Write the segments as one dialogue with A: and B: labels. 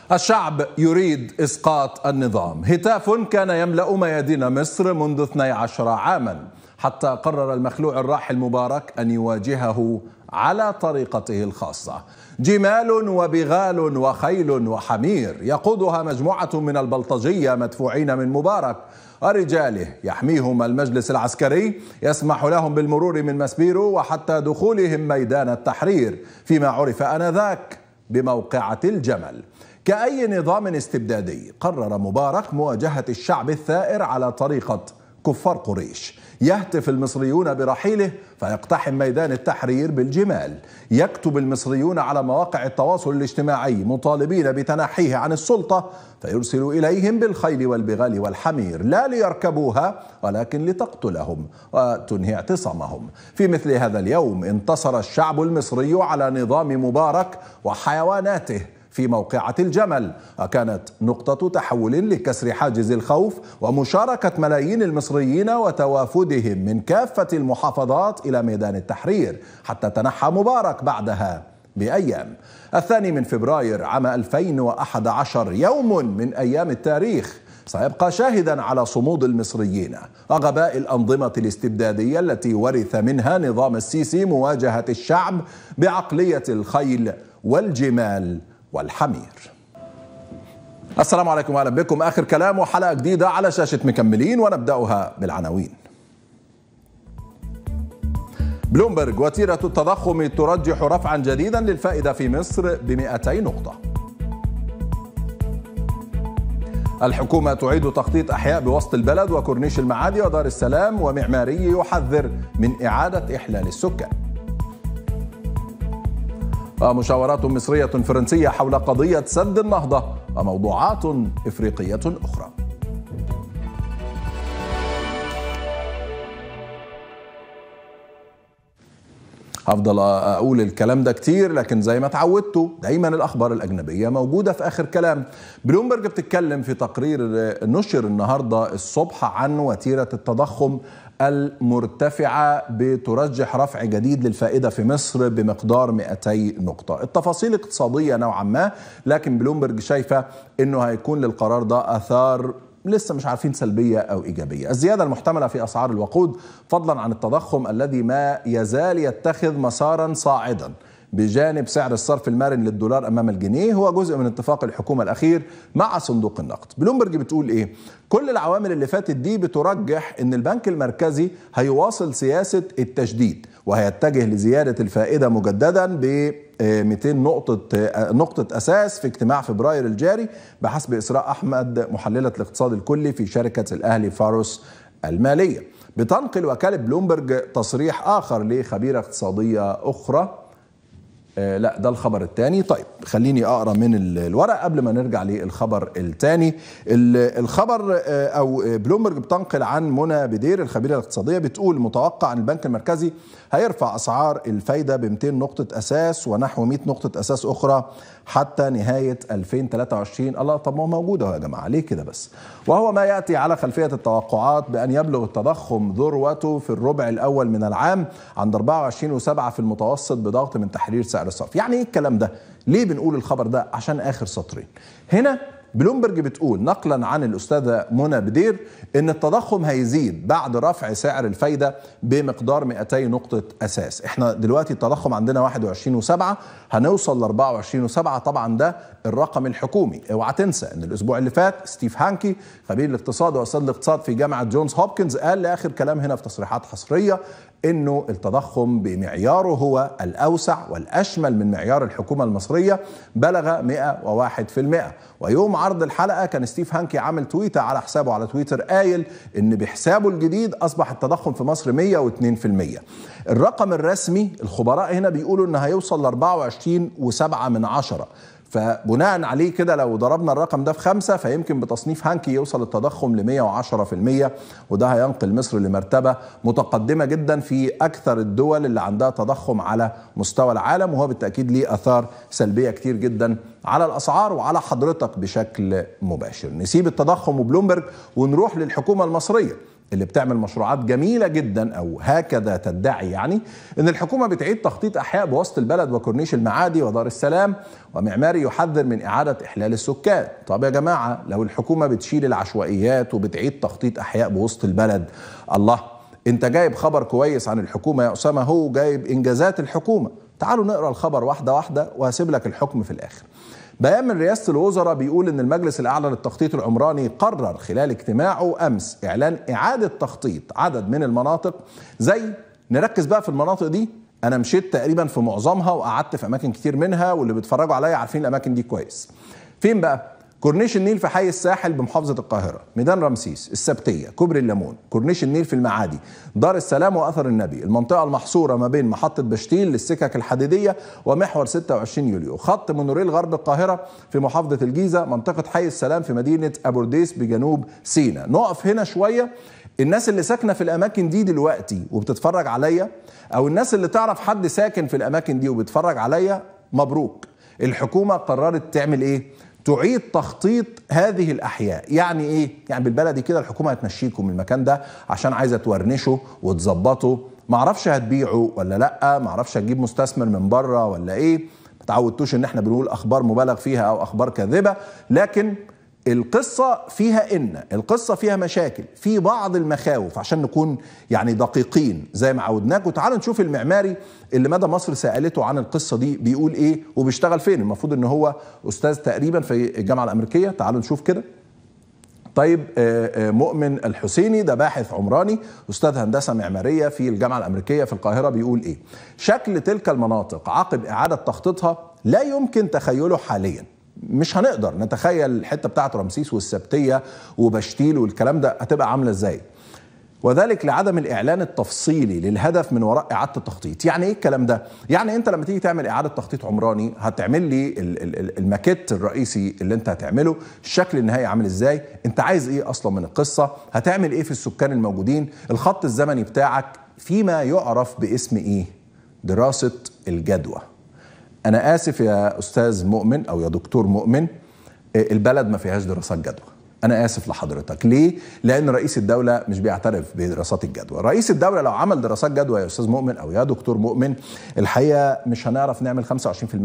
A: الشعب يريد اسقاط النظام هتاف كان يملا ميادين مصر منذ 12 عاما حتى قرر المخلوع الراحل مبارك ان يواجهه على طريقته الخاصه جمال وبغال وخيل وحمير يقودها مجموعه من البلطجيه مدفوعين من مبارك ورجاله يحميهم المجلس العسكري يسمح لهم بالمرور من مسبيرو وحتى دخولهم ميدان التحرير فيما عرف انذاك بموقعه الجمل كأي نظام استبدادي قرر مبارك مواجهة الشعب الثائر على طريقة كفار قريش يهتف المصريون برحيله فيقتحم ميدان التحرير بالجمال يكتب المصريون على مواقع التواصل الاجتماعي مطالبين بتنحيه عن السلطة فيرسل إليهم بالخيل والبغال والحمير لا ليركبوها ولكن لتقتلهم وتنهي اعتصامهم في مثل هذا اليوم انتصر الشعب المصري على نظام مبارك وحيواناته في موقعة الجمل وكانت نقطة تحول لكسر حاجز الخوف ومشاركة ملايين المصريين وتوافدهم من كافة المحافظات إلى ميدان التحرير حتى تنحى مبارك بعدها بأيام الثاني من فبراير عام 2011 يوم من أيام التاريخ سيبقى شاهدا على صمود المصريين وغباء الأنظمة الاستبدادية التي ورث منها نظام السيسي مواجهة الشعب بعقلية الخيل والجمال والحمير السلام عليكم واهلا بكم اخر كلام وحلقه جديده على شاشه مكملين ونبداها بالعناوين بلومبرج وتيره التضخم ترجح رفعا جديدا للفائده في مصر ب 200 نقطه الحكومة تعيد تخطيط أحياء بوسط البلد وكورنيش المعادي ودار السلام ومعماري يحذر من إعادة إحلال السكان ومشاورات مصرية فرنسية حول قضية سد النهضة وموضوعات إفريقية أخرى هفضل اقول الكلام ده كتير لكن زي ما اتعودتوا دايما الاخبار الاجنبيه موجوده في اخر كلام بلومبرج بتتكلم في تقرير نشر النهارده الصبح عن وتيره التضخم المرتفعة بترجح رفع جديد للفائدة في مصر بمقدار 200 نقطة التفاصيل اقتصادية نوعا ما لكن بلومبرج شايفة انه هيكون للقرار ده اثار لسه مش عارفين سلبية أو إيجابية الزيادة المحتملة في أسعار الوقود فضلا عن التضخم الذي ما يزال يتخذ مسارا صاعدا بجانب سعر الصرف المرن للدولار امام الجنيه هو جزء من اتفاق الحكومه الاخير مع صندوق النقد بلومبرج بتقول ايه كل العوامل اللي فاتت دي بترجح ان البنك المركزي هيواصل سياسه التشديد وهيتجه لزياده الفائده مجددا ب 200 نقطة نقطة أساس في اجتماع فبراير الجاري بحسب إسراء أحمد محللة الاقتصاد الكلي في شركة الأهلي فاروس المالية بتنقل وكالة بلومبرج تصريح آخر لخبيرة اقتصادية أخرى آه لا ده الخبر الثاني طيب خليني اقرا من الورق قبل ما نرجع للخبر الثاني الخبر آه او بلومبرج بتنقل عن منى بدير الخبيره الاقتصاديه بتقول متوقع ان البنك المركزي هيرفع اسعار الفايده ب 200 نقطه اساس ونحو 100 نقطه اساس اخرى حتى نهايه 2023 الله طب ما هو موجود اهو يا جماعه ليه كده بس وهو ما ياتي على خلفيه التوقعات بان يبلغ التضخم ذروته في الربع الاول من العام عند 24.7 في المتوسط بضغط من تحرير سعر الصرف يعني ايه الكلام ده ليه بنقول الخبر ده عشان اخر سطرين هنا بلومبرج بتقول نقلا عن الاستاذه منى بدير ان التضخم هيزيد بعد رفع سعر الفايده بمقدار 200 نقطه اساس احنا دلوقتي التضخم عندنا 21.7 هنوصل ل 24.7 طبعا ده الرقم الحكومي اوعى تنسى ان الاسبوع اللي فات ستيف هانكي خبير الاقتصاد واستاذ الاقتصاد في جامعه جونز هوبكنز قال لاخر كلام هنا في تصريحات حصريه انه التضخم بمعياره هو الاوسع والاشمل من معيار الحكومه المصريه بلغ 101% ويوم عرض الحلقه كان ستيف هانكي عامل تويته على حسابه على تويتر قايل ان بحسابه الجديد اصبح التضخم في مصر 102% الرقم الرسمي الخبراء هنا بيقولوا انه هيوصل ل 24.7 من عشرة فبناء عليه كده لو ضربنا الرقم ده في خمسة فيمكن بتصنيف هانكي يوصل التضخم ل 110% وده هينقل مصر لمرتبة متقدمة جدا في أكثر الدول اللي عندها تضخم على مستوى العالم وهو بالتأكيد ليه أثار سلبية كتير جدا على الأسعار وعلى حضرتك بشكل مباشر نسيب التضخم وبلومبرج ونروح للحكومة المصرية اللي بتعمل مشروعات جميلة جدا أو هكذا تدعي يعني إن الحكومة بتعيد تخطيط أحياء بوسط البلد وكورنيش المعادي ودار السلام ومعماري يحذر من إعادة إحلال السكان طب يا جماعة لو الحكومة بتشيل العشوائيات وبتعيد تخطيط أحياء بوسط البلد الله انت جايب خبر كويس عن الحكومة يا أسامة هو جايب إنجازات الحكومة تعالوا نقرأ الخبر واحدة واحدة وهسيب لك الحكم في الآخر بيان من رئاسة الوزراء بيقول إن المجلس الأعلى للتخطيط العمراني قرر خلال اجتماعه أمس إعلان إعادة تخطيط عدد من المناطق زي نركز بقى في المناطق دي أنا مشيت تقريبا في معظمها وقعدت في أماكن كتير منها واللي بيتفرجوا عليا عارفين الأماكن دي كويس فين بقى؟ كورنيش النيل في حي الساحل بمحافظة القاهرة ميدان رمسيس السبتية كوبري الليمون كورنيش النيل في المعادي دار السلام وأثر النبي المنطقة المحصورة ما بين محطة بشتيل للسكك الحديدية ومحور 26 يوليو خط مونوريل غرب القاهرة في محافظة الجيزة منطقة حي السلام في مدينة أبورديس بجنوب سيناء نقف هنا شوية الناس اللي ساكنة في الأماكن دي دلوقتي وبتتفرج عليا أو الناس اللي تعرف حد ساكن في الأماكن دي وبيتفرج عليا مبروك الحكومة قررت تعمل إيه؟ تعيد تخطيط هذه الاحياء يعني ايه يعني بالبلدي كده الحكومه هتمشيكم من المكان ده عشان عايزه تورنشه وتظبطه ما اعرفش هتبيعه ولا لا ما اعرفش هتجيب مستثمر من بره ولا ايه ما تعودتوش ان احنا بنقول اخبار مبالغ فيها او اخبار كاذبه لكن القصة فيها إن القصة فيها مشاكل في بعض المخاوف عشان نكون يعني دقيقين زي ما عودناكم تعالوا نشوف المعماري اللي مدى مصر سألته عن القصة دي بيقول إيه وبيشتغل فين المفروض إن هو أستاذ تقريبا في الجامعة الأمريكية تعالوا نشوف كده طيب مؤمن الحسيني ده باحث عمراني استاذ هندسه معماريه في الجامعه الامريكيه في القاهره بيقول ايه شكل تلك المناطق عقب اعاده تخطيطها لا يمكن تخيله حاليا مش هنقدر نتخيل الحته بتاعت رمسيس والسبتيه وبشتيل والكلام ده هتبقى عامله ازاي وذلك لعدم الاعلان التفصيلي للهدف من وراء اعاده التخطيط يعني ايه الكلام ده يعني انت لما تيجي تعمل اعاده تخطيط عمراني هتعمل لي الماكيت الرئيسي اللي انت هتعمله الشكل النهائي عامل ازاي انت عايز ايه اصلا من القصه هتعمل ايه في السكان الموجودين الخط الزمني بتاعك فيما يعرف باسم ايه دراسه الجدوى انا اسف يا استاذ مؤمن او يا دكتور مؤمن البلد ما فيهاش دراسات جدوى انا اسف لحضرتك ليه لان رئيس الدوله مش بيعترف بدراسات الجدوى رئيس الدوله لو عمل دراسات جدوى يا استاذ مؤمن او يا دكتور مؤمن الحقيقه مش هنعرف نعمل 25%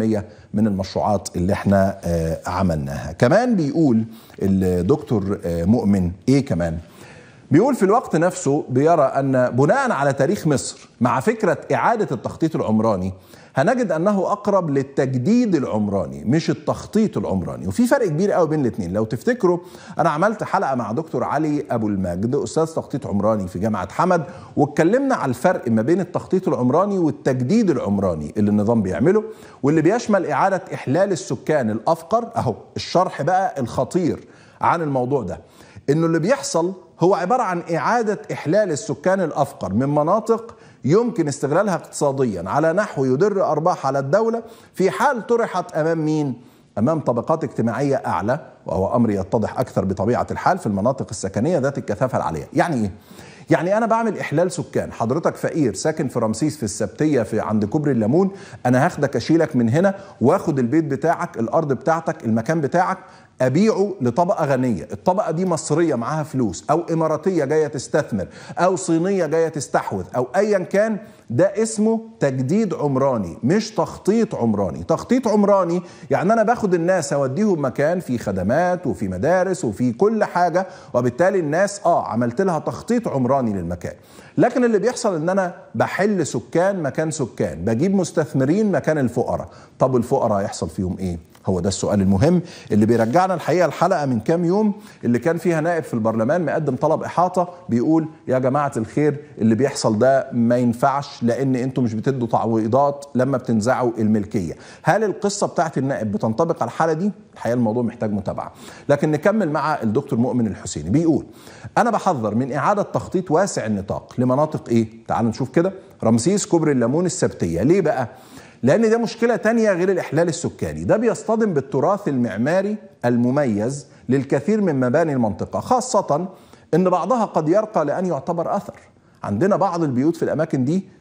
A: من المشروعات اللي احنا عملناها كمان بيقول الدكتور مؤمن ايه كمان بيقول في الوقت نفسه بيرى ان بناء على تاريخ مصر مع فكره اعاده التخطيط العمراني هنجد انه اقرب للتجديد العمراني مش التخطيط العمراني وفي فرق كبير قوي بين الاثنين لو تفتكروا انا عملت حلقه مع دكتور علي ابو المجد استاذ تخطيط عمراني في جامعه حمد واتكلمنا على الفرق ما بين التخطيط العمراني والتجديد العمراني اللي النظام بيعمله واللي بيشمل اعاده احلال السكان الافقر اهو الشرح بقى الخطير عن الموضوع ده انه اللي بيحصل هو عباره عن اعاده احلال السكان الافقر من مناطق يمكن استغلالها اقتصاديا على نحو يدر ارباح على الدوله في حال طرحت امام مين؟ امام طبقات اجتماعيه اعلى وهو امر يتضح اكثر بطبيعه الحال في المناطق السكنيه ذات الكثافه العاليه، يعني ايه؟ يعني انا بعمل احلال سكان حضرتك فقير ساكن في رمسيس في السبتيه في عند كوبري الليمون انا هاخدك اشيلك من هنا واخد البيت بتاعك الارض بتاعتك المكان بتاعك ابيعه لطبقه غنيه الطبقه دي مصريه معاها فلوس او اماراتيه جايه تستثمر او صينيه جايه تستحوذ او ايا كان ده اسمه تجديد عمراني مش تخطيط عمراني تخطيط عمراني يعني انا باخد الناس اوديهم مكان في خدمات وفي مدارس وفي كل حاجه وبالتالي الناس اه عملت لها تخطيط عمراني للمكان لكن اللي بيحصل ان انا بحل سكان مكان سكان بجيب مستثمرين مكان الفقراء طب الفقراء هيحصل فيهم ايه هو ده السؤال المهم اللي بيرجعنا الحقيقه الحلقه من كام يوم اللي كان فيها نائب في البرلمان مقدم طلب احاطه بيقول يا جماعه الخير اللي بيحصل ده ما ينفعش لان انتم مش بتدوا تعويضات لما بتنزعوا الملكيه هل القصه بتاعت النائب بتنطبق على الحاله دي الحقيقه الموضوع محتاج متابعه لكن نكمل مع الدكتور مؤمن الحسيني بيقول انا بحذر من اعاده تخطيط واسع النطاق لمناطق ايه تعالوا نشوف كده رمسيس كوبري الليمون السبتيه ليه بقى لان ده مشكله تانية غير الاحلال السكاني ده بيصطدم بالتراث المعماري المميز للكثير من مباني المنطقه خاصه ان بعضها قد يرقى لان يعتبر اثر عندنا بعض البيوت في الاماكن دي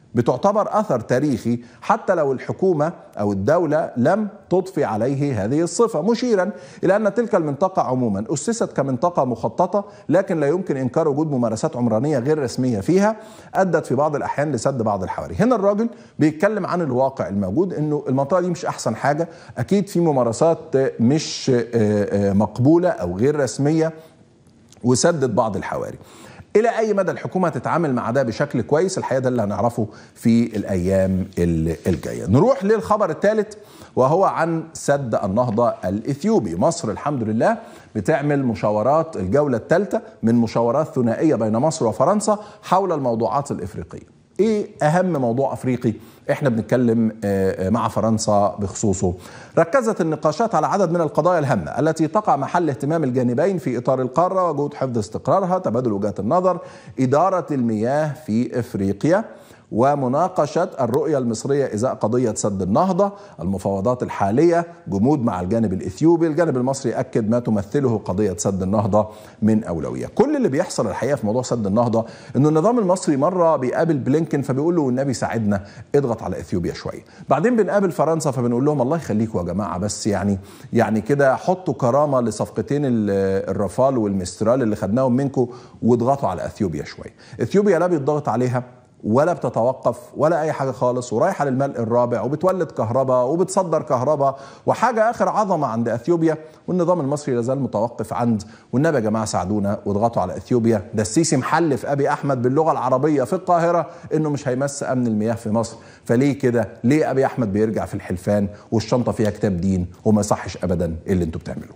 A: بتعتبر اثر تاريخي حتى لو الحكومه او الدوله لم تضفي عليه هذه الصفه مشيرا الى ان تلك المنطقه عموما اسست كمنطقه مخططه لكن لا يمكن انكار وجود ممارسات عمرانيه غير رسميه فيها ادت في بعض الاحيان لسد بعض الحواري هنا الراجل بيتكلم عن الواقع الموجود انه المنطقه دي مش احسن حاجه اكيد في ممارسات مش مقبوله او غير رسميه وسدت بعض الحواري الى اي مدى الحكومه تتعامل مع ده بشكل كويس الحقيقه ده اللي هنعرفه في الايام الجايه نروح للخبر الثالث وهو عن سد النهضه الاثيوبي مصر الحمد لله بتعمل مشاورات الجوله الثالثه من مشاورات ثنائيه بين مصر وفرنسا حول الموضوعات الافريقيه ايه اهم موضوع افريقي احنا بنتكلم مع فرنسا بخصوصه ركزت النقاشات على عدد من القضايا الهامه التي تقع محل اهتمام الجانبين في اطار القاره وجود حفظ استقرارها تبادل وجهات النظر اداره المياه في افريقيا ومناقشة الرؤية المصرية إزاء قضية سد النهضة المفاوضات الحالية جمود مع الجانب الإثيوبي الجانب المصري أكد ما تمثله قضية سد النهضة من أولوية كل اللي بيحصل الحقيقة في موضوع سد النهضة أنه النظام المصري مرة بيقابل بلينكن فبيقول له والنبي ساعدنا اضغط على إثيوبيا شوية بعدين بنقابل فرنسا فبنقول لهم الله يخليكم يا جماعة بس يعني يعني كده حطوا كرامة لصفقتين الرافال والمسترال اللي خدناهم منكم واضغطوا على إثيوبيا شوية إثيوبيا لا بيتضغط عليها ولا بتتوقف ولا اي حاجه خالص ورايحه للملء الرابع وبتولد كهرباء وبتصدر كهرباء وحاجه اخر عظمه عند اثيوبيا والنظام المصري لازال متوقف عند والنبي يا جماعه ساعدونا واضغطوا على اثيوبيا ده السيسي محلف ابي احمد باللغه العربيه في القاهره انه مش هيمس امن المياه في مصر فليه كده ليه ابي احمد بيرجع في الحلفان والشنطه فيها كتاب دين وما صحش ابدا اللي انتوا بتعملوه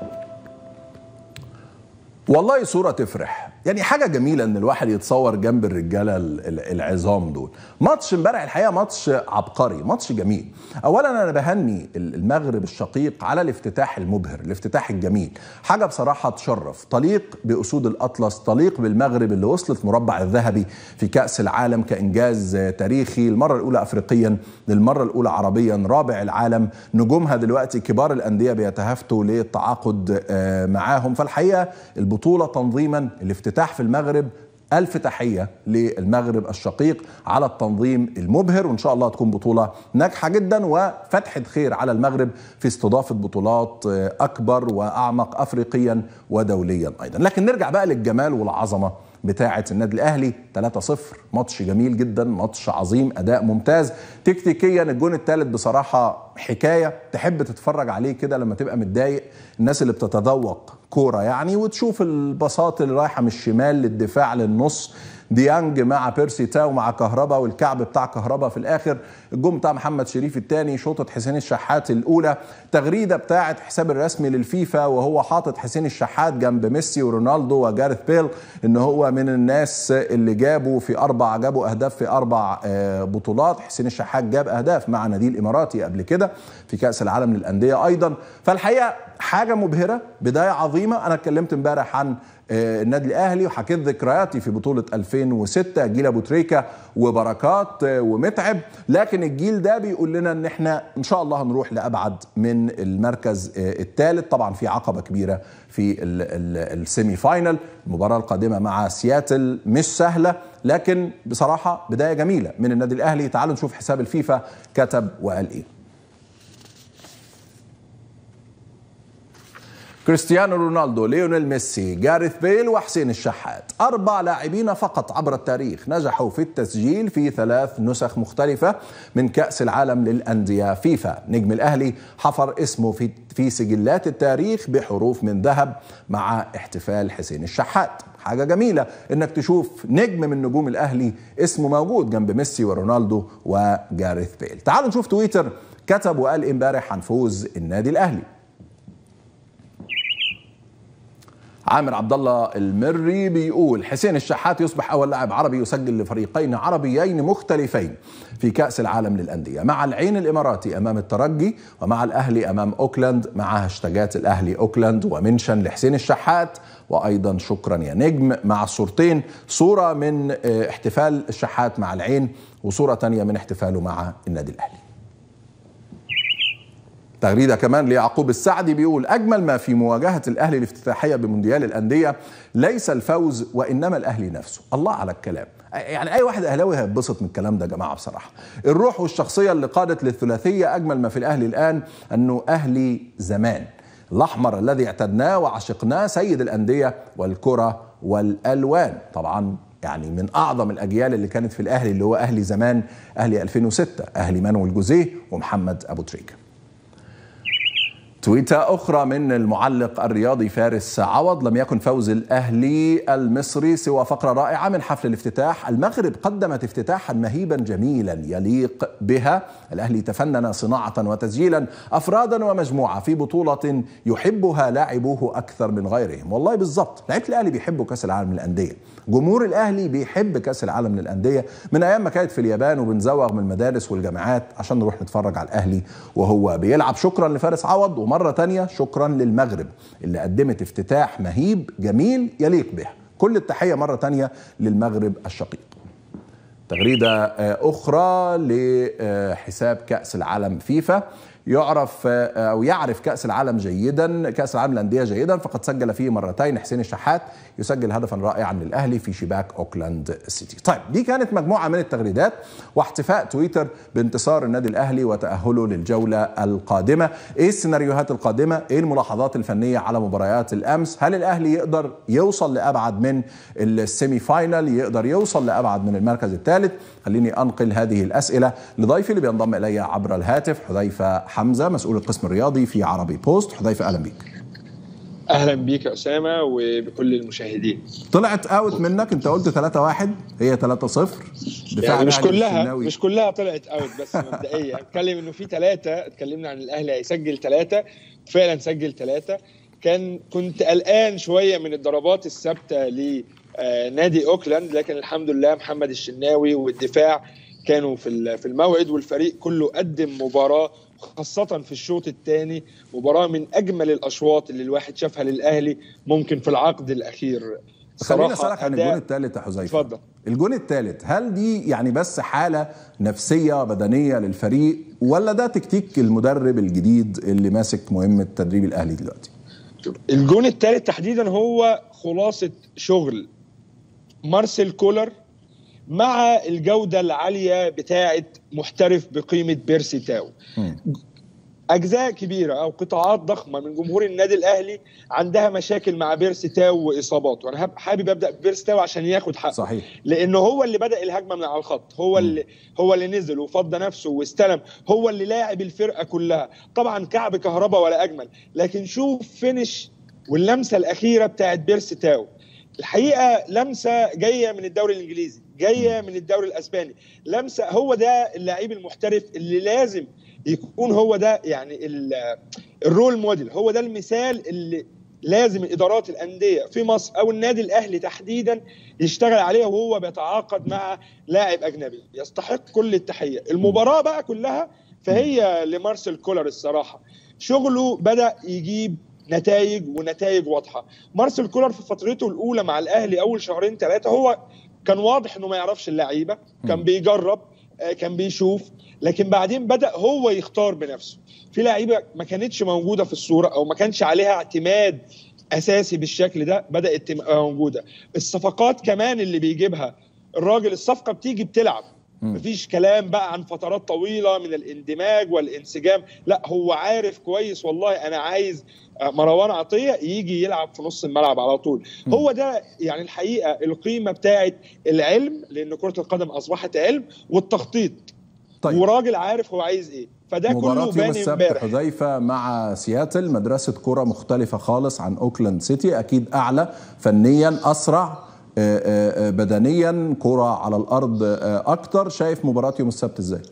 A: والله صورة تفرح يعني حاجة جميلة ان الواحد يتصور جنب الرجالة العظام دول ماتش امبارح الحقيقة ماتش عبقري ماتش جميل اولا انا بهني المغرب الشقيق على الافتتاح المبهر الافتتاح الجميل حاجة بصراحة تشرف طليق باسود الاطلس طليق بالمغرب اللي وصلت مربع الذهبي في كأس العالم كانجاز تاريخي المرة الاولى افريقيا للمرة الاولى عربيا رابع العالم نجومها دلوقتي كبار الاندية بيتهافتوا للتعاقد معاهم فالحقيقة البطولة تنظيما الافتتاح في المغرب ألف تحية للمغرب الشقيق على التنظيم المبهر وإن شاء الله تكون بطولة ناجحة جدا وفتحة خير على المغرب في استضافة بطولات أكبر وأعمق أفريقيا ودوليا أيضا لكن نرجع بقى للجمال والعظمة بتاعة النادي الأهلي 3-0 ماتش جميل جدا ماتش عظيم أداء ممتاز تكتيكيا الجون الثالث بصراحة حكاية تحب تتفرج عليه كده لما تبقى متضايق الناس اللي بتتذوق كورة يعني وتشوف البساط اللي رايحة من الشمال للدفاع للنص ديانج مع بيرسي تاو مع كهربا والكعب بتاع كهربا في الاخر الجون بتاع محمد شريف الثاني شوطه حسين الشحات الاولى تغريده بتاعه حساب الرسمي للفيفا وهو حاطط حسين الشحات جنب ميسي ورونالدو وجارث بيل ان هو من الناس اللي جابوا في اربع جابوا اهداف في اربع بطولات حسين الشحات جاب اهداف مع نادي الاماراتي قبل كده في كاس العالم للانديه ايضا فالحقيقه حاجه مبهره بدايه عظيمه انا اتكلمت امبارح عن النادي الاهلي وحكيت ذكرياتي في بطوله 2006 جيل ابو تريكه وبركات ومتعب لكن الجيل ده بيقول لنا ان احنا ان شاء الله هنروح لابعد من المركز الثالث طبعا في عقبه كبيره في السيمي فاينل المباراه القادمه مع سياتل مش سهله لكن بصراحه بدايه جميله من النادي الاهلي تعالوا نشوف حساب الفيفا كتب وقال ايه كريستيانو رونالدو ليونيل ميسي جاريث بيل وحسين الشحات أربع لاعبين فقط عبر التاريخ نجحوا في التسجيل في ثلاث نسخ مختلفة من كأس العالم للأندية فيفا نجم الأهلي حفر اسمه في, في سجلات التاريخ بحروف من ذهب مع احتفال حسين الشحات حاجة جميلة انك تشوف نجم من نجوم الاهلي اسمه موجود جنب ميسي ورونالدو وجاريث بيل تعالوا نشوف تويتر كتب وقال امبارح عن فوز النادي الاهلي عامر عبد الله المري بيقول حسين الشحات يصبح اول لاعب عربي يسجل لفريقين عربيين مختلفين في كاس العالم للانديه مع العين الاماراتي امام الترجي ومع الاهلي امام اوكلاند مع هاشتاجات الاهلي اوكلاند ومنشن لحسين الشحات وايضا شكرا يا نجم مع صورتين صوره من احتفال الشحات مع العين وصوره ثانيه من احتفاله مع النادي الاهلي تغريده كمان ليعقوب السعدي بيقول اجمل ما في مواجهه الاهلي الافتتاحيه بمونديال الانديه ليس الفوز وانما الاهلي نفسه الله على الكلام يعني اي واحد اهلاوي هيتبسط من الكلام ده يا جماعه بصراحه الروح والشخصيه اللي قادت للثلاثيه اجمل ما في الاهلي الان انه اهلي زمان الاحمر الذي اعتدناه وعشقناه سيد الانديه والكره والالوان طبعا يعني من اعظم الاجيال اللي كانت في الاهلي اللي هو اهلي زمان اهلي 2006 اهلي مانويل جوزيه ومحمد ابو تريكه تويتة أخرى من المعلق الرياضي فارس عوض لم يكن فوز الأهلي المصري سوى فقرة رائعة من حفل الافتتاح المغرب قدمت افتتاحا مهيبا جميلا يليق بها الأهلي تفنن صناعة وتسجيلا أفرادا ومجموعة في بطولة يحبها لاعبوه أكثر من غيرهم والله بالضبط لعيبة الأهلي بيحبوا كأس العالم للأندية جمهور الأهلي بيحب كأس العالم للأندية من أيام ما كانت في اليابان وبنزوغ من المدارس والجامعات عشان نروح نتفرج على الأهلي وهو بيلعب شكرا لفارس عوض ومرة تانية شكرا للمغرب اللي قدمت افتتاح مهيب جميل يليق بها كل التحية مرة تانية للمغرب الشقيق تغريدة أخرى لحساب كأس العالم فيفا يعرف او يعرف كاس العالم جيدا كاس العالم للانديه جيدا فقد سجل فيه مرتين حسين الشحات يسجل هدفا رائعا للاهلي في شباك اوكلاند سيتي طيب دي كانت مجموعه من التغريدات واحتفاء تويتر بانتصار النادي الاهلي وتاهله للجوله القادمه ايه السيناريوهات القادمه ايه الملاحظات الفنيه على مباريات الامس هل الاهلي يقدر يوصل لابعد من السيمي فاينل يقدر يوصل لابعد من المركز الثالث خليني انقل هذه الاسئله لضيفي اللي بينضم الي عبر الهاتف حذيفه حمزه مسؤول القسم الرياضي في عربي بوست حذيفه اهلا بيك
B: اهلا بيك يا اسامه وبكل المشاهدين
A: طلعت اوت منك انت قلت 3 1 هي 3 0
B: دفاع يعني مش كلها الشناوي. مش كلها طلعت اوت بس مبدئيا اتكلم انه في ثلاثه اتكلمنا عن الاهلي هيسجل ثلاثه فعلا سجل ثلاثه كان كنت قلقان شويه من الضربات الثابته لنادي اوكلاند لكن الحمد لله محمد الشناوي والدفاع كانوا في في الموعد والفريق كله قدم مباراه خاصة في الشوط الثاني مباراة من أجمل الأشواط اللي الواحد شافها للأهلي ممكن في العقد الأخير
A: خليني اسالك عن الجون الثالث يا حذيفه
B: اتفضل
A: الجون الثالث هل دي يعني بس حاله نفسيه بدنيه للفريق ولا ده تكتيك المدرب الجديد اللي ماسك مهمه تدريب الاهلي دلوقتي
B: الجون الثالث تحديدا هو خلاصه شغل مارسيل كولر مع الجوده العاليه بتاعه محترف بقيمه بيرسي تاو اجزاء كبيره او قطاعات ضخمه من جمهور النادي الاهلي عندها مشاكل مع بيرسي تاو واصاباته وانا حابب ابدا ببيرسي تاو عشان ياخد حقه
A: صحيح
B: لانه هو اللي بدا الهجمه من على الخط هو م. اللي هو اللي نزل وفضى نفسه واستلم هو اللي لاعب الفرقه كلها طبعا كعب كهرباء ولا اجمل لكن شوف فينش واللمسه الاخيره بتاعت بيرسي تاو الحقيقه لمسه جايه من الدوري الانجليزي جايه من الدوري الاسباني لمسه هو ده اللعيب المحترف اللي لازم يكون هو ده يعني الرول موديل هو ده المثال اللي لازم ادارات الانديه في مصر او النادي الاهلي تحديدا يشتغل عليه وهو بيتعاقد مع لاعب اجنبي يستحق كل التحيه المباراه بقى كلها فهي لمارسيل كولر الصراحه شغله بدا يجيب نتائج ونتائج واضحه مارسيل كولر في فترته الاولى مع الاهلي اول شهرين ثلاثه هو كان واضح انه ما يعرفش اللعيبه كان بيجرب كان بيشوف لكن بعدين بدا هو يختار بنفسه في لعيبه ما كانتش موجوده في الصوره او ما كانش عليها اعتماد اساسي بالشكل ده بدات تبقى موجوده الصفقات كمان اللي بيجيبها الراجل الصفقه بتيجي بتلعب مفيش كلام بقى عن فترات طويله من الاندماج والانسجام لا هو عارف كويس والله انا عايز مروان عطيه يجي يلعب في نص الملعب على طول م. هو ده يعني الحقيقه القيمه بتاعه العلم لان كره القدم اصبحت علم والتخطيط طيب. وراجل عارف هو عايز ايه فده كله
A: بان امبارح حذيفه مع سياتل مدرسه كره مختلفه خالص عن اوكلاند سيتي اكيد اعلى فنيا اسرع بدنيا كرة على الارض اكتر شايف مباراه يوم السبت ازاي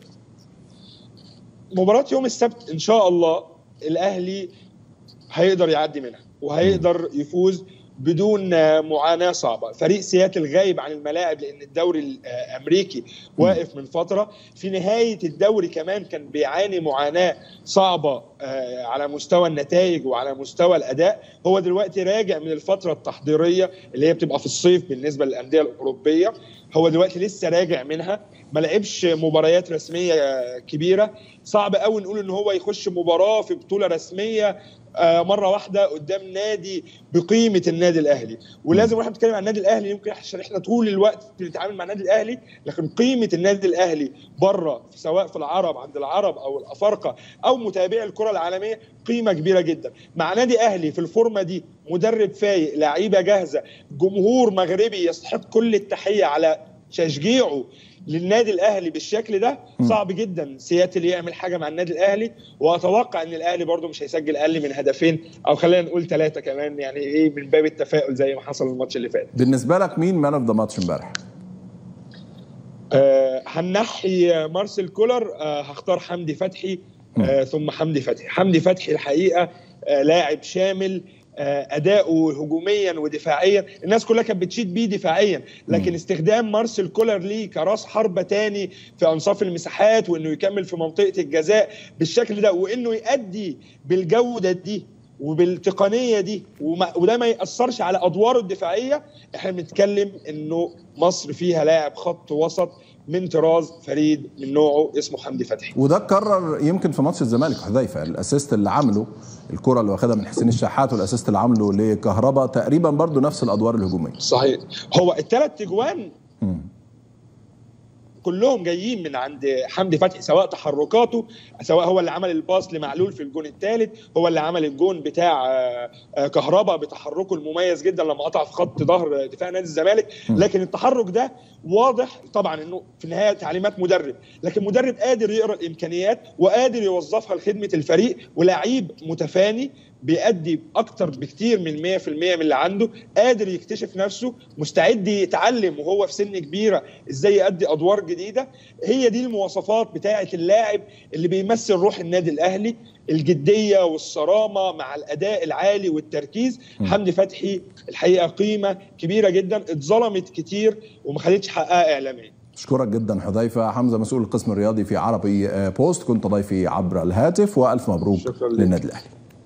B: مباراه يوم السبت ان شاء الله الاهلي هيقدر يعدي منها وهيقدر يفوز بدون معاناه صعبه، فريق سياتل غايب عن الملاعب لان الدوري الامريكي واقف من فتره، في نهايه الدوري كمان كان بيعاني معاناه صعبه على مستوى النتائج وعلى مستوى الاداء، هو دلوقتي راجع من الفتره التحضيريه اللي هي بتبقى في الصيف بالنسبه للانديه الاوروبيه، هو دلوقتي لسه راجع منها ما لعبش مباريات رسميه كبيره صعب قوي نقول ان هو يخش مباراه في بطوله رسميه مره واحده قدام نادي بقيمه النادي الاهلي ولازم واحنا بنتكلم عن النادي الاهلي يمكن عشان احنا طول الوقت بنتعامل مع النادي الاهلي لكن قيمه النادي الاهلي بره سواء في العرب عند العرب او الافارقه او متابعي الكره العالميه قيمه كبيره جدا مع نادي اهلي في الفورمه دي مدرب فايق لعيبه جاهزه جمهور مغربي يستحق كل التحيه على تشجيعه للنادي الاهلي بالشكل ده صعب جدا سياتل يعمل حاجه مع النادي الاهلي واتوقع ان الاهلي برده مش هيسجل اقل من هدفين او خلينا نقول ثلاثه كمان يعني ايه من باب التفاؤل زي ما حصل الماتش اللي فات
A: بالنسبه لك مين مان اوف ذا ماتش امبارح
B: آه هنحي مارسيل كولر آه هختار حمدي فتحي آه ثم حمدي فتحي حمدي فتحي الحقيقه آه لاعب شامل اداؤه هجوميا ودفاعيا الناس كلها كانت بتشيد بيه دفاعيا لكن م. استخدام مارسيل كولر ليه كراس حربه تاني في انصاف المساحات وانه يكمل في منطقه الجزاء بالشكل ده وانه يؤدي بالجوده دي وبالتقنيه دي وما وده ما ياثرش على ادواره الدفاعيه احنا بنتكلم انه مصر فيها لاعب خط وسط من طراز فريد من نوعه اسمه حمدي فتحي
A: وده اتكرر يمكن في ماتش الزمالك حذيفه الاسيست اللي عمله الكره اللي واخدها من حسين الشحات والاسيست اللي عمله لكهربا تقريبا برضو نفس الادوار الهجوميه
B: صحيح هو الثلاث تجوان كلهم جايين من عند حمدي فتحي سواء تحركاته سواء هو اللي عمل الباص لمعلول في الجون الثالث هو اللي عمل الجون بتاع كهربا بتحركه المميز جدا لما قطع في خط ظهر دفاع نادي الزمالك لكن التحرك ده واضح طبعا انه في النهايه تعليمات مدرب لكن مدرب قادر يقرا الامكانيات وقادر يوظفها لخدمه الفريق ولاعيب متفاني بيأدي اكتر بكتير من 100% من اللي عنده قادر يكتشف نفسه مستعد يتعلم وهو في سن كبيره ازاي يأدي ادوار جديده هي دي المواصفات بتاعه اللاعب اللي بيمثل روح النادي الاهلي الجديه والصرامه مع الاداء العالي والتركيز م. حمدي فتحي الحقيقه قيمه كبيره جدا اتظلمت كتير وما خدتش حقها اعلاميا
A: اشكرك جدا حذيفه حمزه مسؤول القسم الرياضي في عربي بوست كنت ضيفي عبر الهاتف والف مبروك للنادي الاهلي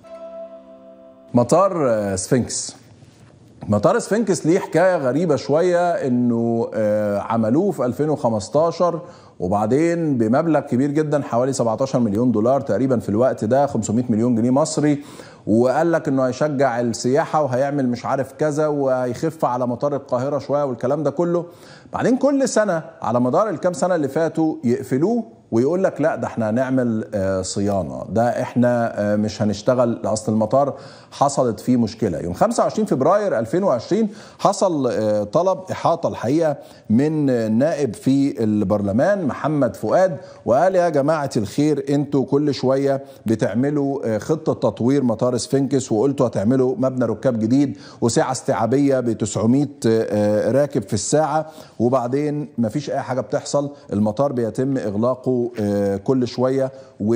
A: مطار سفنكس مطار سفنكس ليه حكايه غريبه شويه انه عملوه في 2015 وبعدين بمبلغ كبير جدا حوالي 17 مليون دولار تقريبا في الوقت ده 500 مليون جنيه مصري وقال لك انه هيشجع السياحه وهيعمل مش عارف كذا وهيخف على مطار القاهره شويه والكلام ده كله بعدين كل سنه على مدار الكام سنه اللي فاتوا يقفلوه ويقول لك لا ده احنا هنعمل صيانه ده احنا مش هنشتغل اصل المطار حصلت فيه مشكله يوم 25 فبراير 2020 حصل طلب احاطه الحقيقه من نائب في البرلمان محمد فؤاد وقال يا جماعه الخير انتوا كل شويه بتعملوا خطه تطوير مطار سفنكس وقلتوا هتعملوا مبنى ركاب جديد وسعه استيعابيه ب 900 راكب في الساعه وبعدين مفيش اي حاجه بتحصل المطار بيتم اغلاقه كل شويه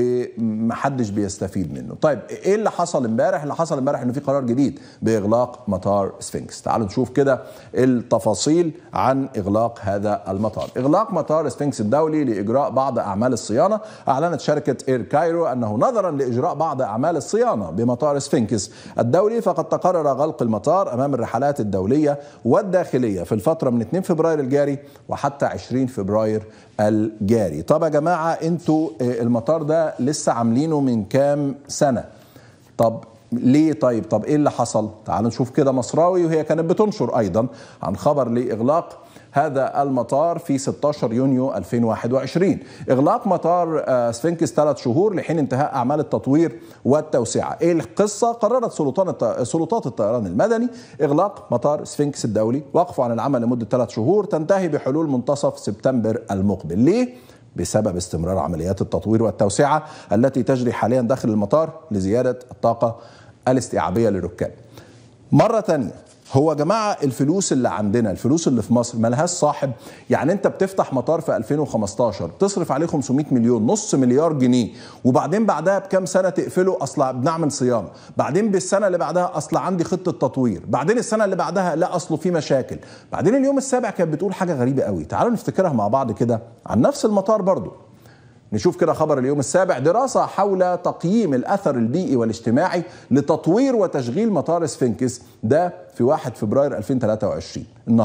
A: ومحدش بيستفيد منه. طيب ايه اللي حصل امبارح؟ اللي حصل امبارح انه في قرار جديد باغلاق مطار سفنكس. تعالوا نشوف كده التفاصيل عن اغلاق هذا المطار. اغلاق مطار سفنكس الدولي لاجراء بعض اعمال الصيانه، اعلنت شركه اير كايرو انه نظرا لاجراء بعض اعمال الصيانه بمطار سفنكس الدولي فقد تقرر غلق المطار امام الرحلات الدوليه والداخليه في الفتره من 2 فبراير الجاري وحتى 20 فبراير الجاري. طب يا جماعه انتوا المطار ده لسه عاملينه من كام سنه طب ليه طيب طب ايه اللي حصل تعالوا نشوف كده مصراوي وهي كانت بتنشر ايضا عن خبر لاغلاق هذا المطار في 16 يونيو 2021 إغلاق مطار سفنكس ثلاث شهور لحين انتهاء أعمال التطوير والتوسعة إيه القصة؟ قررت سلطات سلطات الطيران المدني إغلاق مطار سفنكس الدولي وقفوا عن العمل لمدة ثلاث شهور تنتهي بحلول منتصف سبتمبر المقبل ليه؟ بسبب استمرار عمليات التطوير والتوسعة التي تجري حاليا داخل المطار لزيادة الطاقة الاستيعابية للركاب مرة تانية هو يا جماعه الفلوس اللي عندنا الفلوس اللي في مصر ملهاش صاحب يعني انت بتفتح مطار في 2015 تصرف عليه 500 مليون نص مليار جنيه وبعدين بعدها بكام سنه تقفله اصل بنعمل صيانه بعدين بالسنه اللي بعدها اصل عندي خطه تطوير بعدين السنه اللي بعدها لا اصله في مشاكل بعدين اليوم السابع كانت بتقول حاجه غريبه قوي تعالوا نفتكرها مع بعض كده عن نفس المطار برضو نشوف كده خبر اليوم السابع دراسة حول تقييم الأثر البيئي والاجتماعي لتطوير وتشغيل مطار سفنكس ده في 1 فبراير 2023 النهارده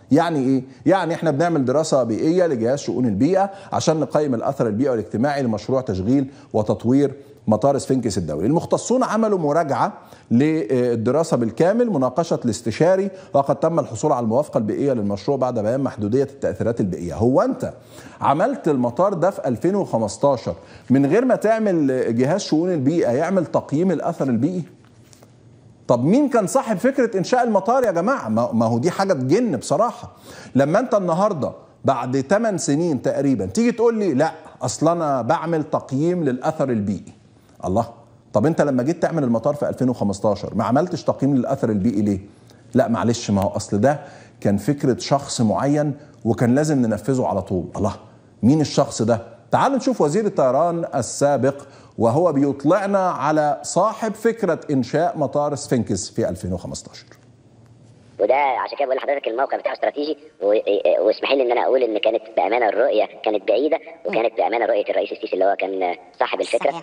A: يعني ايه يعني احنا بنعمل دراسه بيئيه لجهاز شؤون البيئه عشان نقيم الاثر البيئي والاجتماعي لمشروع تشغيل وتطوير مطار سفنكس الدولي المختصون عملوا مراجعة للدراسة بالكامل مناقشة الاستشاري وقد تم الحصول على الموافقة البيئية للمشروع بعد بيان محدودية التأثيرات البيئية هو أنت عملت المطار ده في 2015 من غير ما تعمل جهاز شؤون البيئة يعمل تقييم الأثر البيئي طب مين كان صاحب فكرة إنشاء المطار يا جماعة ما هو دي حاجة تجن بصراحة لما أنت النهاردة بعد 8 سنين تقريبا تيجي تقول لي لا أصل أنا بعمل تقييم للأثر البيئي الله طب انت لما جيت تعمل المطار في 2015 ما عملتش تقييم للاثر البيئي ليه لا معلش ما هو اصل ده كان فكره شخص معين وكان لازم ننفذه على طول الله مين الشخص ده تعال نشوف وزير الطيران السابق وهو بيطلعنا على صاحب فكره انشاء مطار سفنكس في 2015
C: وده عشان كده بقول لحضرتك الموقع بتاعه استراتيجي واسمحي لي ان انا اقول ان كانت بامانه الرؤيه كانت بعيده وكانت بامانه رؤيه الرئيس السيسي اللي هو كان صاحب الفكره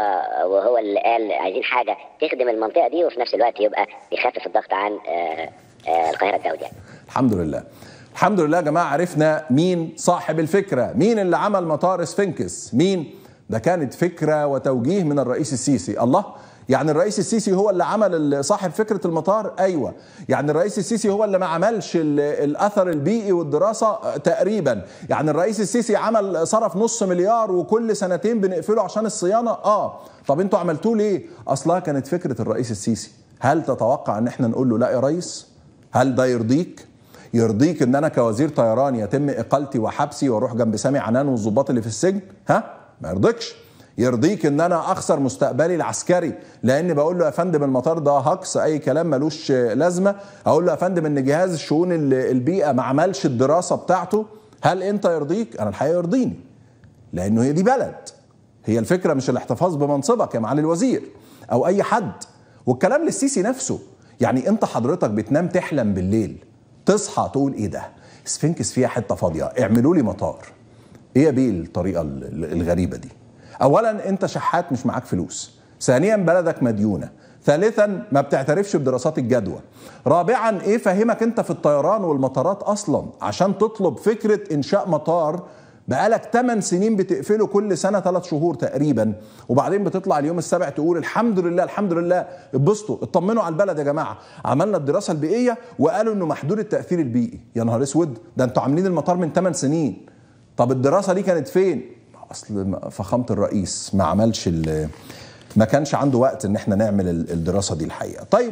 C: وهو اللي قال عايزين حاجه تخدم المنطقه دي وفي نفس الوقت يبقى يخفف الضغط عن القاهره الدولي يعني.
A: الحمد لله الحمد لله يا جماعه عرفنا مين صاحب الفكره مين اللي عمل مطار سفنكس مين ده كانت فكره وتوجيه من الرئيس السيسي الله يعني الرئيس السيسي هو اللي عمل صاحب فكره المطار ايوه يعني الرئيس السيسي هو اللي ما عملش الاثر البيئي والدراسه تقريبا يعني الرئيس السيسي عمل صرف نص مليار وكل سنتين بنقفله عشان الصيانه اه طب انتوا عملتوه ليه اصلها كانت فكره الرئيس السيسي هل تتوقع ان احنا نقول له لا يا ريس هل ده يرضيك يرضيك ان انا كوزير طيران يتم اقالتي وحبسي واروح جنب سامي عنان والظباط اللي في السجن ها ما يرضيكش يرضيك ان انا اخسر مستقبلي العسكري لان بقول له يا فندم المطار ده هكس اي كلام ملوش لازمه اقول له يا فندم ان جهاز الشؤون البيئه ما عملش الدراسه بتاعته هل انت يرضيك انا الحقيقه يرضيني لانه هي دي بلد هي الفكره مش الاحتفاظ بمنصبك يا معالي الوزير او اي حد والكلام للسيسي نفسه يعني انت حضرتك بتنام تحلم بالليل تصحى تقول ايه ده سفنكس فيها حته فاضيه اعملوا لي مطار ايه يا بيه الطريقه الغريبه دي اولا انت شحات مش معاك فلوس ثانيا بلدك مديونه ثالثا ما بتعترفش بدراسات الجدوى رابعا ايه فهمك انت في الطيران والمطارات اصلا عشان تطلب فكره انشاء مطار بقالك 8 سنين بتقفله كل سنه 3 شهور تقريبا وبعدين بتطلع اليوم السابع تقول الحمد لله الحمد لله اتبسطوا اطمنوا على البلد يا جماعه عملنا الدراسه البيئيه وقالوا انه محدود التاثير البيئي يا نهار اسود ده انتوا عاملين المطار من 8 سنين طب الدراسه دي كانت فين اصل فخامه الرئيس ما عملش ما كانش عنده وقت ان احنا نعمل الدراسه دي الحقيقه طيب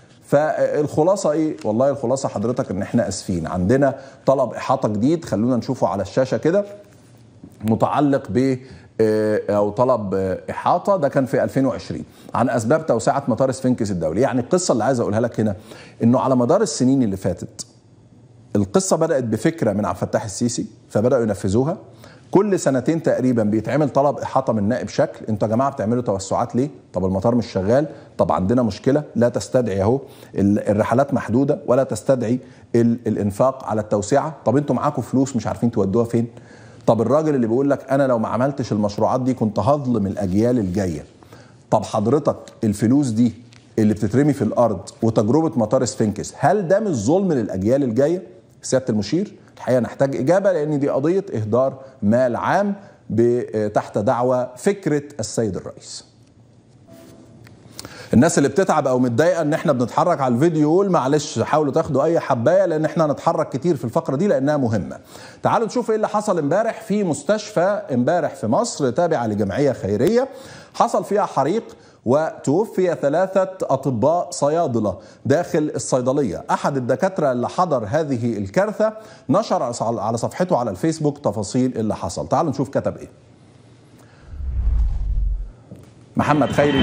A: فالخلاصه ايه والله الخلاصه حضرتك ان احنا اسفين عندنا طلب احاطه جديد خلونا نشوفه على الشاشه كده متعلق ب او طلب احاطه ده كان في 2020 عن اسباب توسعه مطار سفنكس الدولي يعني القصه اللي عايز اقولها لك هنا انه على مدار السنين اللي فاتت القصه بدات بفكره من عبد الفتاح السيسي فبداوا ينفذوها كل سنتين تقريبا بيتعمل طلب احاطه من نائب شكل انتوا يا جماعه بتعملوا توسعات ليه طب المطار مش شغال طب عندنا مشكله لا تستدعي اهو الرحلات محدوده ولا تستدعي الانفاق على التوسعه طب انتوا معاكم فلوس مش عارفين تودوها فين طب الراجل اللي بيقول لك انا لو ما عملتش المشروعات دي كنت هظلم الاجيال الجايه طب حضرتك الفلوس دي اللي بتترمي في الارض وتجربه مطار سفنكس هل ده مش ظلم للاجيال الجايه سياده المشير الحقيقه نحتاج اجابه لان دي قضيه اهدار مال عام تحت دعوى فكره السيد الرئيس. الناس اللي بتتعب او متضايقه ان احنا بنتحرك على الفيديو يقول معلش حاولوا تاخدوا اي حبايه لان احنا هنتحرك كتير في الفقره دي لانها مهمه. تعالوا نشوف ايه اللي حصل امبارح في مستشفى امبارح في مصر تابعه لجمعيه خيريه حصل فيها حريق وتوفي ثلاثة أطباء صيادلة داخل الصيدلية أحد الدكاترة اللي حضر هذه الكارثة نشر على صفحته على الفيسبوك تفاصيل اللي حصل تعالوا نشوف كتب إيه محمد خيري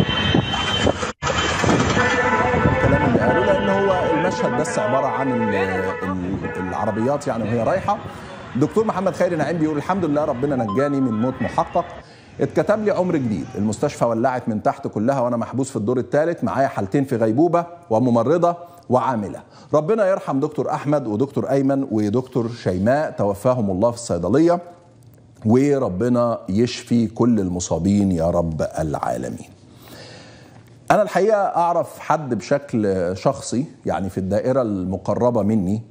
A: الكلام اللي قاله لأن هو المشهد بس عبارة عن العربيات يعني وهي رايحة دكتور محمد خيري نعيم بيقول الحمد لله ربنا نجاني من موت محقق اتكتب لي عمر جديد المستشفى ولعت من تحت كلها وانا محبوس في الدور الثالث معايا حالتين في غيبوبه وممرضه وعامله ربنا يرحم دكتور احمد ودكتور ايمن ودكتور شيماء توفاهم الله في الصيدليه وربنا يشفي كل المصابين يا رب العالمين انا الحقيقه اعرف حد بشكل شخصي يعني في الدائره المقربه مني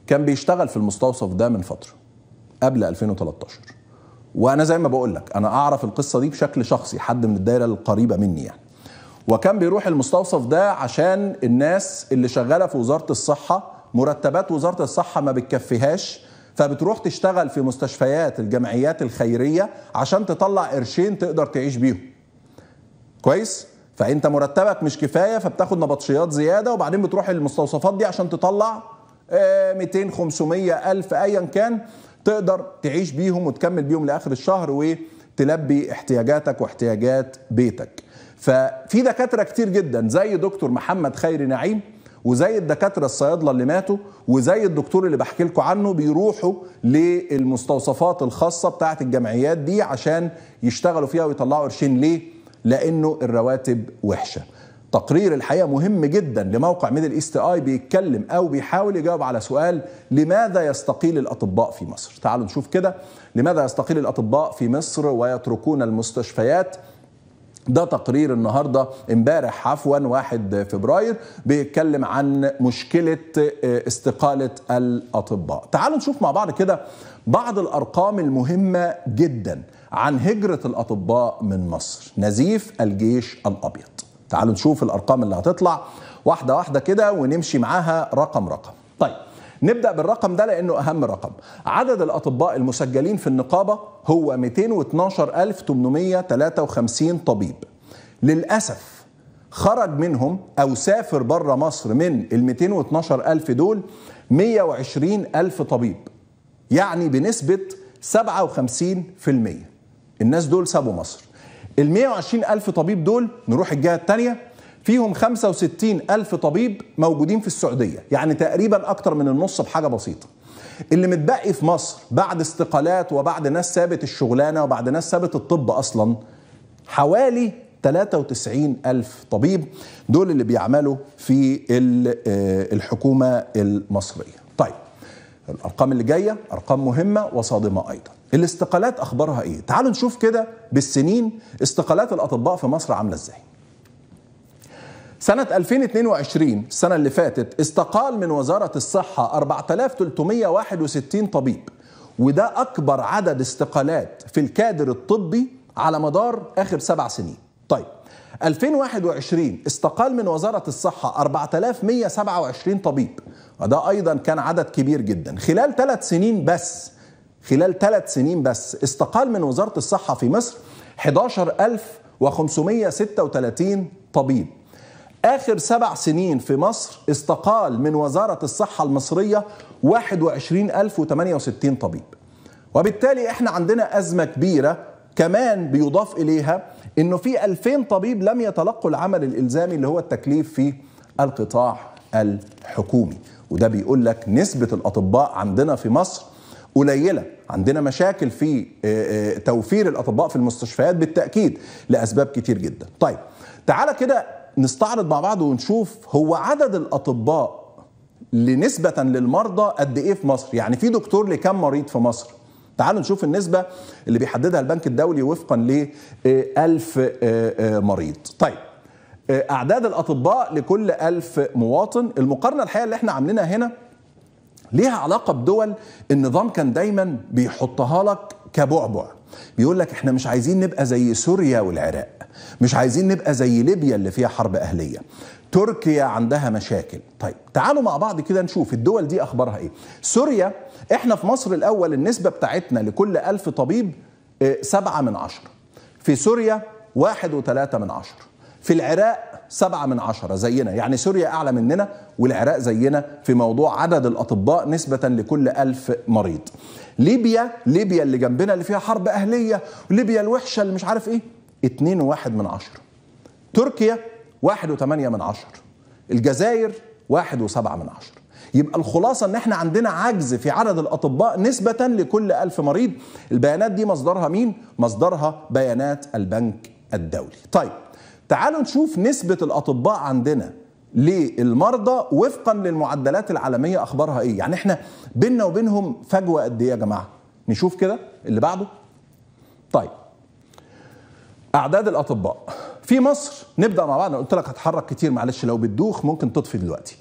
A: كان بيشتغل في المستوصف ده من فتره قبل 2013 وانا زي ما بقول لك انا اعرف القصه دي بشكل شخصي حد من الدايره القريبه مني يعني وكان بيروح المستوصف ده عشان الناس اللي شغاله في وزاره الصحه مرتبات وزاره الصحه ما بتكفيهاش فبتروح تشتغل في مستشفيات الجمعيات الخيريه عشان تطلع قرشين تقدر تعيش بيهم كويس فانت مرتبك مش كفايه فبتاخد نبطشيات زياده وبعدين بتروح المستوصفات دي عشان تطلع 200 500 الف ايا كان تقدر تعيش بيهم وتكمل بيهم لاخر الشهر وتلبي احتياجاتك واحتياجات بيتك ففي دكاتره كتير جدا زي دكتور محمد خيري نعيم وزي الدكاتره الصيادله اللي ماتوا وزي الدكتور اللي بحكي لكم عنه بيروحوا للمستوصفات الخاصه بتاعه الجمعيات دي عشان يشتغلوا فيها ويطلعوا قرشين ليه؟ لانه الرواتب وحشه. تقرير الحقيقه مهم جدا لموقع ميدل ايست اي بيتكلم او بيحاول يجاوب على سؤال لماذا يستقيل الاطباء في مصر؟ تعالوا نشوف كده لماذا يستقيل الاطباء في مصر ويتركون المستشفيات؟ ده تقرير النهارده امبارح عفوا 1 فبراير بيتكلم عن مشكله استقاله الاطباء. تعالوا نشوف مع بعض كده بعض الارقام المهمه جدا عن هجره الاطباء من مصر، نزيف الجيش الابيض. تعالوا نشوف الارقام اللي هتطلع واحده واحده كده ونمشي معاها رقم رقم. طيب نبدا بالرقم ده لانه اهم رقم عدد الاطباء المسجلين في النقابه هو 212853 طبيب للاسف خرج منهم او سافر بره مصر من ال 212000 دول 120000 طبيب يعني بنسبه 57% الناس دول سابوا مصر ال 120000 طبيب دول نروح الجهه الثانيه فيهم 65 ألف طبيب موجودين في السعودية يعني تقريبا أكتر من النص بحاجة بسيطة اللي متبقي في مصر بعد استقالات وبعد ناس سابت الشغلانة وبعد ناس سابت الطب أصلا حوالي 93 ألف طبيب دول اللي بيعملوا في الحكومة المصرية طيب الأرقام اللي جاية أرقام مهمة وصادمة أيضا الاستقالات أخبارها إيه؟ تعالوا نشوف كده بالسنين استقالات الأطباء في مصر عاملة إزاي سنة 2022 السنة اللي فاتت استقال من وزارة الصحة 4361 طبيب وده أكبر عدد استقالات في الكادر الطبي على مدار آخر سبع سنين طيب 2021 استقال من وزارة الصحة 4127 طبيب وده أيضا كان عدد كبير جدا خلال ثلاث سنين بس خلال ثلاث سنين بس استقال من وزارة الصحة في مصر 11536 طبيب آخر سبع سنين في مصر استقال من وزارة الصحة المصرية 21068 طبيب وبالتالي احنا عندنا أزمة كبيرة كمان بيضاف إليها إنه في 2000 طبيب لم يتلقوا العمل الإلزامي اللي هو التكليف في القطاع الحكومي وده بيقول لك نسبة الأطباء عندنا في مصر قليله عندنا مشاكل في توفير الاطباء في المستشفيات بالتاكيد لاسباب كتير جدا طيب تعالى كده نستعرض مع بعض ونشوف هو عدد الاطباء لنسبة للمرضى قد ايه في مصر يعني في دكتور لكم مريض في مصر تعالوا نشوف النسبة اللي بيحددها البنك الدولي وفقا ل 1000 مريض طيب أعداد الأطباء لكل ألف مواطن المقارنة الحقيقة اللي احنا عاملينها هنا ليها علاقة بدول النظام كان دايما بيحطها لك كبعبع بيقول لك احنا مش عايزين نبقى زي سوريا والعراق مش عايزين نبقى زي ليبيا اللي فيها حرب أهلية تركيا عندها مشاكل طيب تعالوا مع بعض كده نشوف الدول دي أخبارها إيه سوريا إحنا في مصر الأول النسبة بتاعتنا لكل ألف طبيب سبعة من عشرة في سوريا واحد وثلاثة من عشرة في العراق سبعة من عشرة زينا يعني سوريا أعلى مننا والعراق زينا في موضوع عدد الأطباء نسبة لكل ألف مريض ليبيا ليبيا اللي جنبنا اللي فيها حرب أهلية ليبيا الوحشة اللي مش عارف إيه اتنين وواحد من عشرة تركيا واحد وثمانية من عشرة الجزائر واحد وسبعة من عشرة يبقى الخلاصة ان احنا عندنا عجز في عدد الاطباء نسبة لكل ألف مريض البيانات دي مصدرها مين؟ مصدرها بيانات البنك الدولي طيب تعالوا نشوف نسبة الأطباء عندنا للمرضى وفقا للمعدلات العالمية أخبارها إيه يعني إحنا بيننا وبينهم فجوة قد إيه يا جماعة نشوف كده اللي بعده طيب أعداد الأطباء في مصر نبدأ مع بعض أنا قلت لك هتحرك كتير معلش لو بتدوخ ممكن تطفي دلوقتي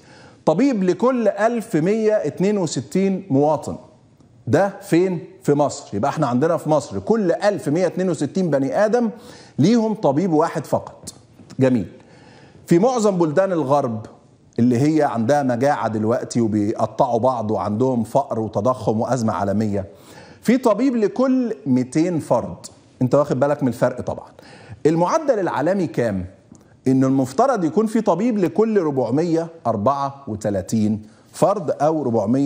A: طبيب لكل 1162 مواطن ده فين في مصر يبقى احنا عندنا في مصر كل 1162 بني ادم ليهم طبيب واحد فقط جميل في معظم بلدان الغرب اللي هي عندها مجاعة دلوقتي وبيقطعوا بعض وعندهم فقر وتضخم وأزمة عالمية في طبيب لكل 200 فرد انت واخد بالك من الفرق طبعا المعدل العالمي كام ان المفترض يكون في طبيب لكل 434 فرد او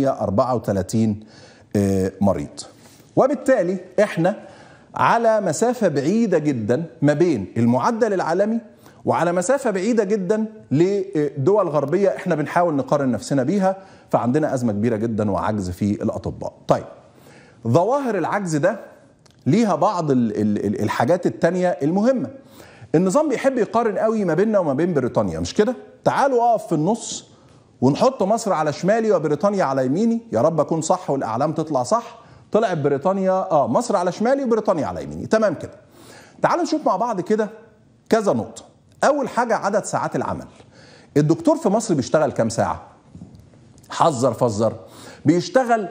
A: 434 مريض وبالتالي احنا على مسافة بعيدة جدا ما بين المعدل العالمي وعلى مسافة بعيدة جدا لدول غربية احنا بنحاول نقارن نفسنا بيها فعندنا أزمة كبيرة جدا وعجز في الأطباء طيب ظواهر العجز ده ليها بعض الحاجات التانية المهمة النظام بيحب يقارن قوي ما بيننا وما بين بريطانيا مش كده تعالوا اقف في النص ونحط مصر على شمالي وبريطانيا على يميني يا رب اكون صح والاعلام تطلع صح طلعت بريطانيا اه مصر على شمالي وبريطانيا على يميني تمام كده تعالوا نشوف مع بعض كده كذا نقطه اول حاجه عدد ساعات العمل الدكتور في مصر بيشتغل كام ساعه حذر فزر بيشتغل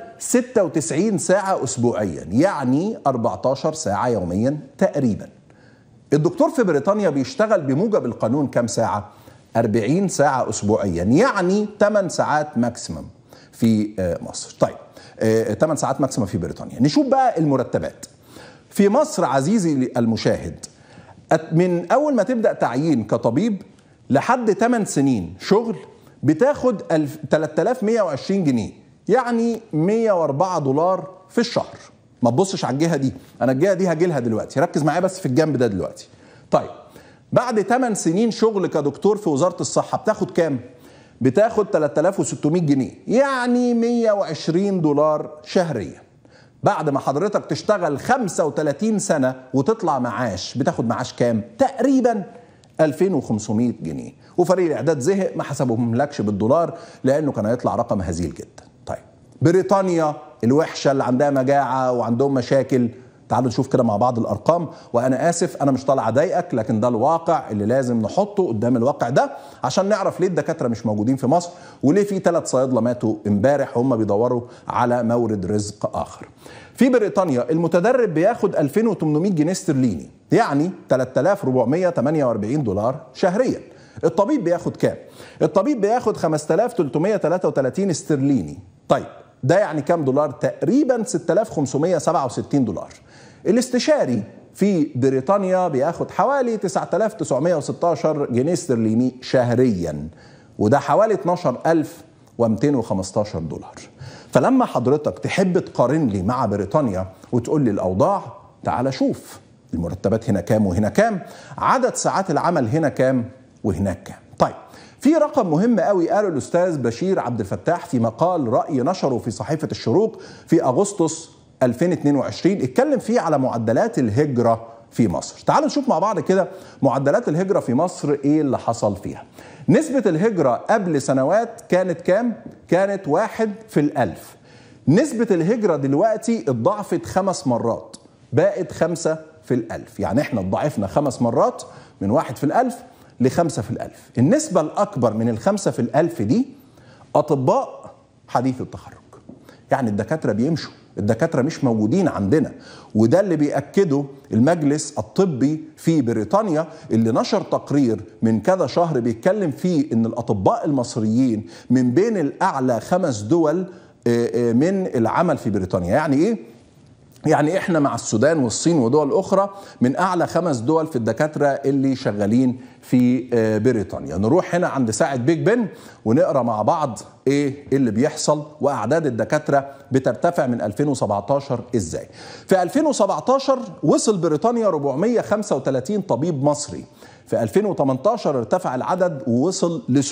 A: 96 ساعة أسبوعيا يعني 14 ساعة يوميا تقريبا الدكتور في بريطانيا بيشتغل بموجب القانون كام ساعة 40 ساعة أسبوعيا يعني 8 ساعات ماكسيمم في مصر طيب 8 ساعات ماكسيمم في بريطانيا نشوف بقى المرتبات في مصر عزيزي المشاهد من أول ما تبدأ تعيين كطبيب لحد 8 سنين شغل بتاخد 3120 جنيه يعني 104 دولار في الشهر ما تبصش على الجهه دي انا الجهه دي هاجي لها دلوقتي ركز معايا بس في الجنب ده دلوقتي طيب بعد 8 سنين شغل كدكتور في وزاره الصحه بتاخد كام بتاخد 3600 جنيه يعني 120 دولار شهريا بعد ما حضرتك تشتغل 35 سنه وتطلع معاش بتاخد معاش كام تقريبا 2500 جنيه وفريق الاعداد زهق ما حسبهم لكش بالدولار لانه كان هيطلع رقم هزيل جدا طيب بريطانيا الوحشه اللي عندها مجاعه وعندهم مشاكل تعالوا نشوف كده مع بعض الارقام وانا اسف انا مش طالع اضايقك لكن ده الواقع اللي لازم نحطه قدام الواقع ده عشان نعرف ليه الدكاتره مش موجودين في مصر وليه في ثلاث صيادله ماتوا امبارح وهم بيدوروا على مورد رزق اخر في بريطانيا المتدرب بياخد 2800 جنيه استرليني يعني 3448 دولار شهريا الطبيب بياخد كام الطبيب بياخد 5333 استرليني طيب ده يعني كام دولار تقريبا 6567 دولار الاستشاري في بريطانيا بياخد حوالي 9916 جنيه استرليني شهريا وده حوالي 12215 دولار فلما حضرتك تحب تقارن لي مع بريطانيا وتقول لي الاوضاع تعال شوف المرتبات هنا كام وهنا كام عدد ساعات العمل هنا كام وهناك كام طيب في رقم مهم قوي قاله الاستاذ بشير عبد الفتاح في مقال راي نشره في صحيفه الشروق في اغسطس 2022 اتكلم فيه على معدلات الهجره في مصر تعالوا نشوف مع بعض كده معدلات الهجره في مصر ايه اللي حصل فيها نسبة الهجرة قبل سنوات كانت كام؟ كانت واحد في الألف نسبة الهجرة دلوقتي اتضاعفت خمس مرات بقت خمسة في الألف يعني احنا اتضاعفنا خمس مرات من واحد في الألف لخمسة في الألف النسبة الأكبر من الخمسة في الألف دي أطباء حديث التخرج يعني الدكاترة بيمشوا الدكاترة مش موجودين عندنا وده اللي بيأكده المجلس الطبي في بريطانيا اللي نشر تقرير من كذا شهر بيتكلم فيه ان الأطباء المصريين من بين الأعلى خمس دول من العمل في بريطانيا يعني ايه؟ يعني احنا مع السودان والصين ودول اخرى من اعلى خمس دول في الدكاتره اللي شغالين في بريطانيا نروح هنا عند ساعه بيج بن ونقرا مع بعض ايه اللي بيحصل واعداد الدكاتره بترتفع من 2017 ازاي في 2017 وصل بريطانيا 435 طبيب مصري في 2018 ارتفع العدد ووصل ل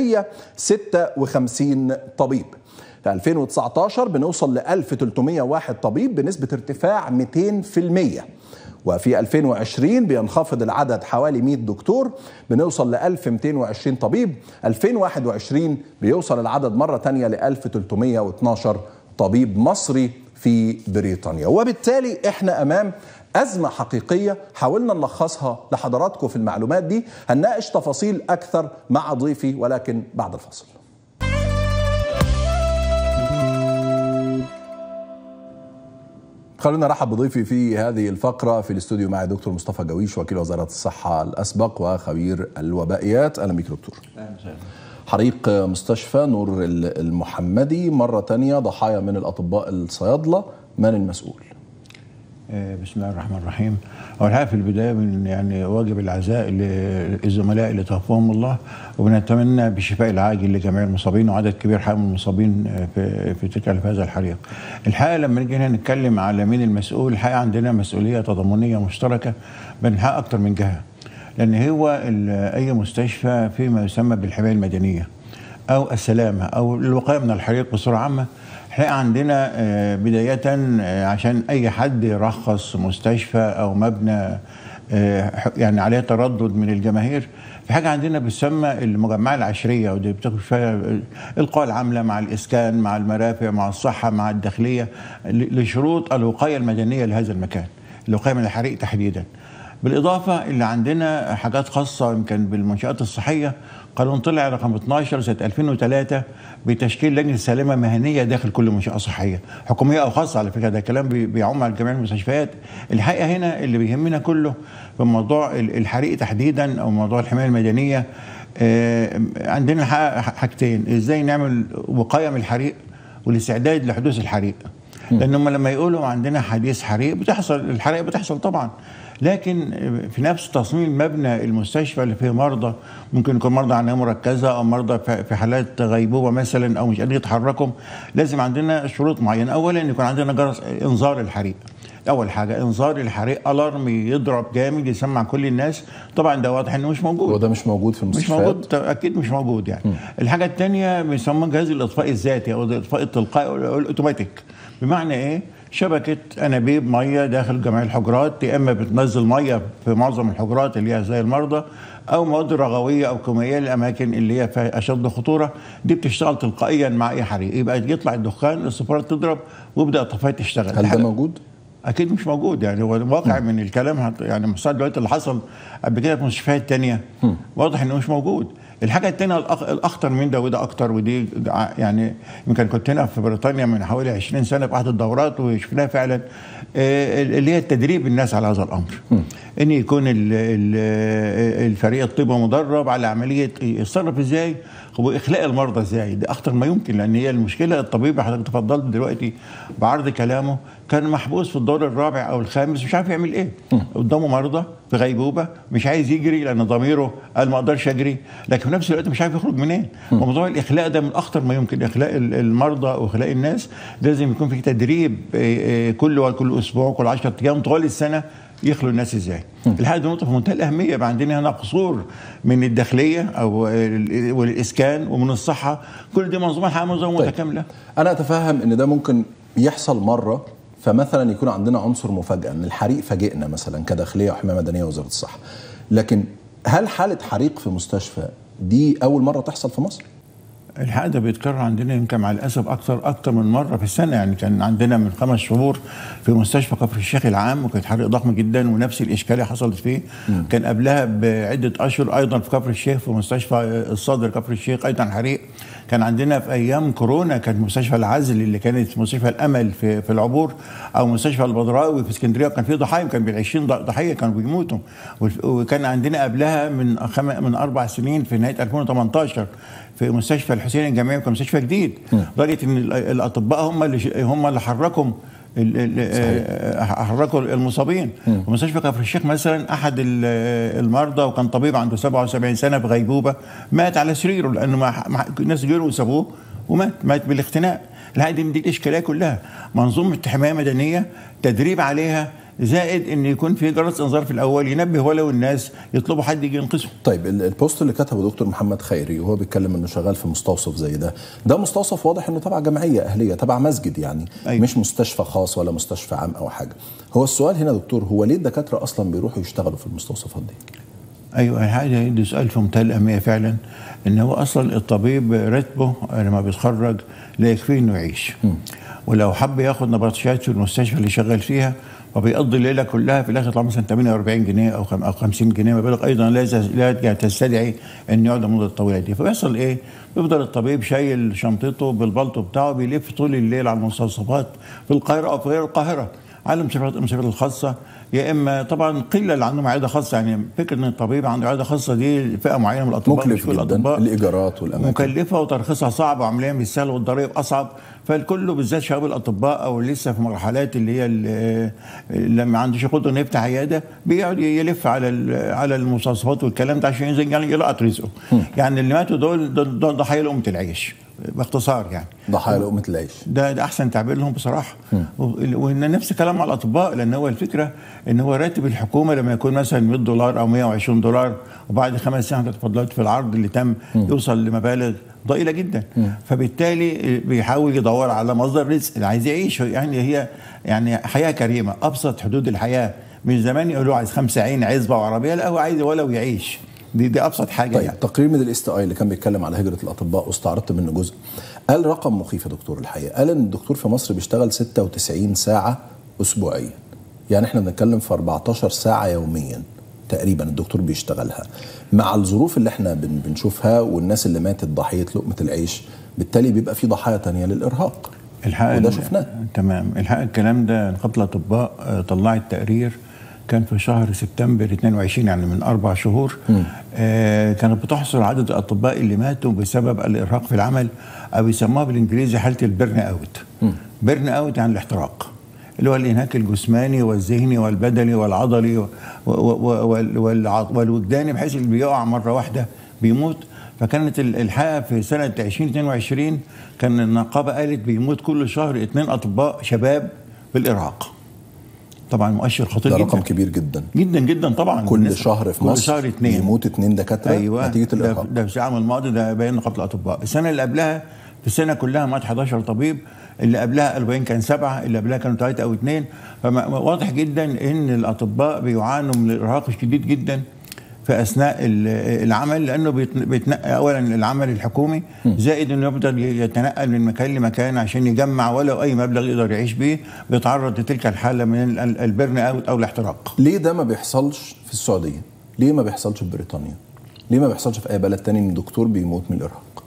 A: 756 طبيب في 2019 بنوصل ل 1301 طبيب بنسبة ارتفاع 200% وفي 2020 بينخفض العدد حوالي 100 دكتور بنوصل ل 1220 طبيب 2021 بيوصل العدد مرة تانية ل 1312 طبيب مصري في بريطانيا وبالتالي احنا امام أزمة حقيقية حاولنا نلخصها لحضراتكم في المعلومات دي هنناقش تفاصيل أكثر مع ضيفي ولكن بعد الفاصل خلونا نرحب بضيفي في هذه الفقرة في الاستوديو معي دكتور مصطفى جويش وكيل وزارة الصحة الأسبق وخبير الوبائيات أهلا بك دكتور حريق مستشفى نور المحمدي مرة تانية ضحايا من الأطباء الصيادلة من المسؤول؟
D: بسم الله الرحمن الرحيم هو الحقيقه في البدايه من يعني واجب العزاء للزملاء اللي توفاهم الله وبنتمنى بالشفاء العاجل لجميع المصابين وعدد كبير حقيقه من المصابين في في تلك في هذا الحريق. الحقيقه لما نيجي هنا نتكلم على مين المسؤول الحقيقه عندنا مسؤوليه تضامنيه مشتركه بين حق اكثر من جهه. لان هو اي مستشفى فيما يسمى بالحمايه المدنيه او السلامه او الوقايه من الحريق بصوره عامه الحقيقه عندنا بدايه عشان اي حد يرخص مستشفى او مبنى يعني عليه تردد من الجماهير في حاجه عندنا بتسمى المجمعه العشريه ودي بتاخد فيها القوى العامله مع الاسكان مع المرافق مع الصحه مع الداخليه لشروط الوقايه المدنيه لهذا المكان الوقايه من الحريق تحديدا بالاضافه اللي عندنا حاجات خاصه يمكن بالمنشات الصحيه قانون طلع رقم 12 سنه 2003 بتشكيل لجنه سلامه مهنيه داخل كل منشاه صحيه حكوميه او خاصه على فكره ده كلام بيعم على جميع المستشفيات الحقيقه هنا اللي بيهمنا كله في موضوع الحريق تحديدا او موضوع الحمايه المدنيه عندنا حاجتين ازاي نعمل وقايه من الحريق والاستعداد لحدوث الحريق لان هم لما يقولوا عندنا حديث حريق بتحصل الحرائق بتحصل طبعا لكن في نفس تصميم مبنى المستشفى اللي فيه مرضى ممكن يكون مرضى عنايه مركزه او مرضى في حالات غيبوبه مثلا او مش قادرين يتحركوا لازم عندنا شروط معينه اولا يكون عندنا جرس انذار الحريق اول حاجه انذار الحريق الارم يضرب جامد يسمع كل الناس طبعا ده واضح انه مش موجود
A: وده مش موجود في المستشفيات
D: مش موجود اكيد مش موجود يعني م. الحاجه الثانيه بيسموه جهاز الاطفاء الذاتي او الاطفاء التلقائي او الاوتوماتيك بمعنى ايه شبكه انابيب ميه داخل جميع الحجرات يا اما بتنزل ميه في معظم الحجرات اللي هي زي المرضى او مواد رغويه او كيميائيه للاماكن اللي هي فيها اشد خطوره دي بتشتغل تلقائيا مع اي حريق يبقى يطلع الدخان الصفارات تضرب ويبدا الطفايات تشتغل
A: هل ده موجود؟
D: اكيد مش موجود يعني هو واقع من الكلام يعني مستوى دلوقتي اللي حصل قبل كده في مستشفيات تانية واضح انه مش موجود الحاجه الثانيه الاخطر من ده وده اكتر ودي يعني يمكن كنت هنا في بريطانيا من حوالي 20 سنه في احد الدورات وشفناها فعلا اللي هي تدريب الناس على هذا الامر ان يكون الفريق الطبي مدرب على عمليه يتصرف ازاي واخلاء المرضى ازاي ده اخطر ما يمكن لان هي المشكله الطبيب حضرتك تفضلت دلوقتي بعرض كلامه كان محبوس في الدور الرابع او الخامس مش عارف يعمل ايه قدامه مرضى في غيبوبه مش عايز يجري لان ضميره قال ما اقدرش اجري لكن في نفس الوقت مش عارف يخرج منين وموضوع الاخلاء ده من اخطر ما يمكن اخلاء المرضى واخلاء الناس لازم يكون في تدريب كل كل اسبوع كل 10 ايام طوال السنه يخلوا الناس ازاي الحقيقه دي نقطه في منتهى الاهميه يبقى عندنا هنا قصور من الداخليه او والاسكان ومن الصحه كل دي منظومه الحقيقه منظومه طيب. متكامله
A: انا اتفهم ان ده ممكن يحصل مره فمثلا يكون عندنا عنصر مفاجاه ان الحريق فاجئنا مثلا كداخليه وحمايه مدنيه وزاره الصحه لكن هل حاله حريق في مستشفى دي اول مره تحصل في مصر
D: الحقيقه ده بيتكرر عندنا يمكن مع الاسف اكثر اكثر من مره في السنه يعني كان عندنا من خمس شهور في مستشفى كفر الشيخ العام وكانت حريق ضخم جدا ونفس الاشكاليه حصلت فيه م. كان قبلها بعده اشهر ايضا في كفر الشيخ في مستشفى الصدر كفر الشيخ ايضا حريق كان عندنا في ايام كورونا كانت مستشفى العزل اللي كانت مستشفى الامل في, في العبور او مستشفى البدراوي في اسكندريه كان في ضحايا كان بال 20 ضحيه كانوا بيموتوا وكان عندنا قبلها من خم... من اربع سنين في نهايه 2018 في مستشفى الحسين الجامعي كان مستشفى جديد لدرجه ان الاطباء هم اللي هم اللي حركوا حركوا المصابين ومستشفى كفر الشيخ مثلا احد المرضى وكان طبيب عنده 77 سنه بغيبوبه مات على سريره لانه ما الناس جروا وسابوه ومات مات بالاختناق الحقيقه دي, دي الاشكاليه كلها منظومه حمايه مدنيه تدريب عليها زائد ان يكون في جرس انذار في الاول ينبه ولو الناس يطلبوا حد يجي ينقذهم.
A: طيب البوست اللي كتبه دكتور محمد خيري وهو بيتكلم انه شغال في مستوصف زي ده، ده مستوصف واضح انه تبع جمعيه اهليه، تبع مسجد يعني
D: أيوة.
A: مش مستشفى خاص ولا مستشفى عام او حاجه. هو السؤال هنا دكتور هو ليه الدكاتره اصلا بيروحوا يشتغلوا في المستوصفات دي؟
D: ايوه هذا ده سؤال في منتهى الاهميه فعلا ان هو اصلا الطبيب راتبه لما بيتخرج لا يكفيه انه يعيش. م. ولو حب ياخد نبطشات في المستشفى اللي شغال فيها وبيقضي الليله كلها في الاخر يطلع مثلا 48 جنيه او 50 جنيه مبالغ ايضا لا تستدعي ان يقعد المده الطويله دي فبيحصل ايه؟ بيفضل الطبيب شايل شنطته بالبلطو بتاعه بيلف طول الليل على المستوصفات في القاهره او في غير القاهره على المستشفيات المستشفيات الخاصه يا اما طبعا قله اللي عندهم عياده خاصه يعني فكره ان الطبيب عنده عياده خاصه دي فئه معينه من الاطباء مش
A: مكلف
D: كل
A: جدا
D: الاطباء
A: الايجارات والاماكن
D: مكلفه وترخيصها صعب وعمليه مش سهله والضرائب اصعب فالكل بالذات شباب الاطباء او لسه في مرحلات اللي هي ال- اللي ما عندوش قدره انه يفتح عياده بيقعد يلف على ال- على المستوصفات والكلام ده عشان ينزل يعني يلقط رزقه يعني اللي ماتوا دول دول دول ضحايا لقمه العيش باختصار يعني
A: ضحايا لقمه العيش
D: ده ده احسن تعبير لهم بصراحه و- وان نفس الكلام على الاطباء لان هو الفكره ان هو راتب الحكومه لما يكون مثلا 100 دولار او 120 دولار وبعد خمس سنين تفضلت في العرض اللي تم يوصل لمبالغ ضئيله جدا فبالتالي بيحاول يدور على مصدر رزق اللي عايز يعيش يعني هي يعني حياه كريمه ابسط حدود الحياه من زمان يقولوا عايز خمسة عين عزبه وعربيه لا هو عايز ولو يعيش دي دي ابسط حاجه
A: طيب
D: يعني
A: تقرير من الاس تي اي اللي كان بيتكلم على هجره الاطباء واستعرضت منه جزء قال رقم مخيف يا دكتور الحقيقه قال ان الدكتور في مصر بيشتغل 96 ساعه اسبوعيا يعني احنا بنتكلم في 14 ساعه يوميا تقريبا الدكتور بيشتغلها مع الظروف اللي احنا بن- بنشوفها والناس اللي ماتت ضحيه لقمه العيش بالتالي بيبقى في ضحايا تانية للارهاق
D: الحقيقه
A: وده
D: ال-
A: شفناه.
D: تمام الحقيقه الكلام ده نقابه الاطباء آه، طلعت تقرير كان في شهر سبتمبر 22 يعني من اربع شهور آه كانت بتحصر عدد الاطباء اللي ماتوا بسبب الارهاق في العمل او يسموها بالانجليزي حاله البرن اوت بيرن اوت يعني الاحتراق اللي هو الانهاك الجسماني والذهني والبدني والعضلي و- و- و- وال- والع- والوجداني بحيث اللي بيقع مره واحده بيموت فكانت ال- الحقيقه في سنه 2022 كان النقابه قالت بيموت كل شهر اثنين اطباء شباب بالارهاق طبعا مؤشر خطير
A: ده
D: جدا
A: رقم كبير جدا
D: جدا جدا طبعا
A: كل
D: بالنسبة-
A: شهر في
D: كل
A: مصر
D: شهر اثنين
A: يموت اثنين دكاتره
D: ايوه
A: نتيجه
D: ده,
A: الارهاق
D: ده في العام الماضي ده بيان نقابه الاطباء السنه اللي قبلها في السنه كلها مات 11 طبيب اللي قبلها 40 كان سبعه اللي قبلها كانوا ثلاثه او اثنين فواضح جدا ان الاطباء بيعانوا من الارهاق الشديد جدا في اثناء ال- العمل لانه بيتن- بيتنقل اولا العمل الحكومي زائد انه يفضل يتنقل من مكان لمكان عشان يجمع ولو اي مبلغ يقدر يعيش بيه بيتعرض لتلك الحاله من ال- ال- البرن اوت او الاحتراق
A: ليه ده ما بيحصلش في السعوديه؟ ليه ما بيحصلش في بريطانيا؟ ليه ما بيحصلش في اي بلد تاني ان دكتور بيموت من الارهاق؟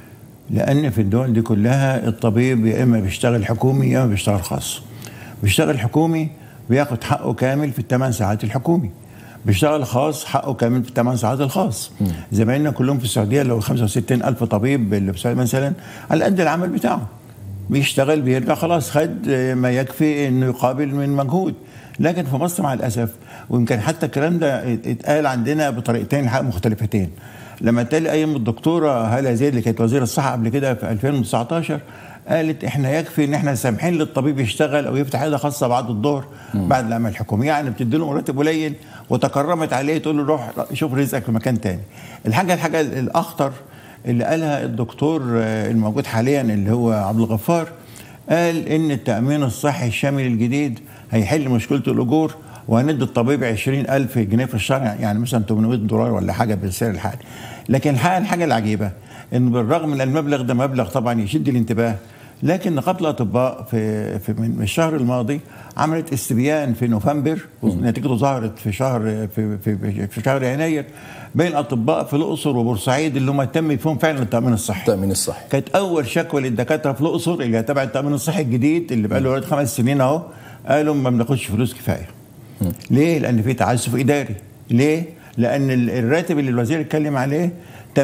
D: لان في الدول دي كلها الطبيب يا اما بيشتغل حكومي يا اما بيشتغل خاص بيشتغل حكومي بياخد حقه كامل في الثمان ساعات الحكومي بيشتغل خاص حقه كامل في الثمان ساعات الخاص زمايلنا كلهم في السعوديه لو 65 الف طبيب اللي في مثلا على قد العمل بتاعه بيشتغل بيرجع خلاص خد ما يكفي انه يقابل من مجهود لكن في مصر مع الاسف ويمكن حتى الكلام ده اتقال عندنا بطريقتين الحقيقة مختلفتين لما اتقال ايام الدكتوره هاله زيد اللي كانت وزيره الصحه قبل كده في 2019 قالت احنا يكفي ان احنا سامحين للطبيب يشتغل او يفتح عياده خاصه بعد الظهر بعد العمل الحكومي يعني بتدي له مرتب قليل وتكرمت عليه تقول له روح شوف رزقك في مكان تاني الحاجه الحاجه الاخطر اللي قالها الدكتور آه، الموجود حاليا اللي هو عبد الغفار قال ان التامين الصحي الشامل الجديد هيحل مشكله الاجور وهندي الطبيب 20000 جنيه في الشهر يعني مثلا 800 دولار ولا حاجه بالسعر الحالي لكن الحقيقه الحاجه العجيبه ان بالرغم من المبلغ ده مبلغ طبعا يشد الانتباه لكن نقابه الاطباء في في من الشهر الماضي عملت استبيان في نوفمبر ونتيجته ظهرت في شهر في في, في شهر يناير بين الاطباء في الاقصر وبورسعيد اللي هم تم فيهم فعلا التامين الصحي
A: التامين الصحي
D: كانت اول شكوى للدكاتره في الاقصر اللي هي تبع التامين الصحي الجديد اللي بقى له خمس سنين اهو قالوا ما بناخدش فلوس كفايه. ليه؟ لان في تعسف اداري. ليه؟ لان ال- الراتب اللي الوزير اتكلم عليه 80%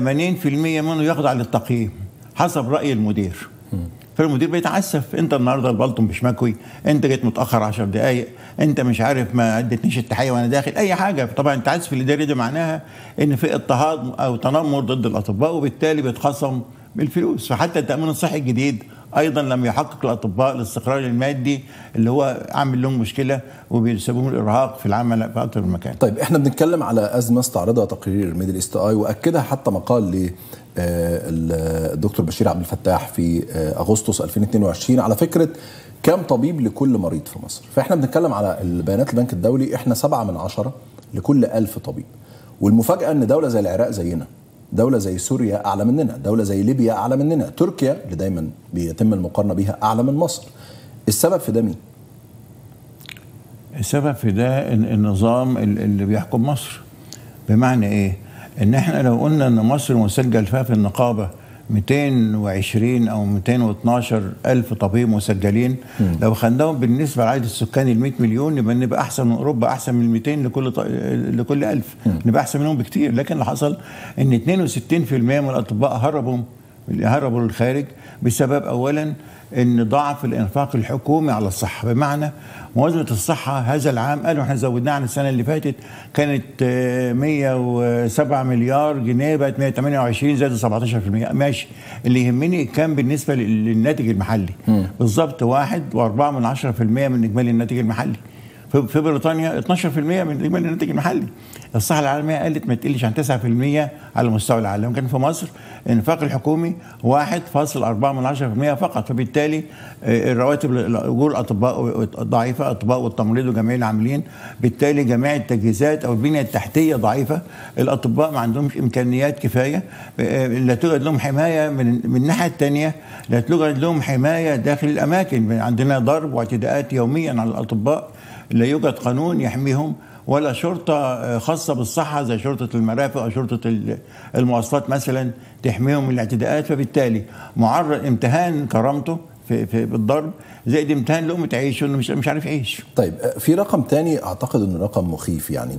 D: منه يخضع للتقييم حسب راي المدير. فالمدير بيتعسف انت النهارده البلطم مش مكوي انت جيت متاخر 10 دقائق انت مش عارف ما ادتنيش التحيه وانا داخل اي حاجه طبعا التعسف الاداري ده معناها ان في اضطهاد او تنمر ضد الاطباء وبالتالي بيتخصم بالفلوس فحتى التامين الصحي الجديد ايضا لم يحقق الاطباء الاستقرار المادي اللي هو عامل لهم مشكله وبيسببهم الارهاق في العمل في اكثر من مكان
A: طيب احنا بنتكلم على ازمه استعرضها تقرير ميدل ايست اي واكدها حتى مقال ل آه، الدكتور بشير عبد الفتاح في آه، اغسطس 2022 على فكره كم طبيب لكل مريض في مصر فاحنا بنتكلم على البيانات البنك الدولي احنا سبعة من عشرة لكل ألف طبيب والمفاجأة ان دولة زي العراق زينا دولة زي سوريا أعلى مننا دولة زي ليبيا أعلى مننا تركيا اللي دايما بيتم المقارنة بيها أعلى من مصر السبب في ده مين؟
D: السبب في ده إن النظام ال- اللي بيحكم مصر بمعنى ايه ان احنا لو قلنا ان مصر مسجل فيها في النقابه 220 او 212 الف طبيب مسجلين لو خدناهم بالنسبه لعدد السكان ال 100 مليون يبقى نبقى احسن من اوروبا احسن من 200 لكل ط... لكل 1000 نبقى احسن منهم بكتير لكن اللي حصل ان 62% من الاطباء هربوا هربوا للخارج بسبب اولا ان ضعف الانفاق الحكومي على الصحه بمعنى موازنه الصحه هذا العام قالوا احنا زودناها عن السنه اللي فاتت كانت آه، 107 مليار جنيه بقت 128 زادت 17% ماشي اللي يهمني كان بالنسبه لل- للناتج المحلي بالظبط واحد وأربعة من عشرة في المية من إجمالي الناتج المحلي في في بريطانيا 12% من اجمالي الناتج المحلي الصحه العالميه قالت ما تقلش عن 9% على مستوى العالم كان في مصر الانفاق الحكومي 1.4 من 10% فقط فبالتالي آه، الرواتب الاجور الاطباء ضعيفه اطباء والتمريض وجميع العاملين بالتالي جميع التجهيزات او البنيه التحتيه ضعيفه الاطباء ما عندهمش امكانيات كفايه آه، لا توجد لهم حمايه من من الناحيه الثانيه لا توجد لهم حمايه داخل الاماكن عندنا ضرب واعتداءات يوميا على الاطباء لا يوجد قانون يحميهم ولا شرطة آه، خاصة بالصحة زي شرطة المرافق أو شرطة ال- المواصلات مثلا تحميهم من الاعتداءات فبالتالي معرض امتهان كرامته في, في بالضرب زائد امتهان لقمة عيشه انه مش مش عارف يعيش
A: طيب في رقم تاني اعتقد انه رقم مخيف يعني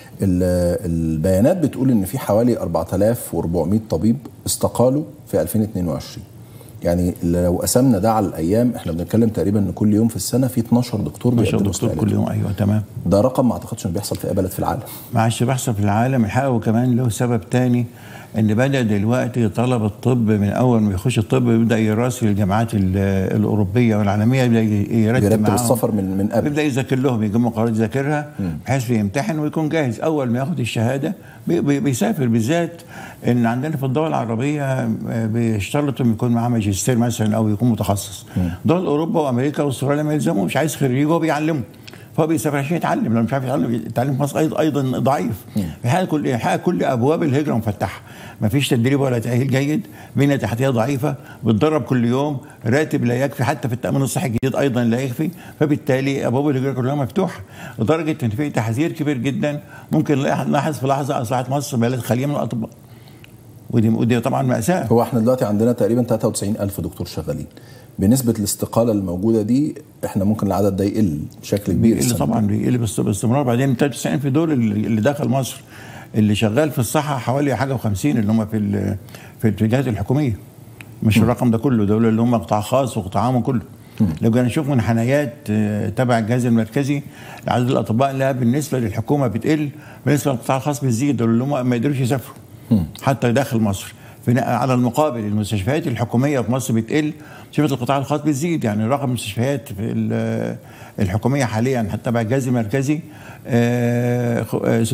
A: ال- البيانات بتقول ان في حوالي 4400 طبيب استقالوا في 2022 يعني لو قسمنا ده على الايام احنا بنتكلم تقريبا ان كل يوم في السنه في 12 دكتور
D: مش
A: بيقدموا
D: دكتور كل
A: استقالات.
D: يوم ايوه تمام
A: ده رقم ما اعتقدش انه بيحصل في اي بلد في العالم
D: ما عادش بيحصل في العالم الحقيقه وكمان له سبب تاني ان بدا دلوقتي طلب الطب من اول ما يخش الطب يبدا يراسل الجامعات ال- الاوروبيه والعالميه يبدا يرتب
A: بيرتب
D: معاهم.
A: السفر من من قبل
D: يبدا يذاكر لهم يجمع قرارات يذاكرها بحيث يمتحن ويكون جاهز اول ما ياخد الشهاده بي- بي- بيسافر بالذات ان عندنا في الدول العربيه آه، بيشترطوا إن يكون معاه ماجستير مثلا او يكون متخصص دول اوروبا وامريكا واستراليا ما يلزموش عايز خريج هو بيعلمه فهو بيسافر عشان يتعلم لو مش عارف يتعلم التعليم في مصر أيضا- ايضا ضعيف الحقيقه كل الحقيقه كل ابواب الهجره مفتحه ما فيش تدريب ولا تاهيل جيد بنيه تحتيه ضعيفه بتدرب كل يوم راتب لا يكفي حتى في التامين الصحي الجديد ايضا لا يكفي فبالتالي ابواب الهجره كلها مفتوحه لدرجه ان في تحذير كبير جدا ممكن نلاحظ في لحظه اصبحت مصر بلد خاليه من الاطباء ودي ودي طبعا ماساه
A: هو احنا دلوقتي عندنا تقريبا 93 ألف دكتور شغالين بنسبة الاستقالة الموجودة دي احنا ممكن العدد ده يقل بشكل كبير
D: بيقل
A: السنة دي.
D: طبعا بيقل باست- باستمرار بعدين 93 في دول اللي اللي دخل مصر اللي شغال في الصحه حوالي حاجه و50 اللي هم في ال- في الجهات الحكوميه مش الرقم ده كله دول اللي هم قطاع خاص وقطاع عام كله لو جينا نشوف منحنيات آه، تبع الجهاز المركزي عدد الاطباء اللي بالنسبه للحكومه بتقل بالنسبه للقطاع الخاص بتزيد دول اللي هم ما يقدروش يسافروا حتى داخل مصر في على المقابل المستشفيات الحكوميه في مصر بتقل مستشفيات القطاع الخاص بتزيد يعني رقم المستشفيات في ال- الحكوميه حاليا حتى تبع الجهاز المركزي آه، خ- آه،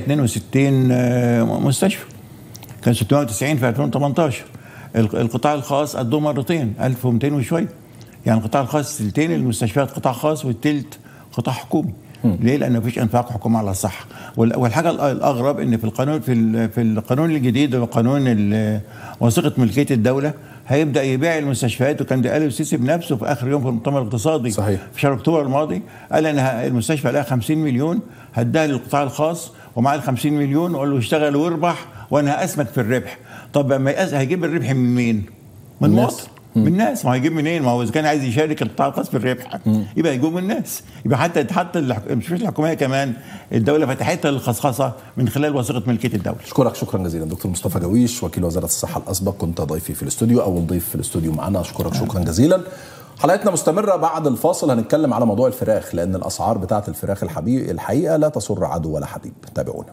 D: 662 آه، مستشفى كان 690 في 2018 الق- القطاع الخاص قدوه مرتين 1200 وشويه يعني القطاع الخاص تلتين المستشفيات قطاع خاص والتلت قطاع حكومي ليه؟ لان مفيش انفاق حكومي على الصحه وال- والحاجه الأ- الاغرب ان في القانون في ال- في القانون الجديد وقانون ال- وثيقه ملكيه الدوله هيبدا يبيع المستشفيات وكان ده قاله السيسي بنفسه في اخر يوم في المؤتمر الاقتصادي
A: صحيح.
D: في شهر اكتوبر الماضي قال ان ه- المستشفى لها 50 مليون هديها للقطاع الخاص ومع ال 50 مليون وقال له اشتغل واربح وانا هاسمك في الربح طب ما يقاس- هيجيب الربح من مين؟ من
A: الناس.
D: المواطن من الناس ما هيجيب منين ما هو اذا كان عايز يشارك القطاع الخاص في الربح يبقى يجيب من الناس يبقى حتى حتى الح- المستشفيات الحكوميه كمان الدوله فتحتها للخصخصه من خلال وثيقه ملكيه الدوله
A: اشكرك شكرا جزيلا دكتور مصطفى جويش وكيل وزاره الصحه الاسبق كنت ضيفي في الاستوديو اول ضيف في الاستوديو معنا اشكرك شكرا جزيلا حلقتنا مستمرة بعد الفاصل هنتكلم على موضوع الفراخ لأن الأسعار بتاعة الفراخ الحبيب الحقيقة لا تسر عدو ولا حبيب تابعونا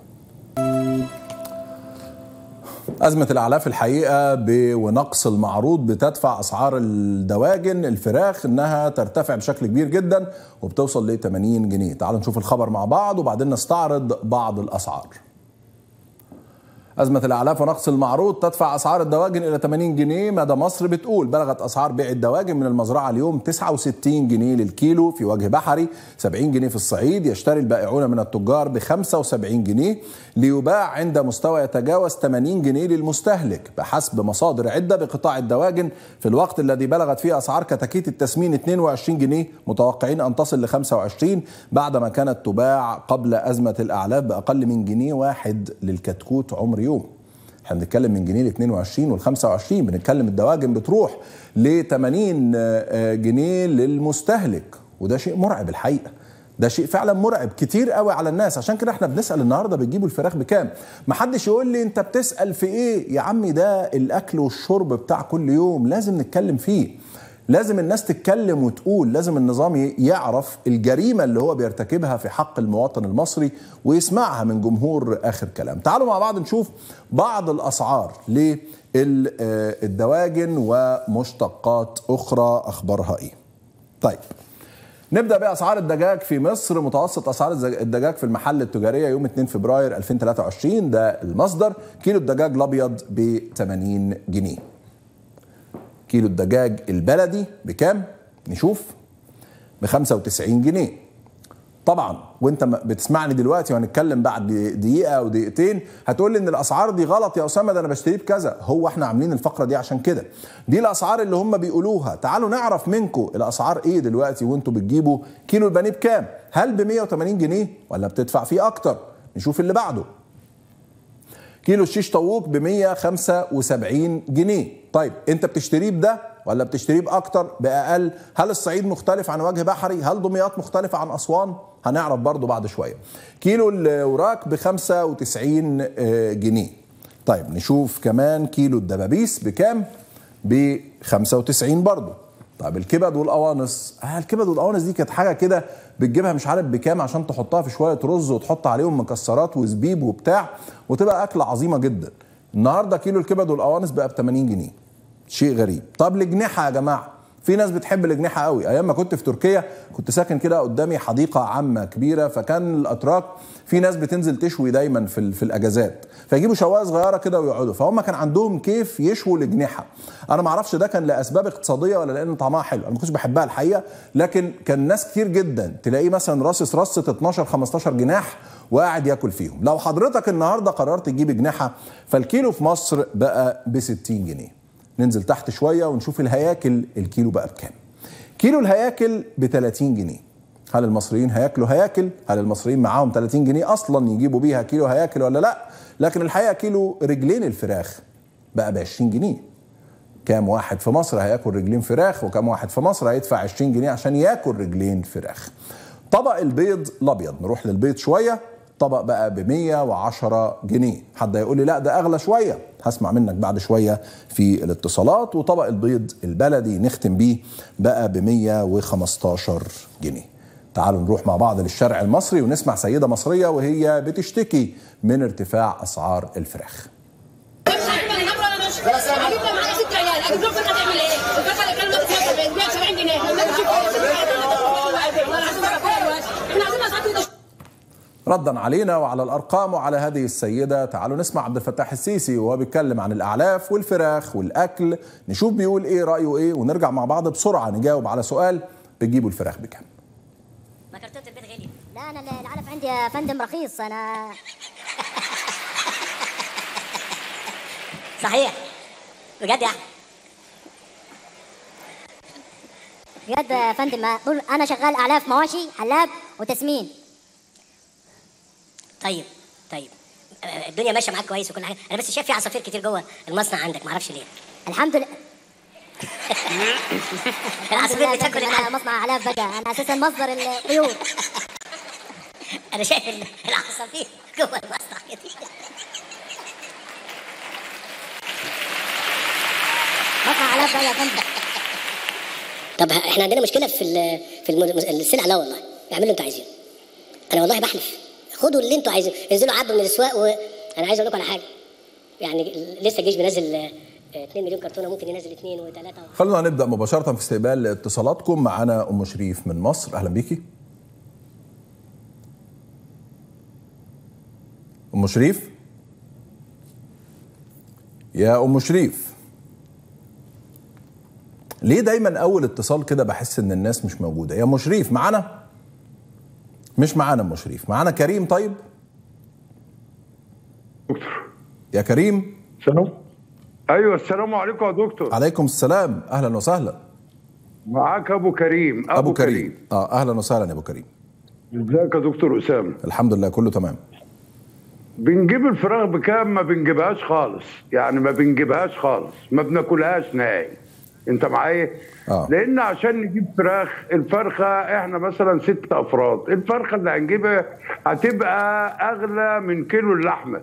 A: أزمة الأعلاف الحقيقة ب- ونقص المعروض بتدفع أسعار الدواجن الفراخ إنها ترتفع بشكل كبير جدا وبتوصل ل 80 جنيه تعالوا نشوف الخبر مع بعض وبعدين نستعرض بعض الأسعار أزمة الأعلاف ونقص المعروض تدفع أسعار الدواجن إلى 80 جنيه مدى مصر بتقول بلغت أسعار بيع الدواجن من المزرعة اليوم 69 جنيه للكيلو في وجه بحري 70 جنيه في الصعيد يشتري البائعون من التجار ب 75 جنيه ليباع عند مستوى يتجاوز 80 جنيه للمستهلك بحسب مصادر عدة بقطاع الدواجن في الوقت الذي بلغت فيه أسعار كتاكيت التسمين 22 جنيه متوقعين أن تصل ل 25 بعدما كانت تباع قبل أزمة الأعلاف بأقل من جنيه واحد للكتكوت عمر يوم احنا بنتكلم من جنيه ل 22 وال 25 بنتكلم الدواجن بتروح ل 80 آه، جنيه للمستهلك وده شيء مرعب الحقيقه ده شيء فعلا مرعب كتير قوي على الناس عشان كده احنا بنسال النهارده بتجيبوا الفراخ بكام ما حدش يقول لي انت بتسال في ايه يا عمي ده الاكل والشرب بتاع كل يوم لازم نتكلم فيه لازم الناس تتكلم وتقول لازم النظام ي- يعرف الجريمة اللي هو بيرتكبها في حق المواطن المصري ويسمعها من جمهور آخر كلام تعالوا مع بعض نشوف بعض الأسعار للدواجن ومشتقات أخرى أخبارها إيه طيب نبدا باسعار الدجاج في مصر متوسط اسعار الزج- الدجاج في المحل التجاريه يوم 2 فبراير 2023 ده المصدر كيلو الدجاج الابيض ب 80 جنيه كيلو الدجاج البلدي بكام نشوف ب 95 جنيه طبعا وانت م- بتسمعني دلوقتي وهنتكلم بعد دقيقه او دقيقتين هتقول لي ان الاسعار دي غلط يا اسامه ده انا بشتريه بكذا هو احنا عاملين الفقره دي عشان كده دي الاسعار اللي هم بيقولوها تعالوا نعرف منكم الاسعار ايه دلوقتي وانتوا بتجيبوا كيلو البانيه بكام هل ب 180 جنيه ولا بتدفع فيه اكتر نشوف اللي بعده كيلو الشيش طاووق ب 175 جنيه طيب انت بتشتريه بده ولا بتشتريه باكتر باقل هل الصعيد مختلف عن وجه بحري هل دمياط مختلفه عن اسوان هنعرف برضو بعد شويه كيلو الوراك ب 95 آه، جنيه طيب نشوف كمان كيلو الدبابيس بكام ب 95 برضو طيب الكبد والقوانص آه الكبد والقوانص دي كانت حاجه كده بتجيبها مش عارف بكام عشان تحطها في شويه رز وتحط عليهم مكسرات وزبيب وبتاع وتبقى اكله عظيمه جدا النهارده كيلو الكبد والقوانص بقى ب 80 جنيه شيء غريب طب الاجنحه يا جماعه في ناس بتحب الاجنحه قوي ايام ما كنت في تركيا كنت ساكن كده قدامي حديقه عامه كبيره فكان الاتراك في ناس بتنزل تشوي دايما في ال- في الاجازات فيجيبوا شوايه صغيره كده ويقعدوا فهم كان عندهم كيف يشووا الاجنحه انا ما اعرفش ده كان لاسباب اقتصاديه ولا لان طعمها حلو انا ما كنتش بحبها الحقيقه لكن كان ناس كتير جدا تلاقيه مثلا راصص رصه 12 15 جناح وقاعد ياكل فيهم لو حضرتك النهارده قررت تجيب اجنحه فالكيلو في مصر بقى ب 60 جنيه ننزل تحت شويه ونشوف الهياكل الكيلو بقى بكام كيلو الهياكل ب 30 جنيه هل المصريين هياكلوا هياكل هل المصريين معاهم 30 جنيه اصلا يجيبوا بيها كيلو هياكل ولا لا لكن الحقيقه كيلو رجلين الفراخ بقى ب 20 جنيه كام واحد في مصر هياكل رجلين فراخ وكام واحد في مصر هيدفع 20 جنيه عشان ياكل رجلين فراخ طبق البيض الابيض نروح للبيض شويه طبق بقى ب 110 جنيه حد يقول لي لا ده اغلى شويه هسمع منك بعد شويه في الاتصالات وطبق البيض البلدي نختم بيه بقى ب 115 جنيه تعالوا نروح مع بعض للشارع المصري ونسمع سيده مصريه وهي بتشتكي من ارتفاع اسعار الفراخ
E: هجيب لهم على ست عيال اجيب لهم فرقه تعمل ايه؟ الفرقه اللي كانت بتبيع 70 جنيه احنا عايزين اسعار
A: ردا علينا وعلى الارقام وعلى هذه السيده تعالوا نسمع عبد الفتاح السيسي وهو بيتكلم عن الاعلاف والفراخ والاكل نشوف بيقول ايه رايه ايه ونرجع مع بعض بسرعه نجاوب على سؤال بتجيبوا الفراخ بكام
F: ما كرتونة البيت غالي
G: لا انا العلف عندي يا فندم رخيص انا
F: صحيح بجد يا احمد
G: بجد يا فندم بقول انا شغال اعلاف مواشي حلاب وتسمين
F: طيب طيب آه، الدنيا ماشيه معاك كويس وكل حاجه انا بس شايف في عصافير كتير جوه المصنع عندك ما اعرفش ليه
G: الحمد لله
F: العصافير
G: الحمد لله يا
F: بتاكل
G: فندم، انا
F: الأكل.
G: مصنع اعلاف بقى انا اساسا مصدر الطيور
F: انا شايف ال- العصافير جوه المصنع كتير
G: مصنع اعلاف بقى يا فندم
F: طب احنا عندنا مشكله في ال- في الم- السلع لا والله اعملوا اللي انتوا عايزينه انا والله بحلف خدوا اللي انتوا عايزينه انزلوا عبوا من الاسواق وانا عايز اقول لكم على حاجه يعني لسه الجيش بينزل آه، 2 مليون كرتونه ممكن ينزل 2 و3
A: خلونا نبدا مباشره في استقبال اتصالاتكم معانا ام شريف من مصر اهلا بيكي ام شريف يا ام شريف ليه دايما اول اتصال كده بحس ان الناس مش موجوده يا ام شريف معانا مش معانا ام شريف معانا كريم طيب
H: دكتور
A: يا كريم
H: سلام ايوه السلام عليكم يا دكتور
A: عليكم السلام اهلا وسهلا
H: معاك ابو كريم ابو,
A: ابو كريم اه اهلا وسهلا يا ابو كريم
H: ازيك يا دكتور اسامه
A: الحمد لله كله تمام
H: بنجيب الفراخ بكام ما بنجيبهاش خالص يعني ما بنجيبهاش خالص ما بناكلهاش نهائي انت معايا
A: آه.
H: لان عشان نجيب فراخ الفرخه احنا مثلا ست افراد الفرخه اللي هنجيبها هتبقى اغلى من كيلو اللحمه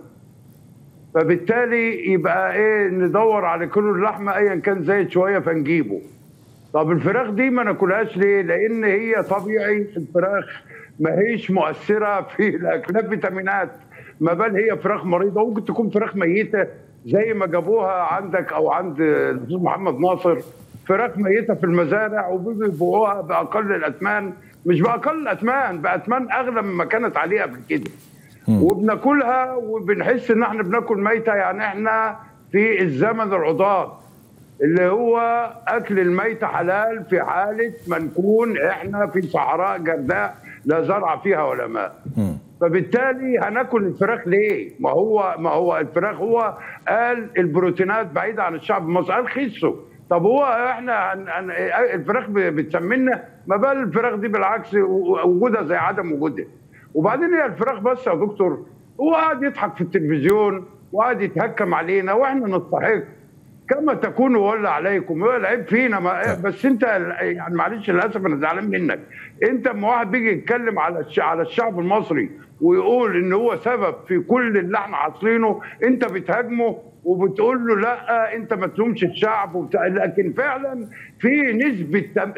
H: فبالتالي يبقى ايه ندور على كيلو اللحمه ايا كان زايد شويه فنجيبه طب الفراخ دي ما ناكلهاش ليه؟ لان هي طبيعي الفراخ ما هيش مؤثره في الاكل لا فيتامينات ما بال هي فراخ مريضه ممكن تكون فراخ ميته زي ما جابوها عندك او عند الاستاذ محمد ناصر فراخ ميته في المزارع وبيبيعوها باقل الاثمان مش باقل الاثمان باثمان اغلى مما كانت عليه قبل كده وبناكلها وبنحس ان احنا بناكل ميته يعني احنا في الزمن العضاد اللي هو اكل الميت حلال في حاله ما نكون احنا في صحراء جرداء لا زرع فيها ولا ماء فبالتالي هناكل الفراخ ليه؟ ما هو ما هو الفراخ هو قال البروتينات بعيده عن الشعب المصري قال خسوا طب هو احنا هن هن الفراخ ب- بتسمنا ما بال الفراخ دي بالعكس و- وجودها زي عدم وجودها وبعدين هي الفراخ بس يا دكتور هو قاعد يضحك في التلفزيون وقاعد يتهكم علينا واحنا نضحك كما تكون ولا عليكم هو العيب فينا ما بس انت يعني معلش للاسف انا زعلان منك انت اما واحد بيجي يتكلم على الش- على الشعب المصري ويقول ان هو سبب في كل اللي احنا حاصلينه انت بتهاجمه وبتقول له لا انت ما تلومش الشعب وبتاع لكن فعلا في نسبه تم-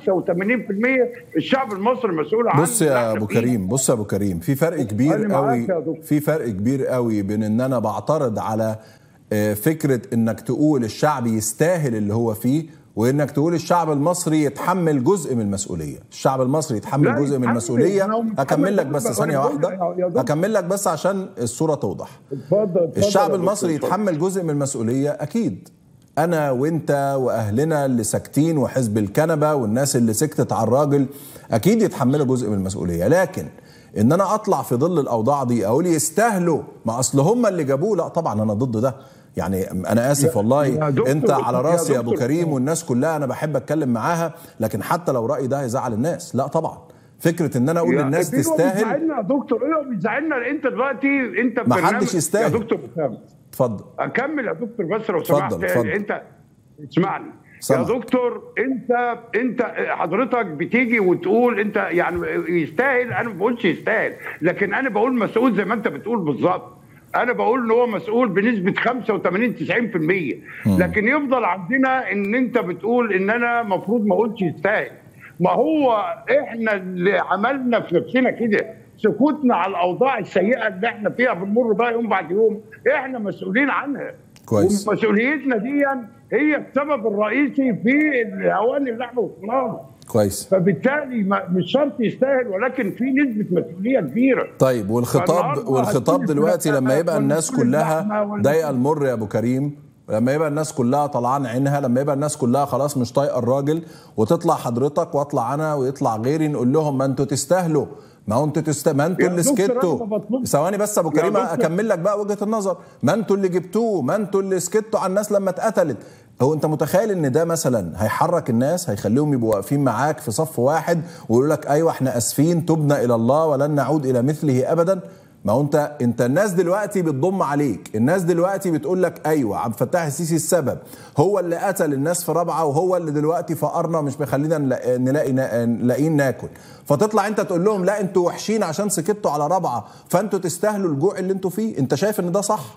H: 85% الشعب المصري مسؤول عنه
A: بص يا ابو كريم بص يا ابو كريم في فرق كبير
H: أنا معاك
A: قوي
H: يا دكتور.
A: في فرق كبير قوي بين ان انا بعترض على آه، فكره انك تقول الشعب يستاهل اللي هو فيه وانك تقول الشعب المصري يتحمل جزء من المسؤوليه الشعب المصري
H: لا،
A: يتحمل جزء من
H: يتحمل.
A: المسؤوليه
H: أنا متحمل
A: اكمل لك
H: جزء.
A: بس
H: أنا
A: ثانيه
H: بقول
A: واحده
H: يا- يا دكتور.
A: اكمل لك بس عشان الصوره توضح
H: اتفضل اتفضل
A: الشعب
H: يا دكتور،
A: المصري
H: اتفضل.
A: يتحمل جزء من المسؤوليه اكيد انا وانت واهلنا اللي ساكتين وحزب الكنبه والناس اللي سكتت على الراجل اكيد يتحملوا جزء من المسؤوليه لكن ان انا اطلع في ظل الاوضاع دي اقول يستاهلوا ما اصل هم اللي جابوه لا طبعا انا ضد ده يعني انا اسف
H: يا-
A: والله
H: يا دكتور-
A: انت على
H: يا
A: راسي يا ابو
H: دكتور.
A: كريم والناس كلها انا بحب اتكلم معاها لكن حتى لو رايي ده هيزعل الناس لا طبعا فكره ان انا اقول
H: يا-
A: للناس
H: في هو
A: تستاهل
H: بيزعلنا يا دكتور ايه هو بيزعلنا انت دلوقتي انت
A: ما
H: برنامج-
A: حدش يستاهل.
H: يا دكتور اسامه
A: اتفضل
H: اكمل يا دكتور بس لو
A: اتفضل،
H: سمحت
A: اتفضل.
H: انت اسمعني
A: سامع.
H: يا دكتور انت انت حضرتك بتيجي وتقول انت يعني يستاهل انا ما بقولش يستاهل لكن انا بقول مسؤول زي ما انت بتقول بالظبط انا بقول ان هو مسؤول بنسبه 85 90% لكن يفضل عندنا ان انت بتقول ان انا المفروض ما اقولش يستاهل ما هو احنا اللي عملنا في نفسنا كده سكوتنا على الاوضاع السيئه اللي احنا فيها بنمر بها يوم بعد يوم احنا مسؤولين عنها
A: كويس.
H: ومسؤوليتنا دي هي السبب الرئيسي في الهوان اللي احنا وصلنا له.
A: كويس
H: فبالتالي ما- مش شرط يستاهل ولكن في نسبه مسؤوليه كبيره
A: طيب والخطاب
H: فالنهاردة
A: والخطاب
H: هتكون
A: دلوقتي
H: الفلوس
A: لما يبقى الناس
H: والفلوس
A: كلها
H: اللحمة وال-
A: ضايقه المر يا ابو كريم لما يبقى الناس كلها طلعان عينها لما يبقى الناس كلها خلاص مش طايقه الراجل وتطلع حضرتك واطلع انا ويطلع غيري نقول لهم ما انتوا تستاهلوا ما هو انتوا تست... ما انتوا
H: يا
A: اللي
H: دكتور أنا
A: سكتوا
H: ما بطلبش.
A: ثواني بس ابو
H: يا
A: كريم
H: دكتور.
A: اكمل لك بقى وجهه النظر ما انتوا اللي جبتوه ما انتوا اللي سكتوا على الناس لما اتقتلت هو انت متخيل ان ده مثلا هيحرك الناس هيخليهم يبقوا واقفين معاك في صف واحد ويقولوا لك ايوه احنا اسفين تبنا الى الله ولن نعود الى مثله ابدا ما هو انت انت الناس دلوقتي بتضم عليك الناس دلوقتي بتقول لك ايوه عبد الفتاح السيسي السبب هو اللي قتل الناس في رابعه وهو اللي دلوقتي فقرنا مش مخلينا نلاقي نلاقي نلاقيين ناكل فتطلع انت تقول لهم لا انتوا وحشين عشان سكتوا على رابعه فانتوا تستاهلوا الجوع اللي انتوا فيه انت شايف ان ده صح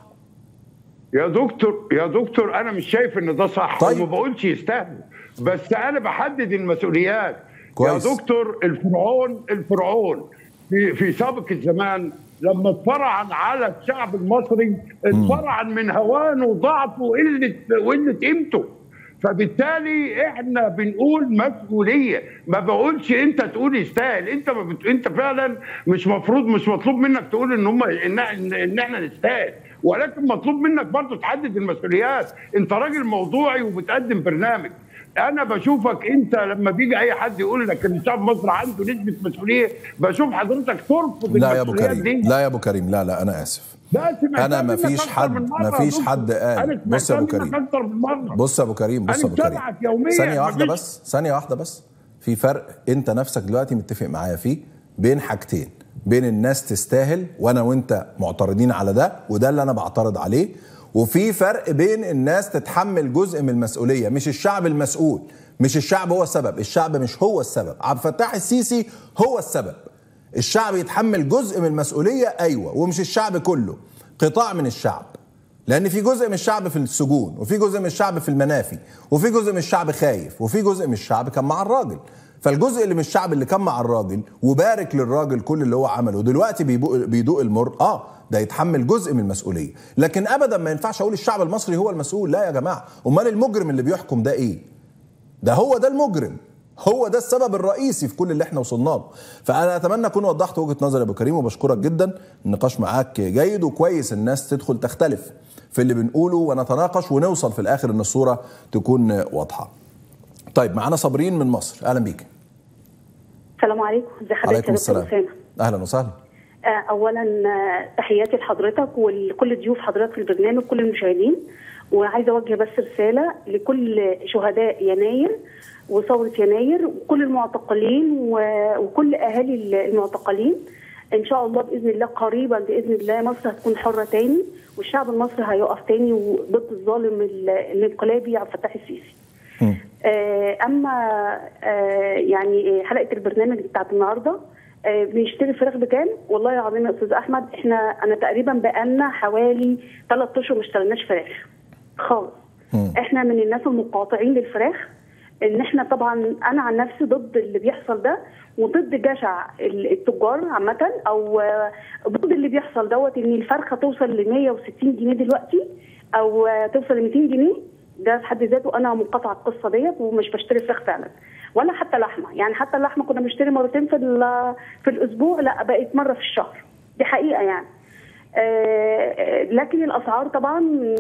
H: يا دكتور يا دكتور انا مش شايف ان ده صح
A: طيب.
H: وما بقولش يستاهل بس انا بحدد المسؤوليات
A: كويس.
H: يا دكتور الفرعون الفرعون في في سابق الزمان لما اتفرعن على الشعب المصري اتفرعن من هوانه وضعفه وقله وقله قيمته فبالتالي احنا بنقول مسؤوليه ما بقولش انت تقول يستاهل انت ما بت... انت فعلا مش مفروض مش مطلوب منك تقول ان هم ان, إن احنا نستاهل ولكن مطلوب منك برضه تحدد المسؤوليات انت راجل موضوعي وبتقدم برنامج انا بشوفك انت لما بيجي اي حد يقول لك ان شعب مصر عنده نسبه مسؤوليه بشوف حضرتك ترفض
A: لا يا ابو
H: المسؤوليات
A: كريم
H: دي
A: لا يا ابو كريم لا لا انا اسف
H: ده سمعتها
A: انا ما
H: منك
A: فيش
H: أكتر
A: حد
H: من مرة
A: ما
H: يا
A: فيش
H: دكتور.
A: حد قال
H: أنا
A: بص يا ابو
H: سمعتها منك
A: كريم
H: أكتر من مرة.
A: بص يا ابو كريم بص يا
H: أنا
A: ابو كريم
H: متابعك يومياً،
A: ثانيه واحده
H: مفيش-
A: بس ثانيه واحده بس في فرق انت نفسك دلوقتي متفق معايا فيه بين حاجتين بين الناس تستاهل وانا وانت معترضين على ده وده اللي انا بعترض عليه وفي فرق بين الناس تتحمل جزء من المسؤوليه مش الشعب المسؤول مش الشعب هو السبب الشعب مش هو السبب عبد الفتاح السيسي هو السبب الشعب يتحمل جزء من المسؤوليه ايوه ومش الشعب كله قطاع من الشعب لان في جزء من الشعب في السجون وفي جزء من الشعب في المنافي وفي جزء من الشعب خايف وفي جزء من الشعب كان مع الراجل فالجزء اللي من الشعب اللي كان مع الراجل وبارك للراجل كل اللي هو عمله دلوقتي بيبو- بيدوق المر اه ده يتحمل جزء من المسؤوليه لكن ابدا ما ينفعش اقول الشعب المصري هو المسؤول لا يا جماعه امال المجرم اللي بيحكم ده ايه ده هو ده المجرم هو ده السبب الرئيسي في كل اللي احنا وصلنا له فانا اتمنى اكون وضحت وجهه نظري يا ابو كريم وبشكرك جدا النقاش معاك جيد وكويس الناس تدخل تختلف في اللي بنقوله ونتناقش ونوصل في الاخر ان الصوره تكون واضحه طيب معانا صابرين من مصر اهلا بيك
I: السلام عليكم ازي حضرتك
A: عليكم
I: يا دكتور
A: السلام
I: اسامه
A: اهلا وسهلا
I: آه، اولا آه، تحياتي لحضرتك ولكل ضيوف حضرتك في البرنامج كل المشاهدين وعايزه اوجه بس رساله لكل شهداء يناير وثوره يناير وكل المعتقلين و- وكل اهالي المعتقلين ان شاء الله باذن الله قريبا باذن الله مصر هتكون حره تاني والشعب المصري هيقف تاني ضد الظالم ال- الانقلابي عبد الفتاح السيسي آه، اما آه، يعني حلقه البرنامج بتاعت النهارده آه، بنشتري فراخ بكام؟ والله العظيم يا استاذ احمد احنا انا تقريبا بقالنا حوالي ثلاث اشهر ما اشتريناش فراخ خالص احنا من الناس المقاطعين للفراخ ان احنا طبعا انا عن نفسي ضد اللي بيحصل ده وضد جشع ال- التجار عامه او آه، ضد اللي بيحصل دوت ان الفرخه توصل ل 160 جنيه دلوقتي او آه، توصل ل 200 جنيه ده في حد ذاته انا منقطعه القصه ديت ومش بشتري فراخ فعلا ولا حتى لحمه يعني حتى اللحمه كنا بنشتري مرتين في ال- في الاسبوع لا بقت مره في الشهر دي حقيقه يعني آه، لكن الاسعار طبعا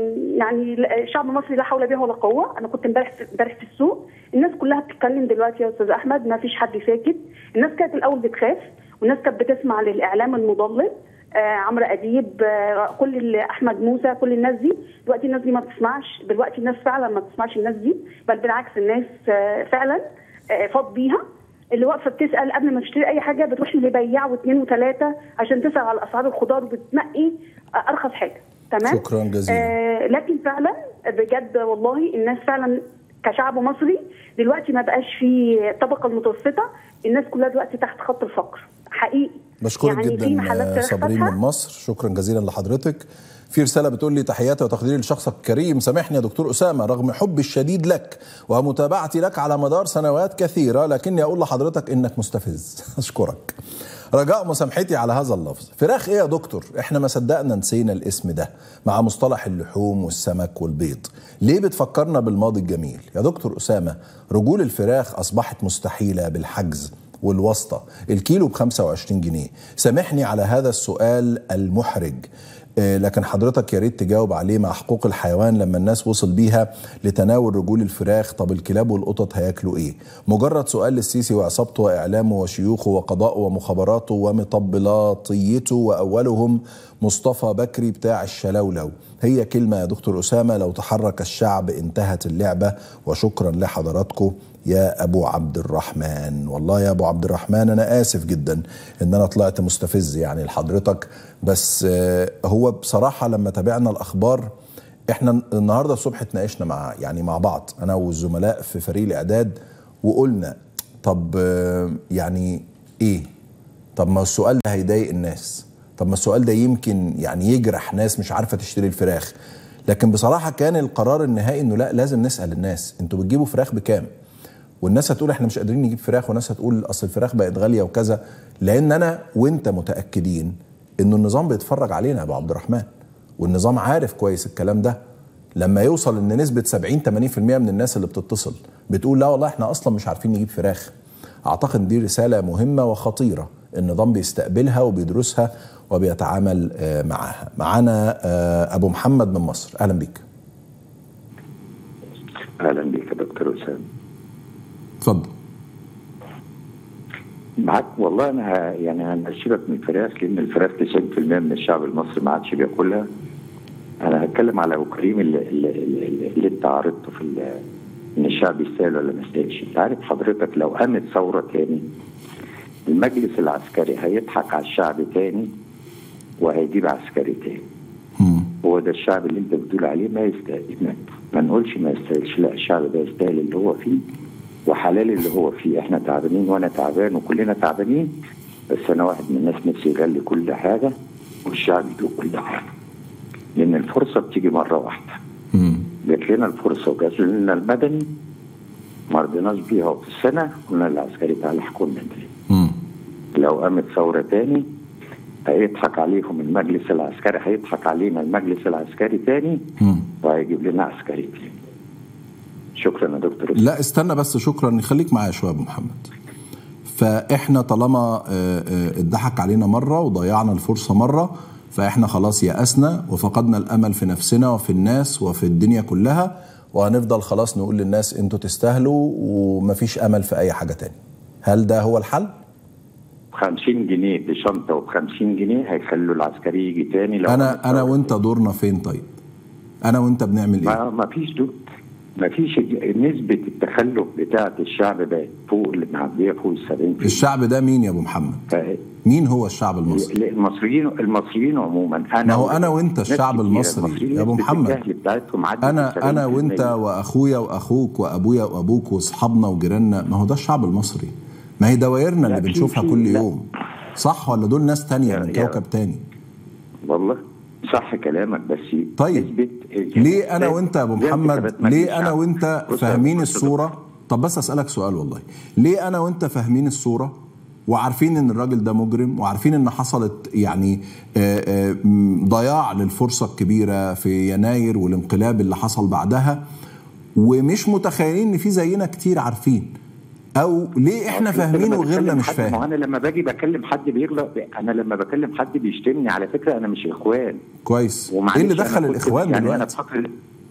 I: يعني الشعب المصري لا حول به ولا قوه انا كنت امبارح امبارح في السوق الناس كلها بتتكلم دلوقتي يا استاذ احمد ما فيش حد ساكت الناس كانت الاول بتخاف والناس كانت بتسمع للاعلام المضلل آه عمرو اديب آه كل ال- احمد موسى كل الناس دي دلوقتي الناس دي ما بتسمعش دلوقتي الناس فعلا ما بتسمعش الناس دي بل بالعكس الناس آه فعلا آه فاض بيها اللي واقفه بتسال قبل ما تشتري اي حاجه بتروح لبياع واثنين وثلاثه عشان تسال على اسعار الخضار وبتنقي آه، ارخص حاجه تمام
A: شكرا جزيلا.
I: آه لكن فعلا بجد والله الناس فعلا كشعب مصري دلوقتي ما بقاش في الطبقه المتوسطه الناس كلها دلوقتي تحت خط الفقر حقيقي
A: بشكرك
I: يعني في محلات
A: جدا
I: فراخ
A: صابرين
I: فاتحة.
A: من مصر شكرا جزيلا لحضرتك في رسالة بتقول لي تحياتي وتقديري لشخصك الكريم سامحني يا دكتور أسامة رغم حبي الشديد لك ومتابعتي لك على مدار سنوات كثيرة لكني أقول لحضرتك إنك مستفز أشكرك رجاء مسامحتي على هذا اللفظ فراخ إيه يا دكتور إحنا ما صدقنا نسينا الاسم ده مع مصطلح اللحوم والسمك والبيض ليه بتفكرنا بالماضي الجميل يا دكتور أسامة رجول الفراخ أصبحت مستحيلة بالحجز والواسطة الكيلو ب 25 جنيه سامحني على هذا السؤال المحرج آه، لكن حضرتك يا ريت تجاوب عليه مع حقوق الحيوان لما الناس وصل بيها لتناول رجول الفراخ طب الكلاب والقطط هياكلوا ايه مجرد سؤال للسيسي وعصابته واعلامه وشيوخه وقضاءه ومخابراته ومطبلاطيته واولهم مصطفى بكري بتاع الشلولو هي كلمة يا دكتور أسامة لو تحرك الشعب انتهت اللعبة وشكرا لحضراتكم يا أبو عبد الرحمن والله يا أبو عبد الرحمن أنا آسف جدا إن أنا طلعت مستفز يعني لحضرتك بس آه، هو بصراحة لما تابعنا الأخبار احنا النهارده الصبح اتناقشنا مع يعني مع بعض انا والزملاء في فريق الاعداد وقلنا طب آه، يعني ايه طب ما السؤال ده هيضايق الناس طب ما السؤال ده يمكن يعني يجرح ناس مش عارفه تشتري الفراخ لكن بصراحه كان القرار النهائي انه لا لازم نسال الناس انتوا بتجيبوا فراخ بكام والناس هتقول احنا مش قادرين نجيب فراخ وناس هتقول اصل الفراخ بقت غاليه وكذا لان انا وانت متاكدين انه النظام بيتفرج علينا يا ابو عبد الرحمن والنظام عارف كويس الكلام ده لما يوصل ان نسبه 70 80% من الناس اللي بتتصل بتقول لا والله احنا اصلا مش عارفين نجيب فراخ اعتقد دي رساله مهمه وخطيره النظام بيستقبلها وبيدرسها وبيتعامل آه، معاها معانا آه، ابو محمد من مصر اهلا بيك
J: اهلا بك يا دكتور اسامه
A: اتفضل
J: معاك والله انا ه- يعني هنشيلك من الفراخ لان الفراخ 90% من الشعب المصري ما عادش بياكلها انا هتكلم على ابو كريم اللي, اللي, اللي, اللي انت عرضته في ال- ان الشعب يستاهل ولا ما يستاهلش انت عارف حضرتك لو قامت ثوره تاني المجلس العسكري هيضحك على الشعب تاني وهيجيب عسكري تاني هو ده الشعب اللي انت بتقول عليه ما يستاهل ما, ما نقولش ما يستاهلش لا الشعب ده يستاهل اللي هو فيه وحلال اللي هو فيه احنا تعبانين وانا تعبان وكلنا تعبانين بس انا واحد من الناس نفسي يغلي كل حاجه والشعب يدوق كل حاجه لان الفرصه بتيجي مره واحده جات لنا الفرصه وجات لنا المدني ما رضيناش بيها وفي السنه قلنا للعسكري تعالى احكمنا تاني لو قامت ثوره تاني هيضحك عليهم المجلس العسكري هيضحك علينا المجلس العسكري تاني وهيجيب لنا عسكري تاني شكرا يا دكتور
A: لا استنى بس شكرا خليك معايا شويه يا ابو محمد فاحنا طالما آه، آه، اتضحك علينا مره وضيعنا الفرصه مره فاحنا خلاص يأسنا وفقدنا الامل في نفسنا وفي الناس وفي الدنيا كلها وهنفضل خلاص نقول للناس انتوا تستاهلوا ومفيش امل في اي حاجه تاني هل ده هو الحل
J: 50 جنيه بشنطه وب 50 جنيه هيخلوا العسكري يجي تاني لو
A: انا انا وانت دورنا فين طيب انا وانت بنعمل ايه
J: ما ما فيش دور ما فيش نسبة التخلف بتاعة الشعب بقت فوق اللي معدية فوق ال 70
A: الشعب ده مين يا ابو محمد مين هو الشعب المصري
J: المصريين المصريين عموما انا
A: ما هو انا وانت
J: ناس
A: الشعب
J: كتيرة،
A: المصري
J: المصريين
A: يا ابو
J: نسبة
A: محمد
J: الجهل بتاعتهم عدت
A: انا انا
J: 70%.
A: وانت واخويا واخوك وابويا وابوك واصحابنا وجيراننا ما هو ده الشعب المصري ما هي دوائرنا اللي
J: لا، في-
A: بنشوفها
J: في-
A: كل
J: لا.
A: يوم صح ولا دول ناس تانية من
J: يا-
A: كوكب تاني
J: والله صح كلامك بس
A: طيب
J: نسبة
A: ليه انا وانت يا ابو
J: زي ما
A: محمد
J: كتبت مجلس
A: ليه انا
J: الشعب.
A: وانت
J: بص يا
A: فاهمين
J: بص يا
A: الصوره طب بس اسالك سؤال والله ليه انا وانت فاهمين الصوره وعارفين ان الراجل ده مجرم وعارفين ان حصلت يعني آه، آه، م، ضياع للفرصه الكبيره في يناير والانقلاب اللي حصل بعدها ومش متخيلين ان في زينا كتير عارفين او ليه احنا
J: أصل أنت
A: فاهمين
J: لما
A: وغيرنا
J: بتكلم
A: مش
J: حد- ما هو
A: فاهم
J: انا لما باجي بكلم حد بيغلط انا لما بكلم حد بيشتمني على فكره انا مش اخوان
A: كويس
J: ومعلش
A: ايه اللي
J: أنا
A: دخل
J: كنت-
A: الاخوان
J: يعني انا
A: دلوقتي
J: في فتره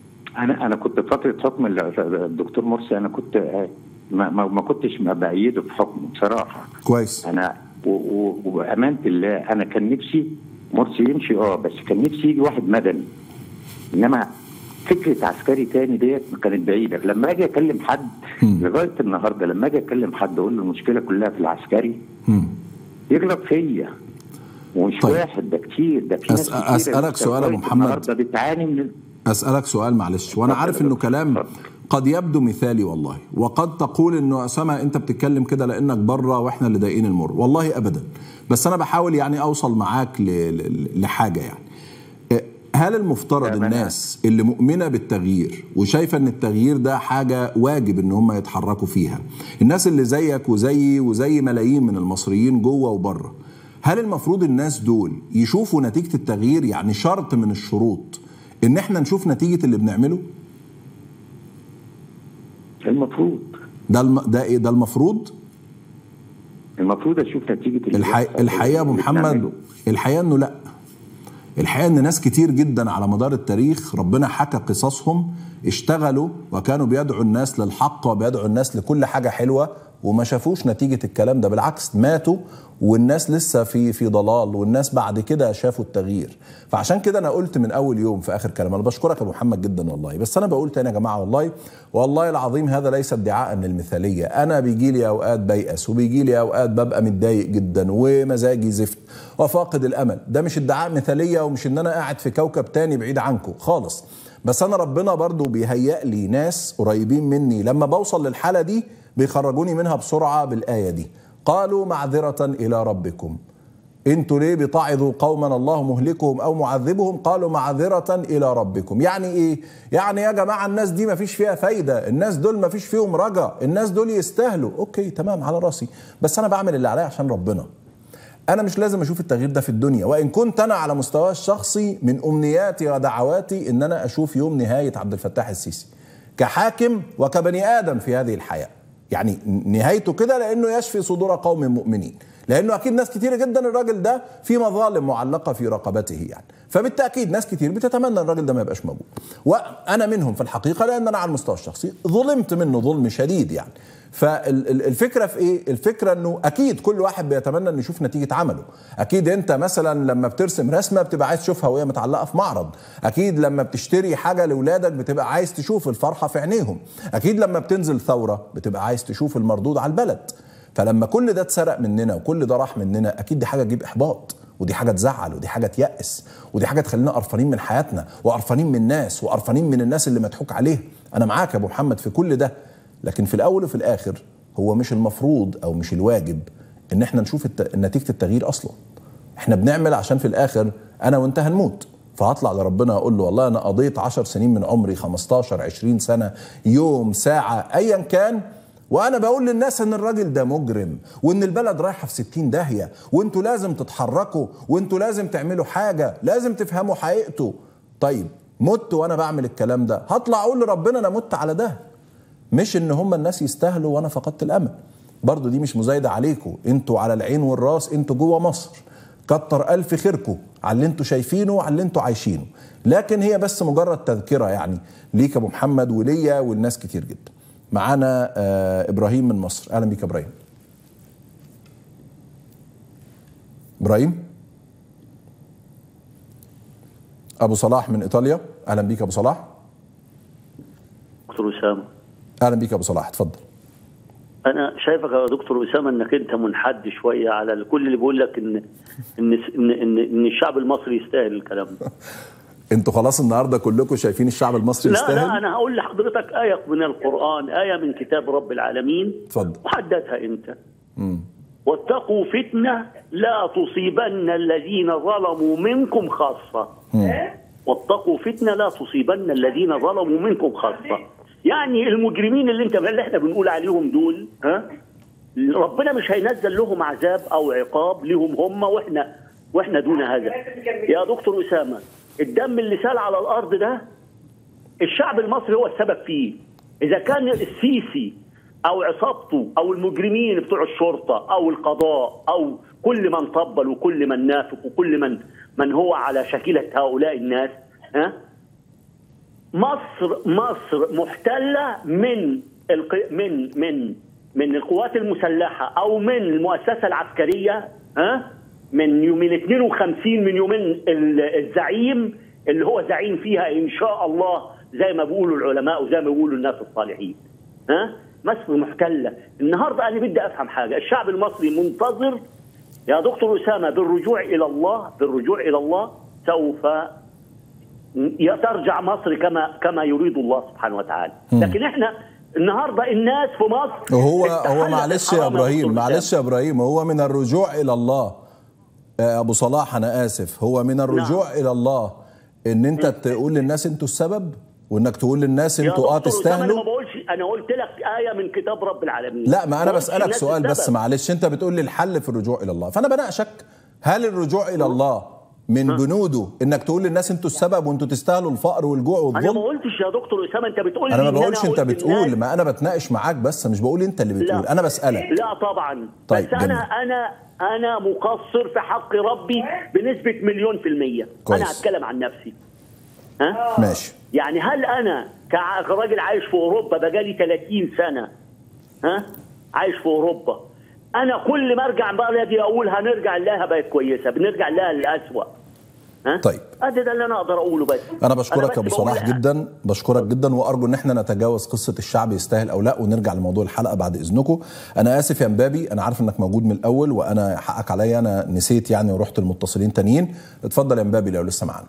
J: انا انا كنت في فتره حكم ال- الدكتور مرسي انا كنت آه، ما, ما, ما كنتش ما بايده في حكمه بصراحه
A: كويس
J: انا و- و- وبامانه الله انا كان نفسي مرسي يمشي اه بس كان نفسي يجي واحد مدني انما فكره عسكري تاني ديت كانت بعيده لما اجي اكلم حد لغايه النهارده لما اجي اكلم حد اقول له المشكله كلها في العسكري
A: مم.
J: يغلط فيا ومش
A: طيب.
J: واحد ده كتير ده في ناس
A: أس-
J: كتير
A: أسألك سؤال يا أبو محمد.
J: النهارده بتعاني من
A: اسالك سؤال معلش وانا عارف انه كلام قد يبدو مثالي والله وقد تقول انه اسامه انت بتتكلم كده لانك بره واحنا اللي ضايقين المر والله ابدا بس انا بحاول يعني اوصل معاك ل- ل- لحاجه يعني إيه، هل المفترض الناس اللي مؤمنه بالتغيير وشايفه ان التغيير ده حاجه واجب ان هم يتحركوا فيها الناس اللي زيك وزيي وزي ملايين من المصريين جوه وبره هل المفروض الناس دول يشوفوا نتيجه التغيير يعني شرط من الشروط ان احنا نشوف نتيجه اللي بنعمله
J: المفروض
A: ده الم... ده ايه ده المفروض
J: المفروض اشوف نتيجه اللي
A: الحي...
J: بيحصل.
A: الحقيقه يا ابو
J: اللي
A: محمد
J: بنعمله.
A: الحقيقه انه لا الحقيقه ان ناس كتير جدا على مدار التاريخ ربنا حكى قصصهم اشتغلوا وكانوا بيدعوا الناس للحق وبيدعوا الناس لكل حاجه حلوه وما شافوش نتيجه الكلام ده بالعكس ماتوا والناس لسه في في ضلال والناس بعد كده شافوا التغيير فعشان كده انا قلت من اول يوم في اخر كلام انا بشكرك يا ابو محمد جدا والله بس انا بقول تاني يا جماعه والله والله العظيم هذا ليس ادعاء للمثاليه انا بيجي لي اوقات بيأس وبيجي لي اوقات ببقى متضايق جدا ومزاجي زفت وفاقد الامل ده مش ادعاء مثاليه ومش ان انا قاعد في كوكب تاني بعيد عنكم خالص بس انا ربنا برضو بيهيأ لي ناس قريبين مني لما بوصل للحاله دي بيخرجوني منها بسرعه بالايه دي قالوا معذره الى ربكم انتوا ليه بتعظوا قوما الله مهلكهم او معذبهم قالوا معذره الى ربكم يعني ايه يعني يا جماعه الناس دي ما فيش فيها فايده الناس دول ما فيش فيهم رجا الناس دول يستاهلوا اوكي تمام على راسي بس انا بعمل اللي عليا عشان ربنا انا مش لازم اشوف التغيير ده في الدنيا وان كنت انا على مستواي الشخصي من امنياتي ودعواتي ان انا اشوف يوم نهايه عبد الفتاح السيسي كحاكم وكبني ادم في هذه الحياه يعني نهايته كده لانه يشفي صدور قوم مؤمنين لانه اكيد ناس كتير جدا الراجل ده في مظالم معلقه في رقبته يعني فبالتاكيد ناس كتير بتتمنى الراجل ده ما يبقاش موجود وانا منهم في الحقيقه لان انا على المستوى الشخصي ظلمت منه ظلم شديد يعني فالفكره في ايه الفكره انه اكيد كل واحد بيتمنى انه يشوف نتيجه عمله اكيد انت مثلا لما بترسم رسمه بتبقى عايز تشوفها وهي متعلقه في معرض اكيد لما بتشتري حاجه لاولادك بتبقى عايز تشوف الفرحه في عينيهم اكيد لما بتنزل ثوره بتبقى عايز تشوف المردود على البلد فلما كل ده اتسرق مننا وكل ده راح مننا اكيد دي حاجه تجيب احباط ودي حاجه تزعل ودي حاجه تيأس ودي حاجه تخلينا قرفانين من حياتنا وقرفانين من الناس وقرفانين من الناس اللي مضحوك عليها انا معاك يا ابو محمد في كل ده لكن في الاول وفي الاخر هو مش المفروض او مش الواجب ان احنا نشوف الت... نتيجه التغيير اصلا احنا بنعمل عشان في الاخر انا وانت هنموت فهطلع لربنا اقول له والله انا قضيت عشر سنين من عمري 15 20 سنه يوم ساعه ايا كان وانا بقول للناس ان الراجل ده مجرم وان البلد رايحه في 60 داهيه وانتوا لازم تتحركوا وانتوا لازم تعملوا حاجه لازم تفهموا حقيقته طيب مت وانا بعمل الكلام ده هطلع اقول لربنا انا مت على ده مش ان هم الناس يستاهلوا وانا فقدت الامل برضو دي مش مزايده عليكم انتوا على العين والراس انتوا جوه مصر كتر الف خيركم على اللي انتوا شايفينه وعلى اللي انتوا عايشينه لكن هي بس مجرد تذكره يعني ليك ابو محمد وليا والناس كتير جدا معانا آه ابراهيم من مصر اهلا بيك يا ابراهيم ابراهيم ابو صلاح من ايطاليا اهلا بيك يا ابو صلاح
K: دكتور اسامه
A: اهلا بيك يا ابو صلاح اتفضل
K: انا شايفك يا دكتور اسامه انك انت منحد شويه على كل اللي بيقول لك ان ان ان ان, إن الشعب المصري يستاهل الكلام ده
A: انتوا خلاص النهارده كلكم شايفين الشعب المصري
K: لا
A: يستاهل
K: لا انا هقول لحضرتك ايه من القران ايه من كتاب رب العالمين
A: اتفضل
K: وحددها انت
A: مم.
K: واتقوا فتنه لا تصيبن الذين ظلموا منكم خاصه واتقوا فتنه لا تصيبن الذين ظلموا منكم خاصه يعني المجرمين اللي انت اللي احنا بنقول عليهم دول ها ربنا مش هينزل لهم عذاب او عقاب لهم هم واحنا واحنا دون هذا يا دكتور اسامه الدم اللي سال على الارض ده الشعب المصري هو السبب فيه اذا كان السيسي او عصابته او المجرمين بتوع الشرطه او القضاء او كل من طبل وكل من نافق وكل من من هو على شكيله هؤلاء الناس ها مصر مصر محتله من الق... من من من القوات المسلحه او من المؤسسه العسكريه ها من يومين 52 من يومين ال- الزعيم اللي هو زعيم فيها ان شاء الله زي ما بيقولوا العلماء وزي ما بيقولوا الناس الصالحين ها مصر محتله النهارده انا بدي افهم حاجه الشعب المصري منتظر يا دكتور اسامه بالرجوع الى الله بالرجوع الى الله سوف ترجع مصر كما كما يريد الله سبحانه وتعالى
A: مم.
K: لكن احنا النهارده الناس في مصر
A: وهو هو
K: استحلت
A: معلش يا
K: الحرام
A: ابراهيم
K: دكتور
A: معلش يا ابراهيم هو من الرجوع الى الله آه، ابو صلاح انا اسف هو من الرجوع الى الله ان انت تقول للناس انتوا السبب وانك تقول للناس
K: يا
A: انتوا اه
K: دكتور أسامة، انا ما
A: تستاهلوا
K: بقولش انا قلت لك ايه من كتاب رب العالمين
A: لا ما انا
K: ما قلتش
A: بسالك
K: الناس
A: سؤال بس
K: السبب.
A: معلش انت بتقول لي الحل في الرجوع الى الله فانا بناقشك هل الرجوع الى الله من بنوده انك تقول للناس انتوا السبب وانتوا تستاهلوا الفقر والجوع
K: انا ما
A: والظلم
K: قلتش يا دكتور اسامه انت بتقول
A: انا
K: لي
A: ما
K: إن
A: بقولش انت
K: قلت
A: بتقول
K: الناس-
A: ما انا بتناقش معاك بس مش بقول انت اللي بتقول انا بسالك
K: لا طبعا
A: طيب،
K: بس انا انا انا مقصر في حق ربي بنسبه مليون في الميه
A: كويس.
K: انا هتكلم عن نفسي ها
A: ماشي
K: يعني هل انا كع- كراجل عايش في اوروبا بقالي 30 سنه ها عايش في اوروبا انا كل ما ارجع بلدي اقول هنرجع لها بقت كويسه بنرجع لها للاسوء ها
A: طيب
K: ادي ده اللي انا اقدر اقوله بس
A: انا بشكرك
K: بس
A: يا ابو
K: بقول
A: صلاح جدا بشكرك جدا وارجو ان احنا نتجاوز قصه الشعب يستاهل او لا ونرجع لموضوع الحلقه بعد اذنكم انا اسف يا مبابي انا عارف انك موجود من الاول وانا حقك عليا انا نسيت يعني ورحت المتصلين تانيين اتفضل يا مبابي لو لسه معانا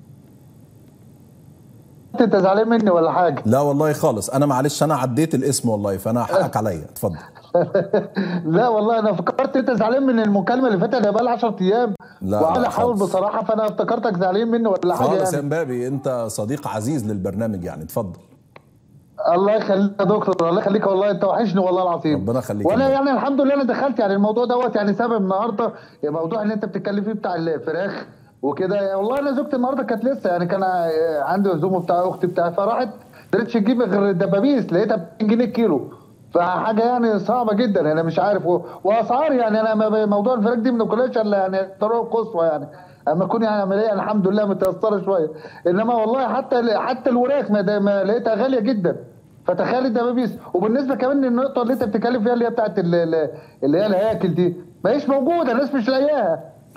L: انت زعلان مني ولا حاجه
A: لا والله خالص انا معلش انا عديت الاسم والله فانا حقك عليا اتفضل
L: لا والله انا فكرت انت زعلان من المكالمه اللي فاتت ده بقى لها 10 ايام
A: لا،
L: وعايز
A: لا
L: احاول
A: خالص.
L: بصراحه فانا افتكرتك زعلان مني ولا حاجه
A: خالص يا
L: يعني
A: مبابي انت صديق عزيز للبرنامج يعني اتفضل
L: الله يخليك يا دكتور الله يخليك والله انت وحشني والله العظيم
A: ربنا يخليك يا
L: وانا
A: مبابي.
L: يعني الحمد لله انا دخلت يعني الموضوع دوت يعني سبب النهارده الموضوع اللي انت بتتكلم فيه بتاع الفراخ وكده والله انا زوجتي النهارده كانت لسه يعني كان عندي عزومه بتاع اختي بتاعي فراحت ما قدرتش تجيب غير الدبابيس لقيتها ب 2 جنيه الكيلو فحاجه يعني صعبه جدا انا مش عارف و... واسعار يعني انا ما- موضوع الفراخ دي ما باكلهاش الا يعني الضروره القصوى يعني اما اكون يعني عمليه الحمد لله متيسره شويه انما والله حتى حتى الوراك ما, ده- ما لقيتها غاليه جدا فتخيل الدبابيس وبالنسبه كمان للنقطه اللي انت بتتكلم فيها اللي هي بتاعت ال- ال- اللي هي الهياكل دي ما هيش موجوده الناس مش لاقياها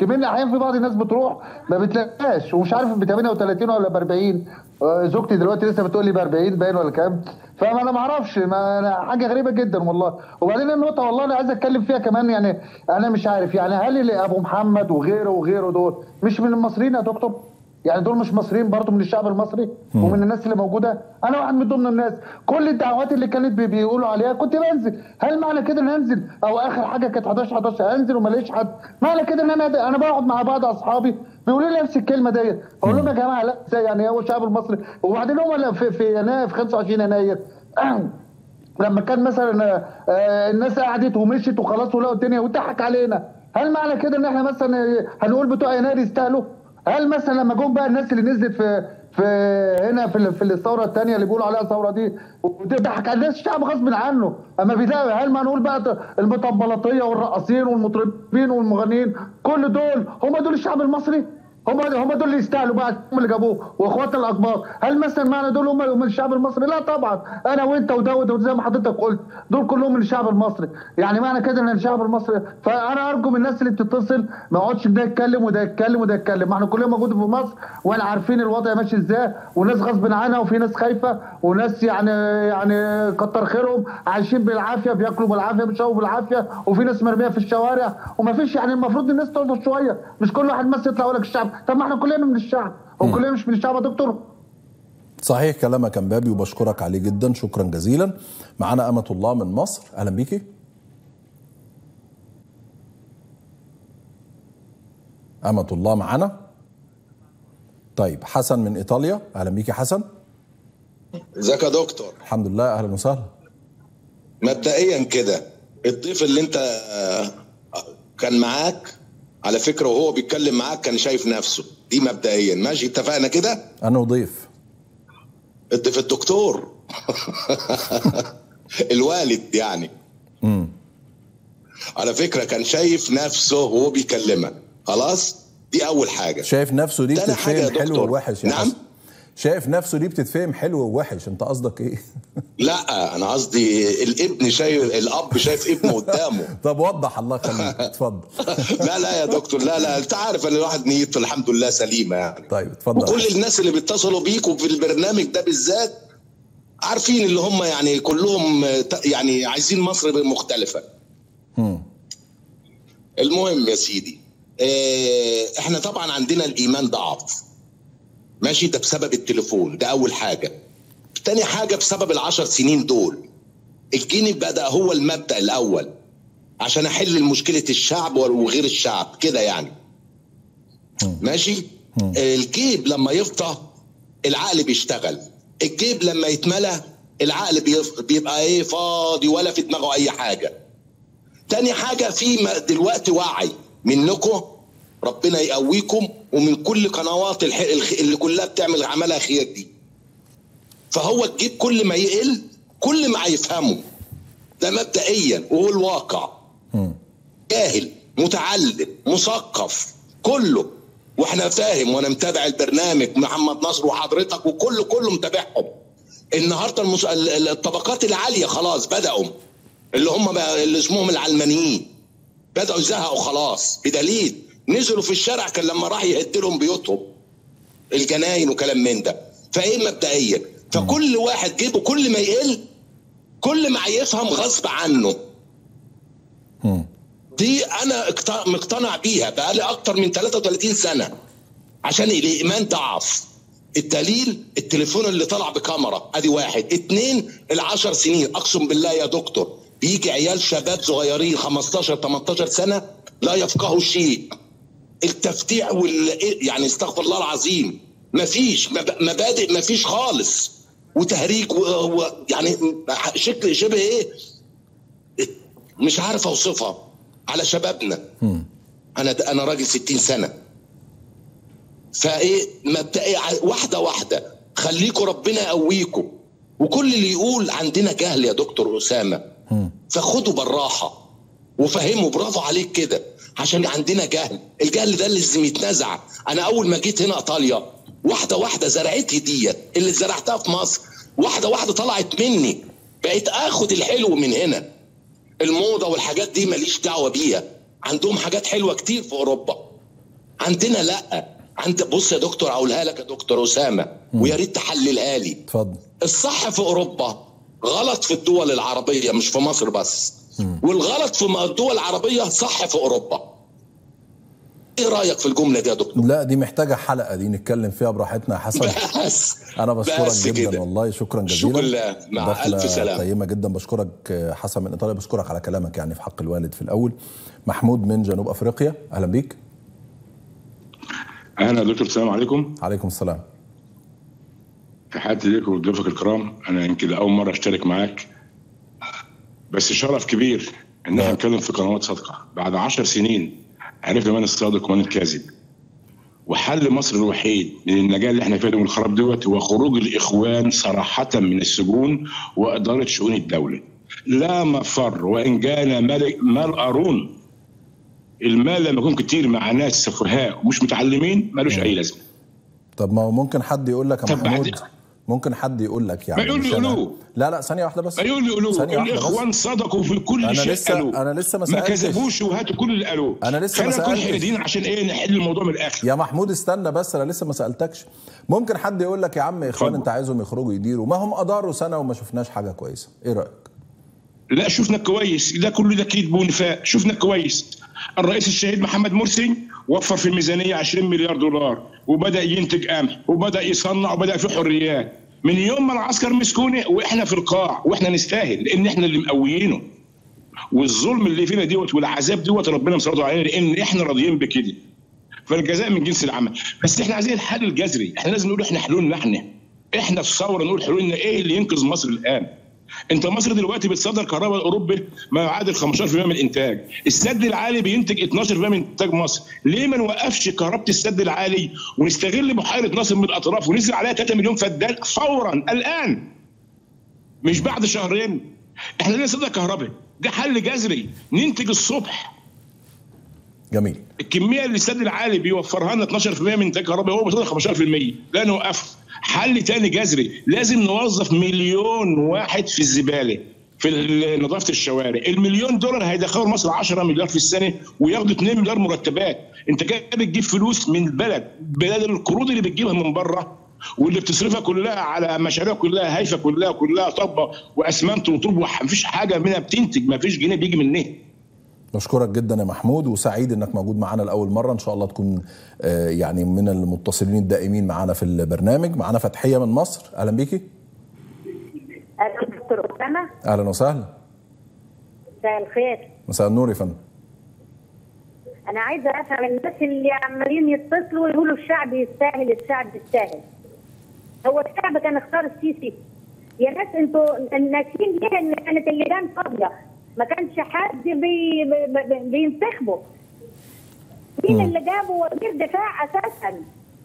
L: كمان الاحيان في بعض الناس بتروح ما بتلاقيهاش ومش عارف ب 38 ولا ب 40 آه، زوجتي دلوقتي لسه بتقول لي ب 40 باين ولا كام فما انا ما اعرفش ما أنا حاجه غريبه جدا والله وبعدين النقطه والله انا عايز اتكلم فيها كمان يعني انا مش عارف يعني هل اللي ابو محمد وغيره وغيره دول مش من المصريين يا دكتور يعني دول مش مصريين برضه من الشعب المصري ومن الناس اللي موجوده انا واحد من ضمن الناس كل الدعوات اللي كانت بي- بيقولوا عليها كنت بنزل هل معنى كده ان انزل او اخر حاجه كانت 11 11 انزل وما الاقيش حد معنى كده ان انا انا بقعد مع بعض اصحابي بيقولوا لي نفس الكلمه ديت اقول لهم يا جماعه لا ازاي يعني هو الشعب المصري وبعدين هم في, في يناير في 25 يناير لما كان مثلا آه، الناس قعدت ومشيت وخلاص ولقوا الدنيا وضحك علينا هل معنى كده ان احنا مثلا هنقول بتوع يناير يستاهلوا هل مثلا لما جم بقى الناس اللي نزلت في في هنا في ال- في الثوره الثانيه اللي بيقولوا عليها الثوره دي وضحك على الناس الشعب غصب عنه اما بيلاقي هل ما نقول بقى المطبلاتيه والرقاصين والمطربين والمغنيين كل دول هم دول الشعب المصري هم هم دول اللي يستاهلوا بقى هم اللي جابوه واخواتنا الاكبار هل مثلا معنى دول هم هم الشعب المصري لا طبعا انا وانت وداود وزي ما حضرتك قلت دول كلهم من الشعب المصري يعني معنى كده ان الشعب المصري فانا ارجو من الناس اللي بتتصل ما يقعدش ده يتكلم وده يتكلم وده يتكلم ما احنا كلنا موجودين في مصر وانا عارفين الوضع ماشي ازاي وناس غصب عنها وفي ناس خايفه وناس يعني يعني كتر خيرهم عايشين بالعافيه بياكلوا بالعافيه بيشربوا بالعافيه وفي ناس مرميه في الشوارع وما فيش يعني المفروض الناس ترضى شويه مش كل واحد بس يطلع يقول لك الشعب طب ما احنا كلنا من الشعب هو كلنا مش من الشعب يا دكتور
A: صحيح كلامك يا مبابي وبشكرك عليه جدا شكرا جزيلا معانا أمة الله من مصر أهلا بيكي أمة الله معانا طيب حسن من إيطاليا أهلا بيكي حسن
M: ازيك يا دكتور
A: الحمد لله أهلا وسهلا
M: مبدئيا كده الضيف اللي انت آه، كان معاك على فكره وهو بيتكلم معاك كان شايف نفسه دي مبدئيا ماشي اتفقنا كده
A: أنا ضيف
M: الضيف الدكتور الوالد يعني
A: مم.
M: على فكره كان شايف نفسه وهو بيكلمك خلاص دي اول حاجه
A: شايف نفسه دي
M: تاني حاجة يا
A: بتتفهم حلو
M: دكتور.
A: ووحش يا
M: نعم؟
A: حسن شايف نفسه دي بتتفهم حلو ووحش انت قصدك ايه
M: لا انا قصدي الابن شايف الاب شايف ابنه قدامه
A: طب وضح الله يخليك اتفضل
M: لا لا يا دكتور لا لا انت عارف ان الواحد نيته الحمد لله سليمه يعني
A: طيب اتفضل
M: وكل الناس اللي بيتصلوا بيكم في البرنامج ده بالذات عارفين اللي هم يعني كلهم ت- يعني عايزين مصر مختلفه
A: مم.
M: المهم يا سيدي اه، احنا طبعا عندنا الايمان ضعف ماشي ده بسبب التليفون ده اول حاجه تاني حاجه بسبب العشر سنين دول الجنيه بدا هو المبدا الاول عشان احل مشكله الشعب وغير الشعب كده يعني ماشي الجيب لما يفضى العقل بيشتغل الجيب لما يتملى العقل بيف- بيبقى ايه فاضي ولا في دماغه اي حاجه تاني حاجه في م- دلوقتي وعي منكم ربنا يقويكم ومن كل قنوات الح- الخ- اللي كلها بتعمل عملها خير دي فهو الجيب كل ما يقل كل ما هيفهمه ده مبدئيا وهو الواقع جاهل متعلم مثقف كله واحنا فاهم وانا متابع البرنامج محمد نصر وحضرتك وكله كله متابعهم النهارده المس... ال- ال- الطبقات العاليه خلاص بداوا اللي هم بقى اللي اسمهم العلمانيين بداوا يزهقوا خلاص بدليل نزلوا في الشارع كان لما راح يهد لهم بيوتهم الجناين وكلام من ده فايه مبدئيا فكل واحد جيبه كل ما يقل كل ما هيفهم غصب عنه دي انا اقت- مقتنع بيها بقالي اكتر من 33 سنه عشان الايمان ضعف الدليل التليفون اللي طلع بكاميرا ادي واحد اتنين العشر سنين اقسم بالله يا دكتور بيجي عيال شباب صغيرين 15 18 سنه لا يفقهوا شيء التفتيع وال يعني استغفر الله العظيم مفيش مب- مبادئ مفيش خالص وتهريج و... و... يعني شكل شبه ايه مش عارف اوصفها على شبابنا انا انا راجل 60 سنه فايه مبدئيا ع- واحده واحده خليكم ربنا يقويكم وكل اللي يقول عندنا جهل يا دكتور اسامه فخدوا بالراحه وفهموا برافو عليك كده عشان عندنا جهل الجهل ده اللي لازم يتنزع انا اول ما جيت هنا ايطاليا واحده واحده زرعتي ديت اللي زرعتها في مصر واحده واحده طلعت مني بقيت اخد الحلو من هنا الموضه والحاجات دي ماليش دعوه بيها عندهم حاجات حلوه كتير في اوروبا عندنا لا عند بص يا دكتور اقولها لك يا دكتور اسامه ويا ريت تحللها لي
A: اتفضل
M: الصح في اوروبا غلط في الدول العربيه مش في مصر بس والغلط في الدول العربيه صح في اوروبا ايه رايك في الجمله دي يا دكتور
A: لا دي محتاجه حلقه دي نتكلم فيها براحتنا يا حسن
M: بس
A: انا بشكرك
M: بس
A: جدا
M: كده.
A: والله شكرا جزيلا
M: شكرا لله. مع
A: دخلة
M: ألف سلامة.
A: قيمه جدا بشكرك حسن من ايطاليا بشكرك على كلامك يعني في حق الوالد في الاول محمود من جنوب افريقيا اهلا بيك
N: اهلا يا دكتور السلام عليكم
A: عليكم السلام
N: تحياتي ليك وضيوفك الكرام انا يمكن لاول مره اشترك معاك بس شرف كبير ان احنا نتكلم في قنوات صادقه بعد عشر سنين عرفنا من الصادق ومن الكاذب وحل مصر الوحيد من النجاه اللي احنا فيها دي والخراب دوت هو خروج الاخوان صراحه من السجون واداره شؤون الدوله لا مفر وان كان مال مال قارون المال لما يكون كتير مع ناس سفهاء ومش متعلمين ملوش اي لازمه
A: طب ما هو ممكن حد يقول لك يا
N: طب بعد-
A: محمود ممكن حد يقول لك يعني
N: ما يقول لي
A: مش أنا-
N: قولوه.
A: لا لا ثانيه واحده بس
N: ما يقول لي قولوا
A: ثانية واحدة بس.
N: الاخوان صدقوا في كل
A: أنا
N: شيء
A: لسه-
N: قالوه
A: أنا لسه ما
N: ما
A: سألتش.
N: كذبوش وهاتوا كل اللي قالوه
A: أنا لسه ما
N: خلينا نكون
A: سألتش.
N: حريدين عشان ايه نحل الموضوع من الاخر
A: يا محمود استنى بس انا لسه ما سالتكش ممكن حد يقول لك يا عم اخوان انت عايزهم يخرجوا يديروا ما هم اداروا سنه وما شفناش حاجه كويسه ايه رايك
N: لا شفنا كويس ده كله ده كيد ونفاق شفنا كويس الرئيس الشهيد محمد مرسي وفر في الميزانيه 20 مليار دولار وبدا ينتج قمح وبدا يصنع وبدا في حريات من يوم ما العسكر مسكوني واحنا في القاع واحنا نستاهل لان احنا اللي مقويينه والظلم اللي فينا دوت والعذاب دوت ربنا مسلطه علينا لان احنا راضيين بكده فالجزاء من جنس العمل بس احنا عايزين الحل الجذري احنا لازم نقول احنا حلولنا احنا احنا في ثوره نقول حلولنا ايه اللي ينقذ مصر الان انت مصر دلوقتي بتصدر كهرباء لاوروبا ما يعادل 15% من الانتاج السد العالي بينتج 12% من انتاج مصر ليه ما نوقفش كهرباء السد العالي ونستغل بحيره ناصر من الاطراف وننزل عليها 3 مليون فدان فورا الان مش بعد شهرين احنا لنا صدر كهرباء ده حل جذري ننتج الصبح
A: جميل
N: الكميه اللي السد العالي بيوفرها لنا 12% من انتاج كهرباء هو بيصدر 15% لا نوقفه حل تاني جذري لازم نوظف مليون واحد في الزباله في ال- نظافه الشوارع المليون دولار هيدخلوا مصر 10 مليار في السنه وياخدوا 2 مليار مرتبات انت كده بتجيب فلوس من البلد بدل القروض اللي بتجيبها من بره واللي بتصرفها كلها على مشاريع كلها هايفه كلها كلها طبه واسمنت وطوب ومفيش حاجه منها بتنتج مفيش جنيه بيجي منها
A: بشكرك جدا يا محمود وسعيد انك موجود معانا لاول مره ان شاء الله تكون آه، يعني من المتصلين الدائمين معانا في البرنامج معانا فتحيه من مصر اهلا بيكي
O: أهلا دكتور أسامة
A: اهلا وسهلا
O: مساء الخير
A: مساء النور يا فندم
O: أنا عايزة أفهم الناس اللي عمالين يتصلوا يقولوا الشعب يستاهل الشعب يستاهل هو الشعب كان اختار السيسي يا ناس انتوا ناسين ليه ان كانت اللجان فاضيه ما كانش حد بي بي بي بينتخبه مين اللي جابه وزير دفاع اساسا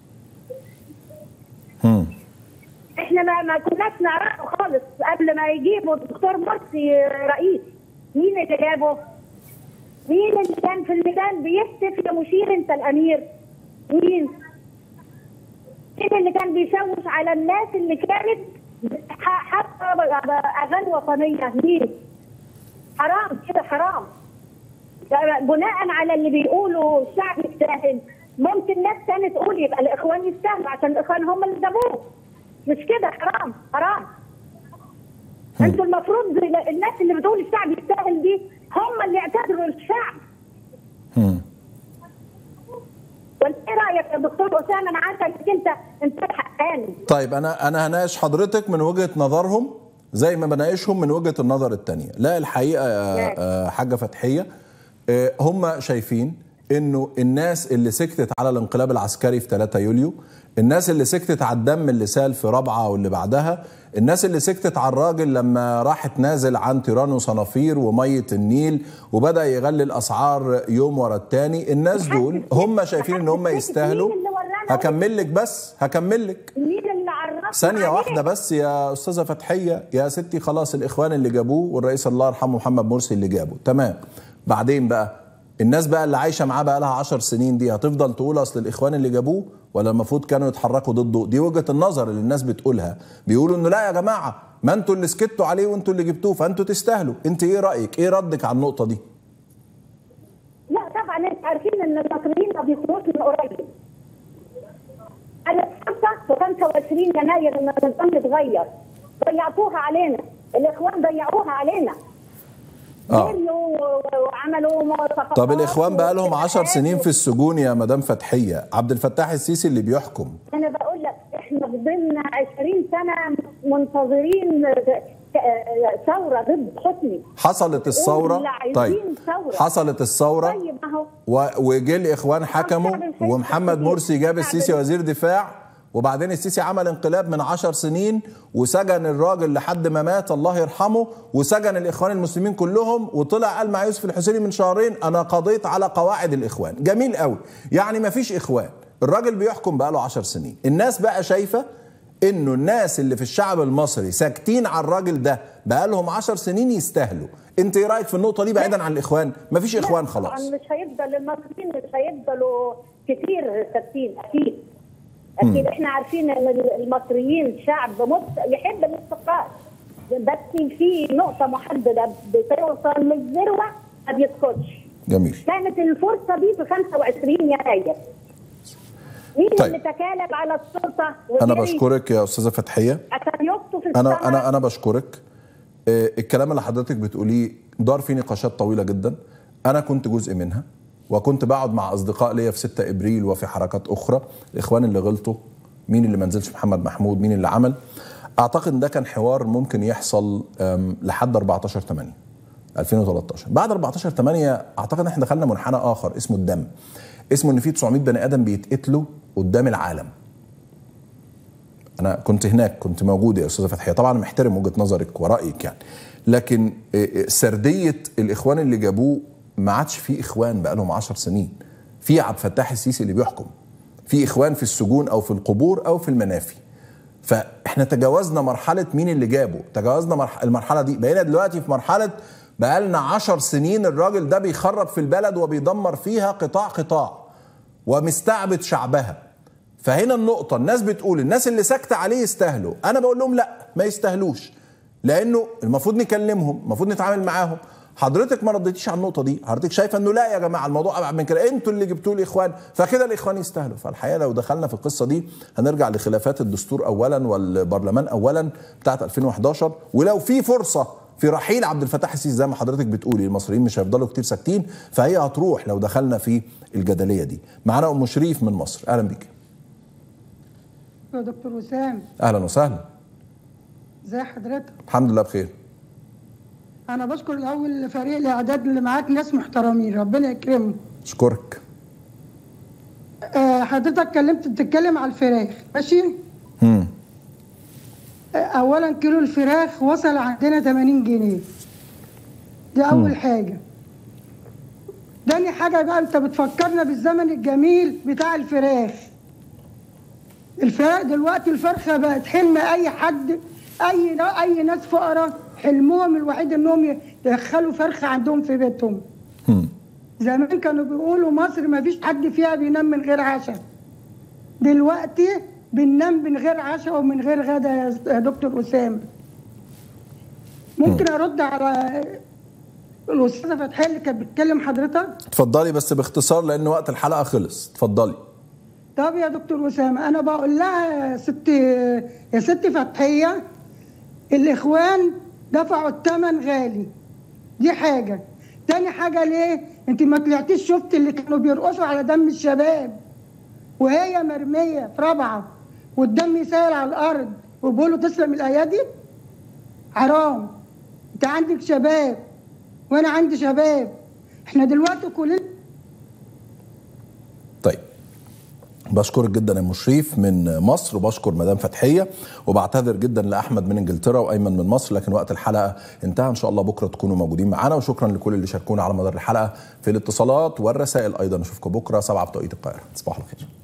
O: احنا ما, ما كناش نعرفه خالص قبل ما يجيبوا الدكتور مرسي رئيس مين اللي جابه؟ مين اللي كان في الميدان بيهتف يا مشير انت الامير؟ مين؟ مين اللي كان بيشوش على الناس اللي كانت ح- حتى اغاني وطنيه مين؟ حرام كده حرام ده بناء على اللي بيقولوا الشعب يستاهل ممكن ناس تاني تقول يبقى الاخوان يستاهلوا عشان الاخوان هم اللي جابوه مش كده حرام حرام انتوا المفروض الناس اللي بتقول الشعب يستاهل دي هم اللي يعتذروا للشعب ولا ايه رايك يا دكتور اسامه انا عارفه انك انت انت حقاني
A: طيب انا انا هناقش حضرتك من وجهه نظرهم زي ما بناقشهم من وجهه النظر الثانيه لا الحقيقه يا آه، حاجه فتحيه آه، هم شايفين انه الناس اللي سكتت على الانقلاب العسكري في 3 يوليو الناس اللي سكتت على الدم اللي سال في رابعه واللي بعدها الناس اللي سكتت على الراجل لما راح تنازل عن تيران وصنافير وميه النيل وبدا يغلي الاسعار يوم ورا التاني الناس دول هم شايفين ان هم يستاهلوا هكمل لك بس هكمل لك
O: مين اللي عرفنا
A: ثانية
O: عليه؟
A: واحدة بس يا أستاذة فتحية يا ستي خلاص الإخوان اللي جابوه والرئيس الله يرحمه محمد مرسي اللي جابه تمام بعدين بقى الناس بقى اللي عايشة معاه بقى لها عشر سنين دي هتفضل تقول أصل الإخوان اللي جابوه ولا المفروض كانوا يتحركوا ضده دي وجهة النظر اللي الناس بتقولها بيقولوا إنه لا يا جماعة ما أنتوا اللي سكتوا عليه وأنتوا اللي جبتوه فأنتوا تستاهلوا أنت إيه رأيك إيه ردك على النقطة دي
O: لا طبعا انت عارفين ان المصريين ما بيكونوش من قريب انا فرصه في 25 يناير ان النظام يتغير ضيعتوها علينا الاخوان ضيعوها علينا
A: اه
O: جريوا و- وعملوا موافقات
A: طب الاخوان بقى لهم 10 سنين في السجون يا مدام فتحيه عبد الفتاح السيسي اللي بيحكم
O: انا بقول لك احنا فضلنا 20 سنه منتظرين آه، ثوره ضد حسني
A: حصلت الثوره
O: واللي عايزين
A: طيب
O: ثورة.
A: حصلت الثوره
O: طيب ما هو
A: و- وجه الاخوان حكموا
O: الشعب الحزب
A: ومحمد
O: الكبير.
A: مرسي جاب
O: الشعب
A: السيسي
O: ال-
A: وزير دفاع وبعدين السيسي عمل انقلاب من عشر سنين وسجن الراجل لحد ما مات الله يرحمه وسجن الاخوان المسلمين كلهم وطلع قال مع يوسف الحسيني من شهرين انا قضيت على قواعد الاخوان جميل قوي يعني ما فيش اخوان الراجل بيحكم بقاله عشر سنين الناس بقى شايفه انه الناس اللي في الشعب المصري ساكتين على الراجل ده بقالهم عشر سنين يستاهلوا انت ايه رايك في النقطه دي بعيدا عن الاخوان مفيش اخوان خلاص
O: طبعا مش هيفضل المصريين مش هيفضلوا كتير ثابتين اكيد اكيد
A: مم.
O: احنا عارفين ان المصريين شعب مص... يحب الاستقرار بس في نقطه محدده بتوصل للذروه ما بيسكتش
A: جميل
O: كانت الفرصه دي في 25 يناير مين
A: طيب.
O: اللي تكالب على السلطه
A: انا
O: وجري
A: بشكرك يا استاذه فتحيه
O: عشان يخطف
A: انا
O: الثمر؟
A: انا انا بشكرك آه، الكلام اللي حضرتك بتقوليه دار فيه نقاشات طويله جدا انا كنت جزء منها وكنت بقعد مع اصدقاء ليا في 6 ابريل وفي حركات اخرى الاخوان اللي غلطوا مين اللي ما نزلش محمد محمود مين اللي عمل اعتقد ان ده كان حوار ممكن يحصل آم، لحد 14 8 2013 بعد 14 8 اعتقد ان احنا دخلنا منحنى اخر اسمه الدم اسمه ان في 900 بني ادم بيتقتلوا قدام العالم انا كنت هناك كنت موجود يا استاذه فتحيه طبعا محترم وجهه نظرك ورايك يعني لكن إيه إيه سرديه الاخوان اللي جابوه ما عادش فيه اخوان بقى لهم 10 سنين في عبد الفتاح السيسي اللي بيحكم في اخوان في السجون او في القبور او في المنافي فاحنا تجاوزنا مرحله مين اللي جابه تجاوزنا مرح... المرحله دي بقينا دلوقتي في مرحله بقالنا عشر سنين الراجل ده بيخرب في البلد وبيدمر فيها قطاع قطاع ومستعبد شعبها فهنا النقطة الناس بتقول الناس اللي ساكتة عليه يستاهلوا أنا بقول لهم لا ما يستاهلوش لأنه المفروض نكلمهم المفروض نتعامل معاهم حضرتك ما رديتيش على النقطة دي حضرتك شايفة انه لا يا جماعة الموضوع أبعد من كده انتوا اللي جبتوا الإخوان فكده الإخوان يستاهلوا فالحقيقة لو دخلنا في القصة دي هنرجع لخلافات الدستور أولا والبرلمان أولا بتاعت 2011 ولو في فرصة في رحيل عبد الفتاح السيسي زي ما حضرتك بتقولي المصريين مش هيفضلوا كتير ساكتين فهي هتروح لو دخلنا في الجدلية دي معانا أم شريف من مصر أهلا بيك
P: يا دكتور وسام
A: اهلا وسهلا
P: ازي حضرتك
A: الحمد لله بخير
P: انا بشكر الاول فريق الاعداد اللي معاك ناس محترمين ربنا يكرمهم
A: اشكرك
P: آه، حضرتك اتكلمت بتتكلم على الفراخ ماشي
A: مم.
P: آه، اولا كيلو الفراخ وصل عندنا 80 جنيه دي اول
Q: مم.
P: حاجه تاني حاجه بقى انت بتفكرنا بالزمن الجميل بتاع الفراخ الفراخ دلوقتي الفرخه بقت حلم اي حد اي اي ناس فقراء حلمهم الوحيد انهم يدخلوا فرخه عندهم في بيتهم زمان كانوا بيقولوا مصر ما فيش حد فيها بينام من غير عشاء دلوقتي بننام من غير عشاء ومن غير غدا يا يا دكتور اسامه ممكن ارد على الاستاذه فتحيه اللي كانت بتكلم حضرتك
A: اتفضلي بس باختصار لان وقت الحلقه خلص اتفضلي
P: طب يا دكتور اسامه انا بقول لها يا ست يا ست فتحيه الاخوان دفعوا الثمن غالي دي حاجه تاني حاجه ليه انت ما طلعتيش شفت اللي كانوا بيرقصوا على دم الشباب وهي مرميه في رابعه والدم سايل على الارض وبيقولوا تسلم الايادي حرام انت عندك شباب وانا عندي شباب احنا دلوقتي كلنا
A: طيب بشكرك جدا يا مشريف من مصر وبشكر مدام فتحيه وبعتذر جدا لاحمد من انجلترا وايمن من مصر لكن وقت الحلقه انتهى ان شاء الله بكره تكونوا موجودين معانا وشكرا لكل اللي شاركونا على مدار الحلقه في الاتصالات والرسائل ايضا اشوفكم بكره 7 بتوقيت القاهره تصبحوا على خير